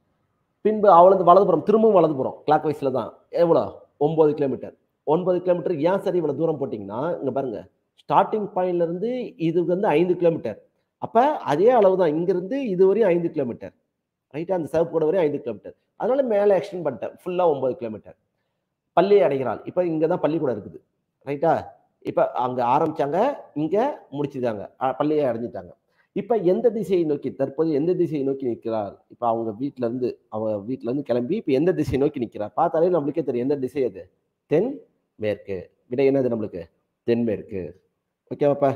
பின்பு அவளது வலதுபுறம் திரும்பவும் வலதுபுறம் கிளாக் வைஸில் தான் எவ்வளோ ஒம்பது கிலோமீட்டர் ஒன்பது கிலோமீட்டர் ஏன் சரி இவ்வளோ தூரம் போட்டிங்கன்னா இங்கே பாருங்க ஸ்டார்டிங் பாயிண்ட்ல இருந்து இது வந்து ஐந்து கிலோமீட்டர் அப்போ அதே அளவு தான் இங்கிருந்து இது வரையும் ஐந்து கிலோமீட்டர் ரைட்டா அந்த சிவப்பு கூட வரையும் ஐந்து கிலோமீட்டர் அதனால மேலே எக்ஸ்டெண்ட் பண்ணிட்டேன் ஃபுல்லாக ஒன்பது கிலோமீட்டர் பள்ளி அடைகிறாள் இப்போ இங்கே தான் பள்ளிக்கூடம் இருக்குது ரைட்டா இப்போ அங்கே ஆரம்பிச்சாங்க இங்கே முடிச்சிட்டாங்க அஹ் பள்ளியை அடைஞ்சிட்டாங்க இப்போ எந்த திசையை நோக்கி தற்போது எந்த திசையை நோக்கி நிற்கிறார் இப்போ அவங்க வீட்ல இருந்து அவங்க வீட்ல இருந்து கிளம்பி இப்போ எந்த திசையை நோக்கி நிற்கிறார் பார்த்தாலே நம்மளுக்கே தெரியும் எந்த திசை அது தென் மேற்கு விடை என்னது நம்மளுக்கு தென்மேற்கு ஓகேவாப்பா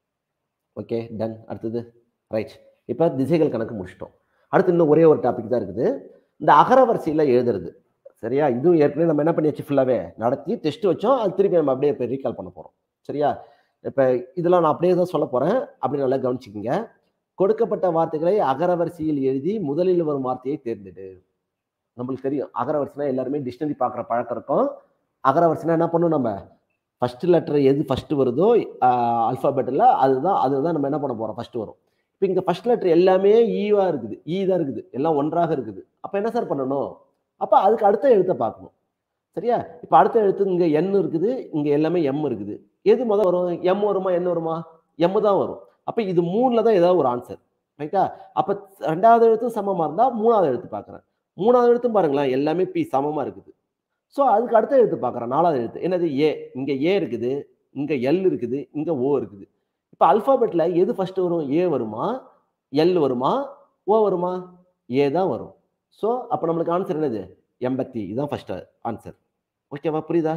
ஓகே டன் அடுத்தது ரைட் இப்போ திசைகள் கணக்கு முடிச்சிட்டோம் அடுத்து இன்னும் ஒரே ஒரு டாபிக் தான் இருக்குது இந்த அகரவரிசையில் எழுதுறது சரியா இதுவும் ஏற்கனவே நம்ம என்ன பண்ணியாச்சு ஃபுல்லாகவே நடத்தி டெஸ்ட் வச்சோம் அது திருப்பி நம்ம அப்படியே இப்போ ரீகால் பண்ண போகிறோம் சரியா இப்போ இதெல்லாம் நான் அப்படியே தான் சொல்ல போகிறேன் அப்படி நல்லா கவனிச்சுக்கோங்க கொடுக்கப்பட்ட வார்த்தைகளை அகரவரிசையில் எழுதி முதலில் வரும் வார்த்தையை தேர்ந்தெடு நம்மளுக்கு தெரியும் அகரவரிசைனா எல்லாருமே டிக்ஷனரி பார்க்குற பழக்கம் இருக்கும் அகரவரிசைனா என்ன பண்ணும் நம்ம ஃபர்ஸ்ட் லெட்டர் எது ஃபர்ஸ்ட் வருதோ அல்ஃபாபெட்டில் அதுதான் அதுதான் நம்ம என்ன பண்ண போகிறோம் ஃபர்ஸ்ட் வரும் இப்போ இங்கே ஃபர்ஸ்ட் லெட்டர் எல்லாமே ஈவா இருக்குது ஈ தான் இருக்குது எல்லாம் ஒன்றாக இருக்குது அப்போ என்ன சார் பண்ணணும் அப்போ அதுக்கு அடுத்த எழுத்தை பார்க்கணும் சரியா இப்போ அடுத்த எழுத்து இங்கே என் இருக்குது இங்கே எல்லாமே எம் இருக்குது எது முதல் வரும் எம் வருமா என்ன வருமா எம் தான் வரும் அப்போ இது மூணில் தான் ஏதாவது ஒரு ஆன்சர் ரைட்டா அப்போ ரெண்டாவது எழுத்தும் சமமாக இருந்தால் மூணாவது எழுத்து பார்க்குறேன் மூணாவது எழுத்தும் பாருங்களேன் எல்லாமே பி சமமாக இருக்குது ஸோ அதுக்கு அடுத்த எழுத்து பார்க்குறேன் நாலாவது எழுத்து என்னது ஏ இங்கே ஏ இருக்குது இங்கே எல் இருக்குது இங்கே ஓ இருக்குது இப்போ அல்ஃபாபெட்டில் எது ஃபர்ஸ்ட் வரும் ஏ வருமா எல் வருமா ஓ வருமா ஏ தான் வரும் ஸோ அப்போ நம்மளுக்கு ஆன்சர் என்னது எண்பத்தி இதுதான் ஃபர்ஸ்ட் ஆன்சர் ஓகேவா புரியுதா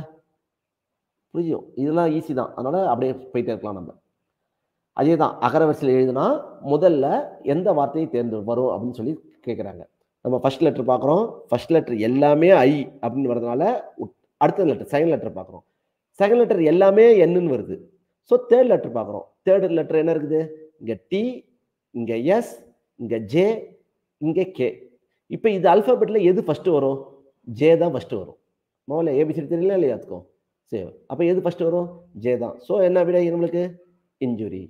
புரியும் இதெல்லாம் ஈஸி தான் அதனால அப்படியே போயிட்டே இருக்கலாம் நம்ம அதே தான் அகரவரிசையில் எழுதுனா முதல்ல எந்த வார்த்தையை தேர்ந்து வரும் அப்படின்னு சொல்லி கேட்குறாங்க நம்ம ஃபர்ஸ்ட் லெட்டர் பார்க்குறோம் ஃபர்ஸ்ட் லெட்டர் எல்லாமே ஐ அப்படின்னு வரதுனால உட்- அடுத்த லெட்டர் செகண்ட் லெட்டர் பார்க்குறோம் செகண்ட் லெட்டர் எல்லாமே என்னன்னு வருது ஸோ தேர்ட் லெட்டர் பார்க்குறோம் தேர்ட் லெட்டர் என்ன இருக்குது இங்கே டி இங்கே எஸ் இங்கே ஜே இங்கே கே இப்போ இது அல்ஃபாபெட்டில் எது ஃபஸ்ட்டு வரும் ஜே தான் ஃபஸ்ட்டு வரும் முதல்ல ஏபிசிடி தெரியல இல்லையா அதுக்கும் சரி அப்போ எது ஃபஸ்ட்டு வரும் ஜே தான் ஸோ என்ன விடை நம்மளுக்கு இன்ஜுரி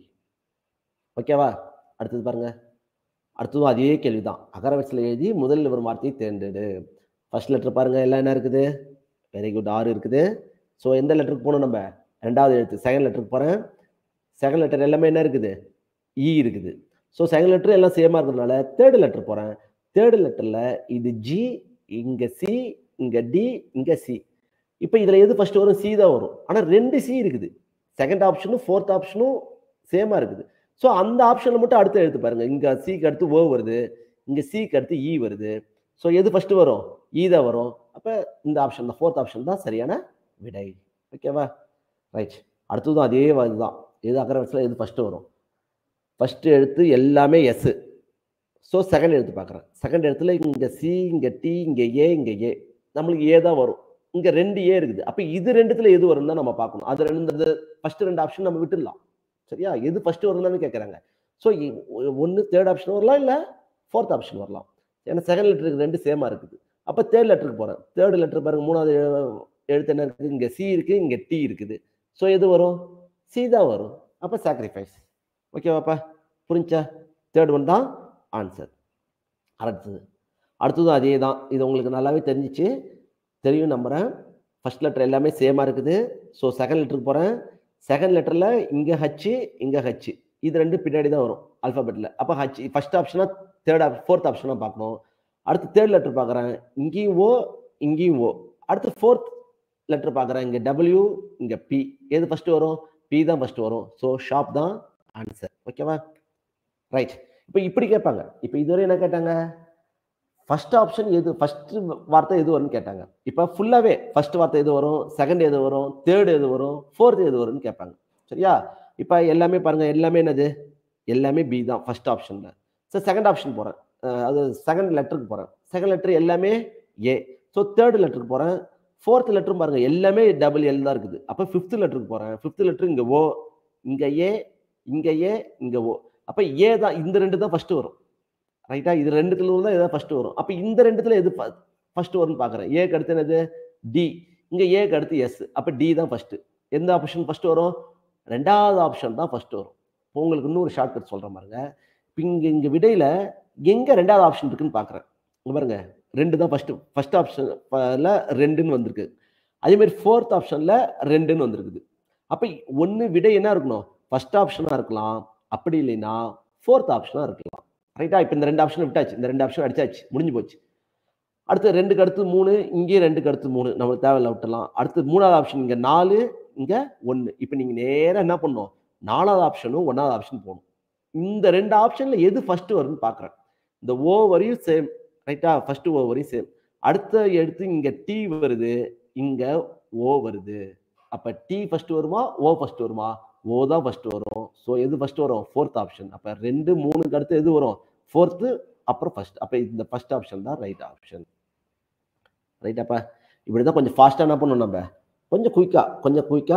ஓகேவா அடுத்தது பாருங்க அடுத்ததும் அதே கேள்வி தான் அகரவரிசையில் எழுதி முதலில் வரும் வார்த்தையை தேர்ந்தெடு ஃபர்ஸ்ட் லெட்டர் பாருங்க எல்லாம் என்ன இருக்குது வெரி குட் ஆறு இருக்குது ஸோ எந்த லெட்டருக்கு போகணும் நம்ம ரெண்டாவது எழுத்து செகண்ட் லெட்டருக்கு போகிறேன் செகண்ட் லெட்டர் எல்லாமே என்ன இருக்குது இ இருக்குது ஸோ செகண்ட் லெட்டர் எல்லாம் சேமாக இருக்கிறதுனால தேர்டு லெட்டர் போகிறேன் தேர்டு லெட்டரில் இது ஜி இங்கே சி இங்கே டி இங்கே சி இப்போ இதில் எது ஃபர்ஸ்ட் வரும் சி தான் வரும் ஆனால் ரெண்டு சி இருக்குது செகண்ட் ஆப்ஷனும் ஃபோர்த் ஆப்ஷனும் சேமாக இருக்குது ஸோ அந்த ஆப்ஷனில் மட்டும் அடுத்து எழுத்து பாருங்க இங்கே சிக்கு அடுத்து ஓ வருது இங்கே சிக்கு அடுத்து இ வருது ஸோ எது ஃபர்ஸ்ட் வரும் இ தான் வரும் அப்போ இந்த ஆப்ஷன் தான் ஃபோர்த் ஆப்ஷன் தான் சரியான விடை ஓகேவா ரைட் அடுத்ததும் அதே இதுதான் எது அக்கரவரிசையில் எது ஃபர்ஸ்ட் வரும் ஃபர்ஸ்ட் எழுத்து எல்லாமே எஸ் ஸோ செகண்ட் எழுத்து பார்க்குறேன் செகண்ட் எழுத்துல இங்கே சி இங்கே டி இங்கே ஏ இங்கே ஏ நம்மளுக்கு ஏ தான் வரும் இங்கே ரெண்டு ஏ இருக்குது அப்போ இது ரெண்டுத்துல எது வரும் தான் நம்ம பார்க்கணும் அது ரெண்டு ஃபர்ஸ்ட் ரெண்டு ஆப்ஷன் நம்ம விட்டுடலாம் சரியா எது ஃபர்ஸ்ட் வரும்னு கேட்குறாங்க ஸோ ஒன்று தேர்ட் ஆப்ஷன் வரலாம் இல்லை ஃபோர்த் ஆப்ஷன் வரலாம் ஏன்னா செகண்ட் லெட்டருக்கு ரெண்டு சேமாக இருக்குது அப்போ தேர்ட் லெட்டருக்கு போகிறேன் தேர்ட் லெட்டர் பாருங்க மூணாவது எழு- எழுத்து என்ன இருக்குது இங்கே சி இருக்குது இங்கே டி இருக்குது ஸோ எது வரும் சி தான் வரும் அப்போ சாக்ரிஃபைஸ் ஓகேவாப்பா புரிஞ்சா தேர்ட் ஒன் தான் ஆன்சர் அடுத்தது அடுத்ததும் அதே தான் இது உங்களுக்கு நல்லாவே தெரிஞ்சிச்சு தெரியும் நம்புகிறேன் ஃபர்ஸ்ட் லெட்டர் எல்லாமே சேமாக இருக்குது ஸோ செகண்ட் லெட்டருக்கு போகிறேன் செகண்ட் லெட்டரில் இங்கே ஹச்சு இங்கே ஹச்சு இது ரெண்டு பின்னாடி தான் வரும் அல்ஃபாபெட்டில் அப்போ ஹச் ஃபர்ஸ்ட் ஆப்ஷனாக தேர்ட் ஆப் ஃபோர்த் ஆப்ஷனாக பார்க்கணும் அடுத்து தேர்ட் லெட்டர் பார்க்குறேன் இங்கேயும் ஓ இங்கேயும் ஓ அடுத்து ஃபோர்த் லெட்டர் பார்க்குறேன் இங்கே டபிள்யூ இங்கே பி எது ஃபஸ்ட்டு வரும் பி தான் ஃபஸ்ட்டு வரும் ஸோ ஷாப் தான் ஆன்சர் ஓகேவா ரைட் இப்போ இப்படி கேட்பாங்க இப்போ இதுவரை என்ன கேட்டாங்க ஃபர்ஸ்ட் ஆப்ஷன் எது ஃபர்ஸ்ட் வார்த்தை எது வரும்னு கேட்டாங்க இப்போ ஃபுல்லாகவே ஃபர்ஸ்ட் வார்த்தை எது வரும் செகண்ட் எது வரும் தேர்ட் எது வரும் ஃபோர்த் எது வரும்னு கேட்பாங்க சரியா இப்போ எல்லாமே பாருங்க எல்லாமே என்னது எல்லாமே பி தான் ஃபர்ஸ்ட் ஆப்ஷனில் சார் செகண்ட் ஆப்ஷன் போகிறேன் அது செகண்ட் லெட்டருக்கு போகிறேன் செகண்ட் லெட்டர் எல்லாமே ஏ ஸோ தேர்ட் லெட்டருக்கு போகிறேன் ஃபோர்த் லெட்டரும் பாருங்க எல்லாமே டபுள் எல் தான் இருக்குது அப்போ ஃபிஃப்த் லெட்டருக்கு போகிறேன் ஃபிஃப்த் லெட்டர் இங்கே ஓ இங்கே ஏ இங்கே ஏ இங்கே ஓ அப்போ ஏ தான் இந்த ரெண்டு தான் ஃபர்ஸ்ட் வரும் ரைட்டா இது ரெண்டுத்துல தான் எதாவது ஃபர்ஸ்ட் வரும் அப்போ இந்த ரெண்டுத்துல எது ஃபர்ஸ்ட் வரும்னு பார்க்குறேன் ஏக்கு அடுத்து என்னது டி இங்கே ஏக்கு அடுத்து எஸ் அப்போ டி தான் ஃபர்ஸ்ட் எந்த ஆப்ஷன் ஃபர்ஸ்ட் வரும் ரெண்டாவது ஆப்ஷன் தான் ஃபர்ஸ்ட் வரும் இப்போ உங்களுக்கு இன்னொரு ஷார்ட்கட் சொல்கிறேன் பாருங்க இப்போ இங்கே இங்கே விடையில் எங்கே ரெண்டாவது ஆப்ஷன் இருக்குன்னு பார்க்குறேன் இங்கே பாருங்க ரெண்டு தான் ஃபர்ஸ்ட் ஃபர்ஸ்ட் ஆப்ஷன்ல ரெண்டுன்னு வந்திருக்கு அதே மாதிரி ஃபோர்த் ஆப்ஷன்ல ரெண்டுன்னு வந்திருக்குது அப்ப ஒன்னு விடை என்ன இருக்கணும் ஃபர்ஸ்ட் ஆப்ஷனா இருக்கலாம் அப்படி இல்லைன்னா ஃபோர்த் ஆப்ஷனா இருக்கலாம் ரைட்டா இப்போ இந்த ரெண்டு ஆப்ஷன் விட்டாச்சு இந்த ரெண்டு ஆப்ஷன் அடிச்சாச்சு முடிஞ்சு போச்சு அடுத்து ரெண்டுக்கு அடுத்து மூணு இங்கேயும் ரெண்டுக்கு அடுத்து மூணு நமக்கு தேவையில்ல விட்டுலாம் அடுத்து மூணாவது ஆப்ஷன் இங்க நாலு இங்க ஒன்று இப்போ நீங்க நேரா என்ன பண்ணணும் நாலாவது ஆப்ஷனும் ஒன்றாவது ஆப்ஷன் போகணும் இந்த ரெண்டு ஆப்ஷன்ல எது ஃபர்ஸ்ட் வரும்னு பார்க்குறேன் இந்த ஓ வரையும் சேம் ரைட்டா ஃபர்ஸ்ட் ஓ வரையும் சேம் அடுத்த எடுத்து இங்க டி வருது இங்க ஓ வருது அப்ப டி ஃபர்ஸ்ட் வருமா ஓ ஃபர்ஸ்ட் வருமா ஓ தான் ஃபர்ஸ்ட் வரும் ஸோ எது ஃபர்ஸ்ட் வரும் ஃபோர்த் ஆப்ஷன் அப்ப ரெண்டு மூணுக்கு அடுத்து எது வரும் ஃபோர்த்து அப்புறம் ஃபர்ஸ்ட் அப்ப இந்த ஃபர்ஸ்ட் ஆப்ஷன் தான் ரைட் ஆப்ஷன் ரைட் அப்ப இப்படி தான் கொஞ்சம் ஃபாஸ்ட்டாக என்ன பண்ணணும் நம்ம கொஞ்சம் குயிக்கா கொஞ்சம் குயிக்கா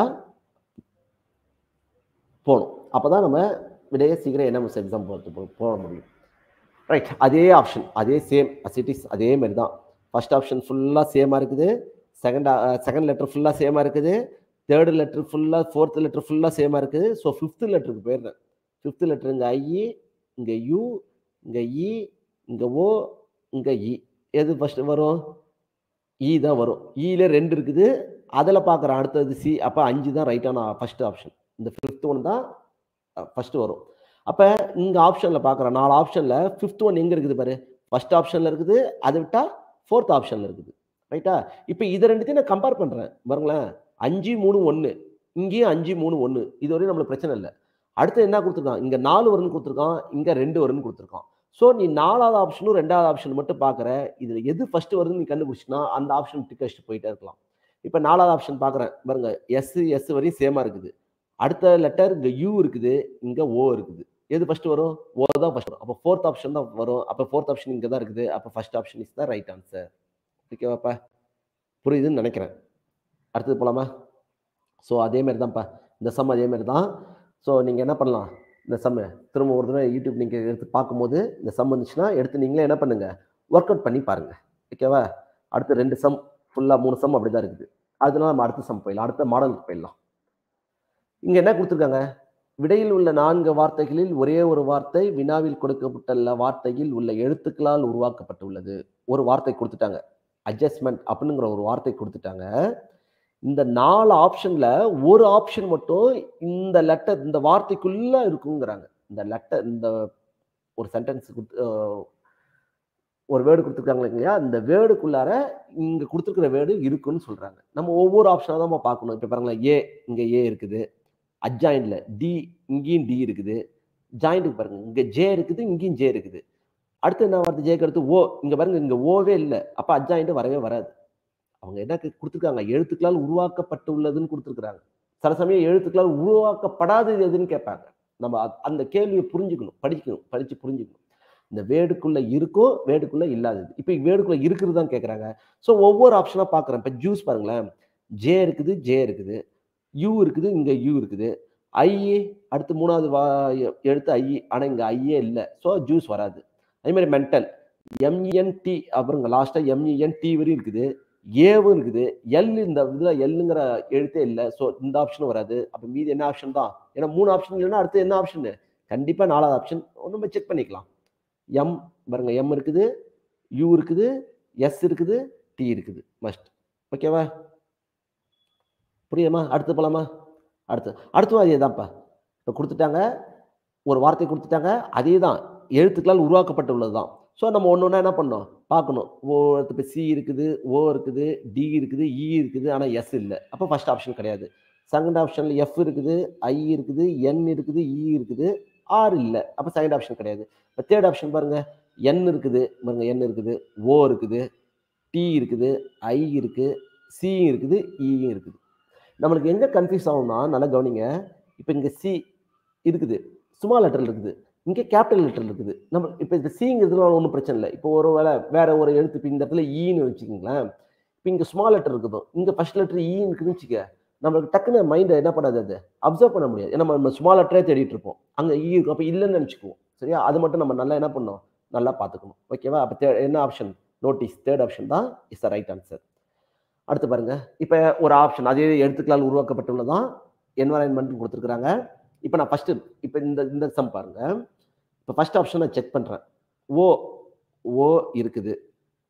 போகணும் அப்பதான் நம்ம விடைய சீக்கிரம் என்எம்எஸ் எக்ஸாம் போகிறது போக முடியும் ரைட் அதே ஆப்ஷன் அதே சேம் அசிட்டிஸ் அதே மாதிரி தான் ஃபர்ஸ்ட் ஆப்ஷன் ஃபுல்லாக சேமாக இருக்குது செகண்ட் செகண்ட் லெட்டர் ஃபுல்லாக சேமாக இருக்குது தேர்டு லெட்டர் ஃபுல்லாக ஃபோர்த் லெட்டர் ஃபுல்லாக சேமாக இருக்குது ஸோ ஃபிஃப்த்து லெட்டருக்கு போயிடுறேன் ஃபிஃப்த்து லெட்டர் இங்கே ஐஇ இங்கே யூ இங்கே இ இங்கே ஓ இங்கே இ எது ஃபஸ்ட்டு வரும் இ தான் வரும் இல ரெண்டு இருக்குது அதில் பார்க்குறேன் அடுத்தது சி அப்போ அஞ்சு தான் ரைட்டான ஃபர்ஸ்ட் ஆப்ஷன் இந்த ஃபிஃப்த் ஒன் தான் ஃபர்ஸ்ட் வரும் அப்போ இங்கே ஆப்ஷனில் பார்க்குறேன் நாலு ஆப்ஷனில் ஃபிஃப்த் ஒன் எங்கே இருக்குது பாரு ஃபர்ஸ்ட் ஆப்ஷனில் இருக்குது அதை விட்டால் ஃபோர்த் ஆப்ஷனில் இருக்குது ரைட்டா இப்போ இதை ரெண்டுத்தையும் நான் கம்பேர் பண்ணுறேன் பாருங்களேன் அஞ்சு மூணு ஒன்று இங்கேயும் அஞ்சு மூணு ஒன்று இது வரையும் நம்மளுக்கு பிரச்சனை இல்லை அடுத்து என்ன கொடுத்துருக்கான் இங்கே நாலு வரும்னு கொடுத்துருக்கான் இங்கே ரெண்டு வரும்னு கொடுத்துருக்கான் ஸோ நீ நாலாவது ஆப்ஷனும் ரெண்டாவது ஆப்ஷன் மட்டும் பார்க்குற இதில் எது ஃபர்ஸ்ட் வருதுன்னு நீ கண்டுபிடிச்சினா அந்த ஆப்ஷன் டிக் வச்சுட்டு போயிட்டே இருக்கலாம் இப்போ நாலாவது ஆப்ஷன் பார்க்குறேன் பாருங்க எஸ் எஸ் வரையும் சேமாக இருக்குது அடுத்த லெட்டர் இங்கே யூ இருக்குது இங்கே ஓ இருக்குது எது ஃபர்ஸ்ட் வரும் ஓ தான் ஃபர்ஸ்ட் வரும் அப்போ ஃபோர்த் ஆப்ஷன் தான் வரும் அப்போ ஃபோர்த் ஆப்ஷன் இங்கே தான் இருக்குது அப்போ ஃபர்ஸ்ட் ஆப்ஷன் இஸ் தான் ரைட் ஆன்சர் ஓகேவாப்பா புரியுதுன்னு நினைக்கிறேன் அடுத்தது போலாமா ஸோ அதே மாதிரி தான்ப்பா இந்த சம் அதே மாதிரி தான் ஸோ நீங்கள் என்ன பண்ணலாம் இந்த சம்மு திரும்ப ஒரு தடவை யூடியூப் நீங்கள் எடுத்து பார்க்கும்போது இந்த சம் வந்துச்சுன்னா எடுத்து நீங்களே என்ன பண்ணுங்க ஒர்க் அவுட் பண்ணி பாருங்க ஓகேவா அடுத்து ரெண்டு சம் ஃபுல்லாக மூணு சம் அப்படி தான் இருக்குது அதனால நம்ம அடுத்த சம் போயிடலாம் அடுத்த மாடலுக்கு போயிடலாம் இங்கே என்ன கொடுத்துருக்காங்க விடையில் உள்ள நான்கு வார்த்தைகளில் ஒரே ஒரு வார்த்தை வினாவில் கொடுக்கப்பட்டுள்ள வார்த்தையில் உள்ள எழுத்துக்களால் உருவாக்கப்பட்டுள்ளது ஒரு வார்த்தை கொடுத்துட்டாங்க அட்ஜஸ்ட்மெண்ட் அப்படிங்கிற ஒரு வார்த்தை கொடுத்துட்டாங்க இந்த நாலு ஆப்ஷன்ல ஒரு ஆப்ஷன் மட்டும் இந்த லெட்டர் இந்த வார்த்தைக்குள்ள இருக்குங்கிறாங்க இந்த லெட்டர் இந்த ஒரு சென்டென்ஸ் ஒரு வேர்டு கொடுத்துருக்காங்க இல்லையா இந்த வேர்டுக்குள்ளார இங்க கொடுத்துருக்கிற வேர்டு இருக்குன்னு சொல்றாங்க நம்ம ஒவ்வொரு ஆப்ஷனாக தான் நம்ம பார்க்கணும் இப்போ பாருங்களேன் ஏ இங்க ஏ இருக்குது அட்ஜாயின்ட்ல டி இங்கேயும் டி இருக்குது ஜாயிண்ட்டுக்கு பாருங்க இங்க ஜே இருக்குது இங்கேயும் ஜே இருக்குது அடுத்து என்ன வார்த்தை ஜேக்கு அடுத்து ஓ இங்க பாருங்க இங்க ஓவே இல்லை அப்ப அட்ஜாயிண்ட் வரவே வராது அவங்க என்ன கொடுத்துருக்காங்க எழுத்துக்களால் உருவாக்கப்பட்டுள்ளதுன்னு கொடுத்துருக்குறாங்க சில சமயம் எழுத்துக்களால் உருவாக்கப்படாதது எதுன்னு கேட்பாங்க நம்ம அ- அந்த கேள்வியை புரிஞ்சுக்கணும் படிக்கணும் படிச்சு புரிஞ்சுக்கணும் இந்த வேர்டுக்குள்ள இருக்கும் வேர்டுக்குள்ள இல்லாதது இப்போ வேர்டுக்குள்ள இருக்கிறது தான் கேட்குறாங்க ஸோ ஒவ்வொரு ஆப்ஷனாக பார்க்குறேன் இப்போ ஜூஸ் பாருங்களேன் ஜே இருக்குது ஜே இருக்குது யூ இருக்குது இங்கே யூ இருக்குது ஐ அடுத்து மூணாவது வா எ- எழுத்து ஐ ஆனால் இங்கே ஐயே இல்லை ஸோ ஜூஸ் வராது அதே மாதிரி மென்டல் எம்இஎன்டி அப்புறம் லாஸ்ட்டாக எம்இஎன் டி வரையும் இருக்குது ஏவும் இருக்குது எல் இந்த இதில் எல்லுங்கிற எழுத்தே இல்லை ஸோ இந்த ஆப்ஷனும் வராது அப்போ மீதி என்ன ஆப்ஷன் தான் ஏன்னா மூணு ஆப்ஷன் இல்லைன்னா அடுத்து என்ன ஆப்ஷன் கண்டிப்பாக நாலாவது ஆப்ஷன் நம்ம செக் பண்ணிக்கலாம் எம் பாருங்க எம் இருக்குது யூ இருக்குது எஸ் இருக்குது டி இருக்குது மஸ்ட் ஓகேவா புரியுமா அடுத்து போலாமா அடுத்து அடுத்தும் அதே தான்ப்பா இப்போ கொடுத்துட்டாங்க ஒரு வார்த்தை கொடுத்துட்டாங்க அதே தான் எழுத்துக்களால் உருவாக்கப்பட்டுள்ளது தான் ஸோ நம்ம ஒன்று ஒன்றா என்ன பண்ணோம் பார்க்கணும் ஓ இப்போ சி இருக்குது ஓ இருக்குது டி இருக்குது இ இருக்குது ஆனால் எஸ் இல்லை அப்போ ஃபர்ஸ்ட் ஆப்ஷன் கிடையாது செகண்ட் ஆப்ஷனில் எஃப் இருக்குது ஐ இருக்குது என் இருக்குது இ இருக்குது ஆர் இல்லை அப்போ செகண்ட் ஆப்ஷன் கிடையாது இப்போ தேர்ட் ஆப்ஷன் பாருங்க என் இருக்குது பாருங்க என் இருக்குது ஓ இருக்குது டி இருக்குது ஐ இருக்கு சி இருக்குது இயும் இருக்குது நம்மளுக்கு எங்க கன்ஃபியூஸ் ஆகும்னா நல்லா கவனிங்க இப்போ இங்க சி இருக்குது ஸ்மால் லெட்டர் இருக்குது இங்க கேபிட்டல் லெட்டர் இருக்குது நம்ம இப்போ இந்த சிங்கிறதுனால ஒன்றும் பிரச்சனை இல்லை இப்போ ஒரு வேளை வேற ஒரு எழுத்து இப்போ இந்த இடத்துல ஈன்னு வச்சுக்கோங்களேன் இப்போ இங்க ஸ்மால் லெட்டர் இருக்குது இங்க ஃபர்ஸ்ட் லெட்டர் ஈன்னு இருக்குதுன்னு வச்சுக்க நம்மளுக்கு டக்குன்னு மைண்டை என்ன பண்ணாது அது அப்சர்வ் பண்ண முடியாது ஏன்னா நம்ம ஸ்மால் லெட்டரே தேடிட்டு இருப்போம் அங்க ஈ இருக்கும் அப்போ இல்லைன்னு நினச்சிக்குவோம் சரியா அது மட்டும் நம்ம நல்லா என்ன பண்ணோம் நல்லா பார்த்துக்கணும் ஓகேவா அப்போ என்ன ஆப்ஷன் நோட்டீஸ் தேர்ட் ஆப்ஷன் தான் இஸ் த ரைட் ஆன்சர் அடுத்து பாருங்க இப்போ ஒரு ஆப்ஷன் அதே எழுத்துக்களால் உருவாக்கப்பட்டுள்ளதான் என்வரான்மெண்ட் கொடுத்துருக்குறாங்க இப்போ நான் ஃபர்ஸ்ட் இப்போ இந்த இந்த சம் பாருங்க இப்போ ஃபர்ஸ்ட் ஆப்ஷன் நான் செக் பண்ணுறேன் ஓ ஓ இருக்குது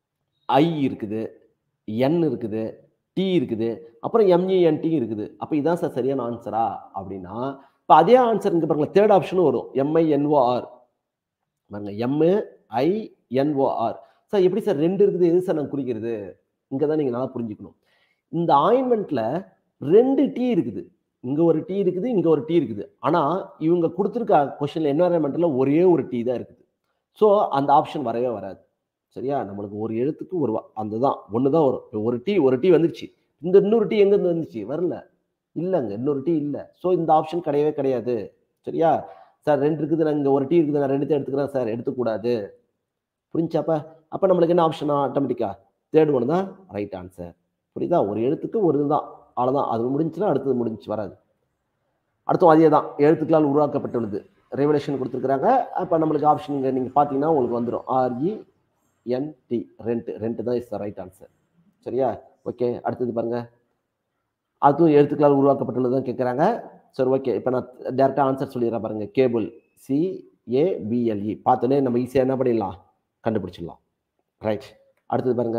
ஐ இருக்குது என் இருக்குது டி இருக்குது அப்புறம் எம்இஎன்டி இருக்குது அப்போ இதான் சார் சரியான ஆன்சரா அப்படின்னா இப்போ அதே ஆன்சர் இங்கே பாருங்க தேர்ட் ஆப்ஷனும் வரும் எம்ஐஎன்ஓஆர் பாருங்க எம்மு ஐ என்ஓஆர் சார் எப்படி சார் ரெண்டு இருக்குது எது சார் நான் குறிக்கிறது இங்கே தான் நீங்கள் நல்லா புரிஞ்சுக்கணும் இந்த ஆயின்மெண்ட்ல ரெண்டு டீ இருக்குது இங்கே ஒரு டீ இருக்குது இங்கே ஒரு டீ இருக்குது ஆனால் இவங்க கொடுத்துருக்க கொஷனில் என்வரன்மெண்ட்டில் ஒரே ஒரு டீ தான் இருக்குது ஸோ அந்த ஆப்ஷன் வரவே வராது சரியா நம்மளுக்கு ஒரு எழுத்துக்கு ஒரு வா- அந்த தான் ஒன்று தான் வரும் இப்போ ஒரு டீ ஒரு டீ வந்துருச்சு இந்த இன்னொரு டீ எங்கேருந்து வந்துச்சு வரல இல்லைங்க இன்னொரு டீ இல்லை ஸோ இந்த ஆப்ஷன் கிடையவே கிடையாது சரியா சார் ரெண்டு இருக்குது நான் இங்கே ஒரு டீ இருக்குது நான் ரெண்டுத்தையும் எடுத்துக்கிறேன் சார் எடுத்துக்கூடாது புரிஞ்சாப்பா அப்போ நம்மளுக்கு என்ன ஆப்ஷனா ஆட்டோமேட்டிக்கா தேர்ட் ஒன்று தான் ரைட் ஆன்சர் புரியுதா ஒரு எழுத்துக்கு ஒரு இதுதான் அவ்வளோதான் அது முடிஞ்சுன்னா அடுத்தது முடிஞ்சு வராது அடுத்தும் அதே தான் எழுத்துக்களால் உருவாக்கப்பட்டுள்ளது ரெவலேஷன் கொடுத்துருக்குறாங்க அப்போ நம்மளுக்கு ஆப்ஷன் இங்கே நீங்கள் பார்த்தீங்கன்னா உங்களுக்கு வந்துடும் ஆர்இ என்டி ரெண்ட் ரெண்ட் தான் இஸ் த ரைட் ஆன்சர் சரியா ஓகே அடுத்தது பாருங்க அதுவும் எழுத்துக்களால் உருவாக்கப்பட்டுள்ளது தான் கேட்குறாங்க சரி ஓகே இப்போ நான் டேரெக்டாக ஆன்சர் சொல்லிடுறேன் பாருங்க கேபிள் சி ஏபிஎல்இ பார்த்தோன்னே நம்ம ஈஸியாக என்ன பண்ணிடலாம் கண்டுபிடிச்சிடலாம் ரைட் அடுத்தது பாருங்க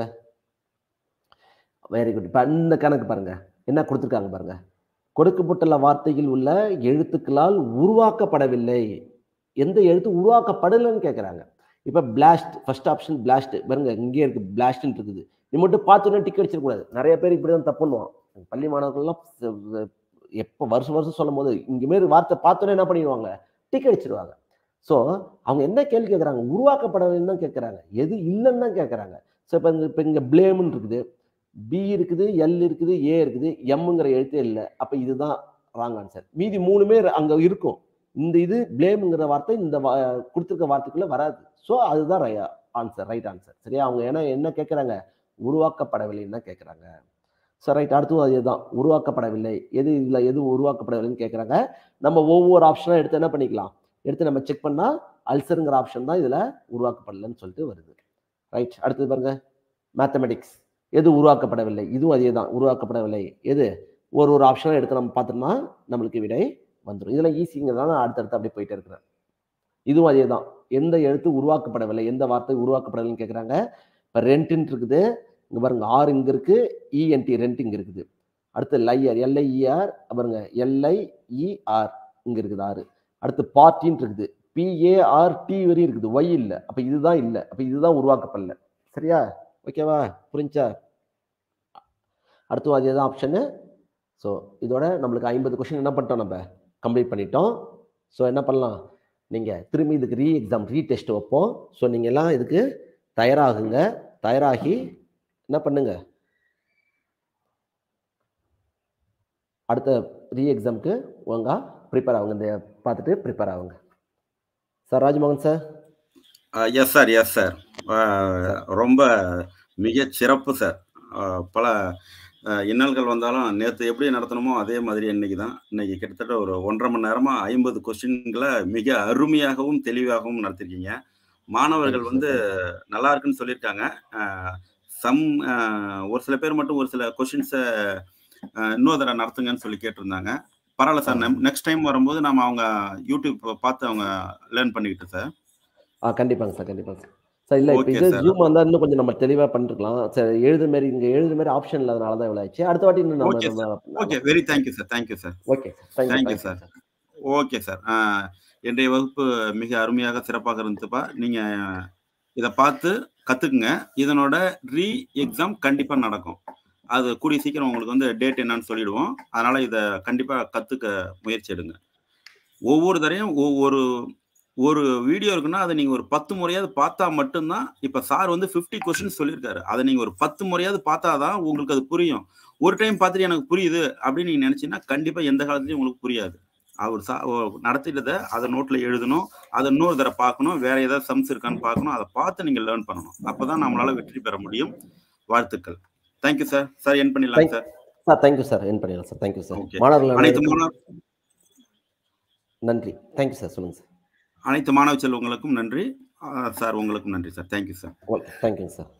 வெரி குட் இப்போ இந்த கணக்கு பாருங்க என்ன கொடுத்துருக்காங்க பாருங்க கொடுக்கப்பட்டுள்ள வார்த்தையில் உள்ள எழுத்துக்களால் உருவாக்கப்படவில்லை எந்த எழுத்து உருவாக்கப்படலைன்னு கேட்குறாங்க இப்போ பிளாஸ்ட் ஃபர்ஸ்ட் ஆப்ஷன் பிளாஸ்ட் பாருங்க இங்கே இருக்கு பிளாஸ்ட்னு இருக்குது நீ மட்டும் பார்த்தோன்னே டிக் அடிச்சிடக்கூடாது நிறைய பேர் இப்படி தான் தப்பு பண்ணுவான் பள்ளி மாணவர்கள்லாம் ச- எப்போ வருஷம் வருஷம் சொல்லும் போது இங்கே மாரி வார்த்தை பார்த்தோன்னே என்ன பண்ணிடுவாங்க டிக் அடிச்சிருவாங்க ஸோ அவங்க என்ன கேள்வி கேட்குறாங்க உருவாக்கப்படவில்லைன்னு தான் கேட்குறாங்க எது இல்லைன்னு தான் கேட்குறாங்க ஸோ இப்போ இந்த இப்போ இங்கே பிளேம்னு இருக்குது பி இருக்குது எல் இருக்குது ஏ இருக்குது எம்ங்கிற எழுத்தே இல்லை அப்போ இதுதான் ராங் ஆன்சர் மீதி மூணுமே அங்கே இருக்கும் இந்த இது பிளேம்ங்கிற வார்த்தை இந்த வா- கொடுத்திருக்க வார்த்தைக்குள்ள வராது ஸோ அதுதான் ஆன்சர் ரைட் ஆன்சர் சரியா அவங்க ஏன்னா என்ன கேட்குறாங்க உருவாக்கப்படவில்லைன்னு தான் கேட்குறாங்க ஸோ ரைட் அடுத்தது அதே தான் உருவாக்கப்படவில்லை எது இதில் எது உருவாக்கப்படவில்லைன்னு கேட்குறாங்க நம்ம ஒவ்வொரு ஆப்ஷனாக எடுத்து என்ன பண்ணிக்கலாம் எடுத்து நம்ம செக் பண்ணால் அல்சருங்கிற ஆப்ஷன் தான் இதில் உருவாக்கப்படலைன்னு சொல்லிட்டு வருது ரைட் அடுத்தது பாருங்க மேத்தமெட்டிக்ஸ் எது உருவாக்கப்படவில்லை இதுவும் அதே தான் உருவாக்கப்படவில்லை எது ஒரு ஒரு ஆப்ஷனாக எடுத்து நம்ம பார்த்தோம்னா நம்மளுக்கு விடை வந்துடும் இதெல்லாம் ஈஸிங்கிறதால நான் அடுத்தடுத்து அப்படியே போயிட்டே இருக்கிறேன் இதுவும் அதே தான் எந்த எழுத்து உருவாக்கப்படவில்லை எந்த வார்த்தை உருவாக்கப்படவில்லைன்னு கேட்குறாங்க இப்போ ரெண்ட்டுன்னு இருக்குது இங்கே பாருங்க ஆர் இங்கே இருக்கு இஎன்டி ரெண்ட் இங்கே இருக்குது அடுத்து லைஆர் எல்ஐஇஆர் பாருங்க எல்ஐஇஆர் இங்கே இருக்குது ஆறு அடுத்து பார்ட்டின்னு இருக்குது பிஏஆர் டி வரையும் இருக்குது ஒய் இல்லை அப்போ இதுதான் இல்லை அப்போ இதுதான் உருவாக்கப்படல சரியா ஓகேவா புரிஞ்சா அடுத்து அதே தான் ஆப்ஷனு ஸோ இதோட நம்மளுக்கு ஐம்பது கொஷின் என்ன பண்ணிட்டோம் நம்ம கம்ப்ளீட் பண்ணிட்டோம் ஸோ என்ன பண்ணலாம் நீங்கள் திரும்பி இதுக்கு ரீ எக்ஸாம் ரீ டெஸ்ட் வைப்போம் ஸோ நீங்கள் எல்லாம் இதுக்கு தயாராகுங்க தயாராகி என்ன பண்ணுங்க அடுத்த ரீ எக்ஸாம்க்கு ஒழுங்கா ப்ரிப்பேர் ஆகுங்க இந்த பார்த்துட்டு ப்ரிப்பேர் ஆகுங்க sir Rajmohan sir yes sir yes sir ரொம்ப மிக சிறப்பு சார் அஹ், பல அஹ், இன்னல்கள் வந்தாலும் நேற்று எப்படி நடத்தணுமோ அதே மாதிரி இன்னைக்கு தான் இன்னைக்கு கிட்டத்தட்ட ஒரு ஒன்றரை மணி நேரமாக ஐம்பது கொஸ்டின்களை மிக அருமையாகவும் தெளிவாகவும் நடத்திருக்கீங்க மாணவர்கள் Thank you, வந்து நல்லா இருக்குன்னு சொல்லியிருக்காங்க சம் ஒரு சில பேர் மட்டும் ஒரு சில கொஷின்ஸை இன்னொரு தடவை நடத்துங்கன்னு சொல்லி கேட்டிருந்தாங்க பரவாயில்ல சார் நெக்ஸ்ட் டைம் வரும்போது நம்ம அவங்க யூடியூப் பார்த்து அவங்க லேர்ன் பண்ணிக்கிட்டு சார் ஆ கண்டிப்பாங்க சார் கண்டிப்பாங்க சார் சார் இல்லை இப்போ Okay, இது sir. ஜூம் வந்தால் இன்னும் கொஞ்சம் நம்ம தெளிவாக பண்ணிருக்கலாம் சார் எழுது மாரி இங்கே எழுது மாரி ஆப்ஷன் இல்லாதனால தான் இவ்வளோ ஆச்சு அடுத்த வாட்டி இன்னும் Okay, நம்ம okay very thank you sir thank you sir okay thank you Thank you, thank you sir. Sir okay sir இன்றைய வகுப்பு மிக அருமையாக சிறப்பாக இருந்துச்சுப்பா நீங்க இதை பார்த்து கத்துக்குங்க இதனோட ரீ எக்ஸாம் கண்டிப்பா நடக்கும் அது கூடிய சீக்கிரம் உங்களுக்கு வந்து டேட் என்னன்னு சொல்லிடுவோம் அதனால இதை கண்டிப்பா கத்துக்க முயற்சி எடுங்க ஒவ்வொரு தரையும் ஒவ்வொரு ஒரு வீடியோ இருக்குன்னா அதை நீங்க ஒரு பத்து முறையாவது பார்த்தா மட்டும்தான் இப்ப சார் வந்து 50 கொஸ்டின் சொல்லியிருக்காரு அதை நீங்க ஒரு பத்து முறையாவது பார்த்தாதான் உங்களுக்கு அது புரியும் ஒரு டைம் பார்த்துட்டு எனக்கு புரியுது அப்படின்னு நீங்க நினைச்சீங்கன்னா கண்டிப்பா எந்த காலத்துலயும் உங்களுக்கு புரியாது அவர் சா ஓ- நடத்திட்டதை அதை நோட்ல எழுதணும் அதை இன்னொரு தடவை பார்க்கணும் வேற ஏதாவது சம்ஸ் இருக்கான்னு பார்க்கணும் அதை பார்த்து நீங்க லேர்ன் பண்ணணும் அப்பதான் நம்மளால வெற்றி பெற முடியும் வாழ்த்துக்கள் தேங்க்யூ சார் சார் என் பண்ணிடலாம் Thank- sir sir thank you sir என் பண்ணிடலாம் சார் தேங்க்யூ சார் Okay. மாணவர்கள் அனைத்து அனைவருக்கும் மாணவ நன்றி தேங்க்யூ சார் சொல்லுங்கள் சார் அனைத்து மாணவ செல்வங்களுக்கும் நன்றி ஆ, சார் உங்களுக்கும் நன்றி சார் தேங்க்யூ சார் ஓகே தேங்க்யூங்க சார்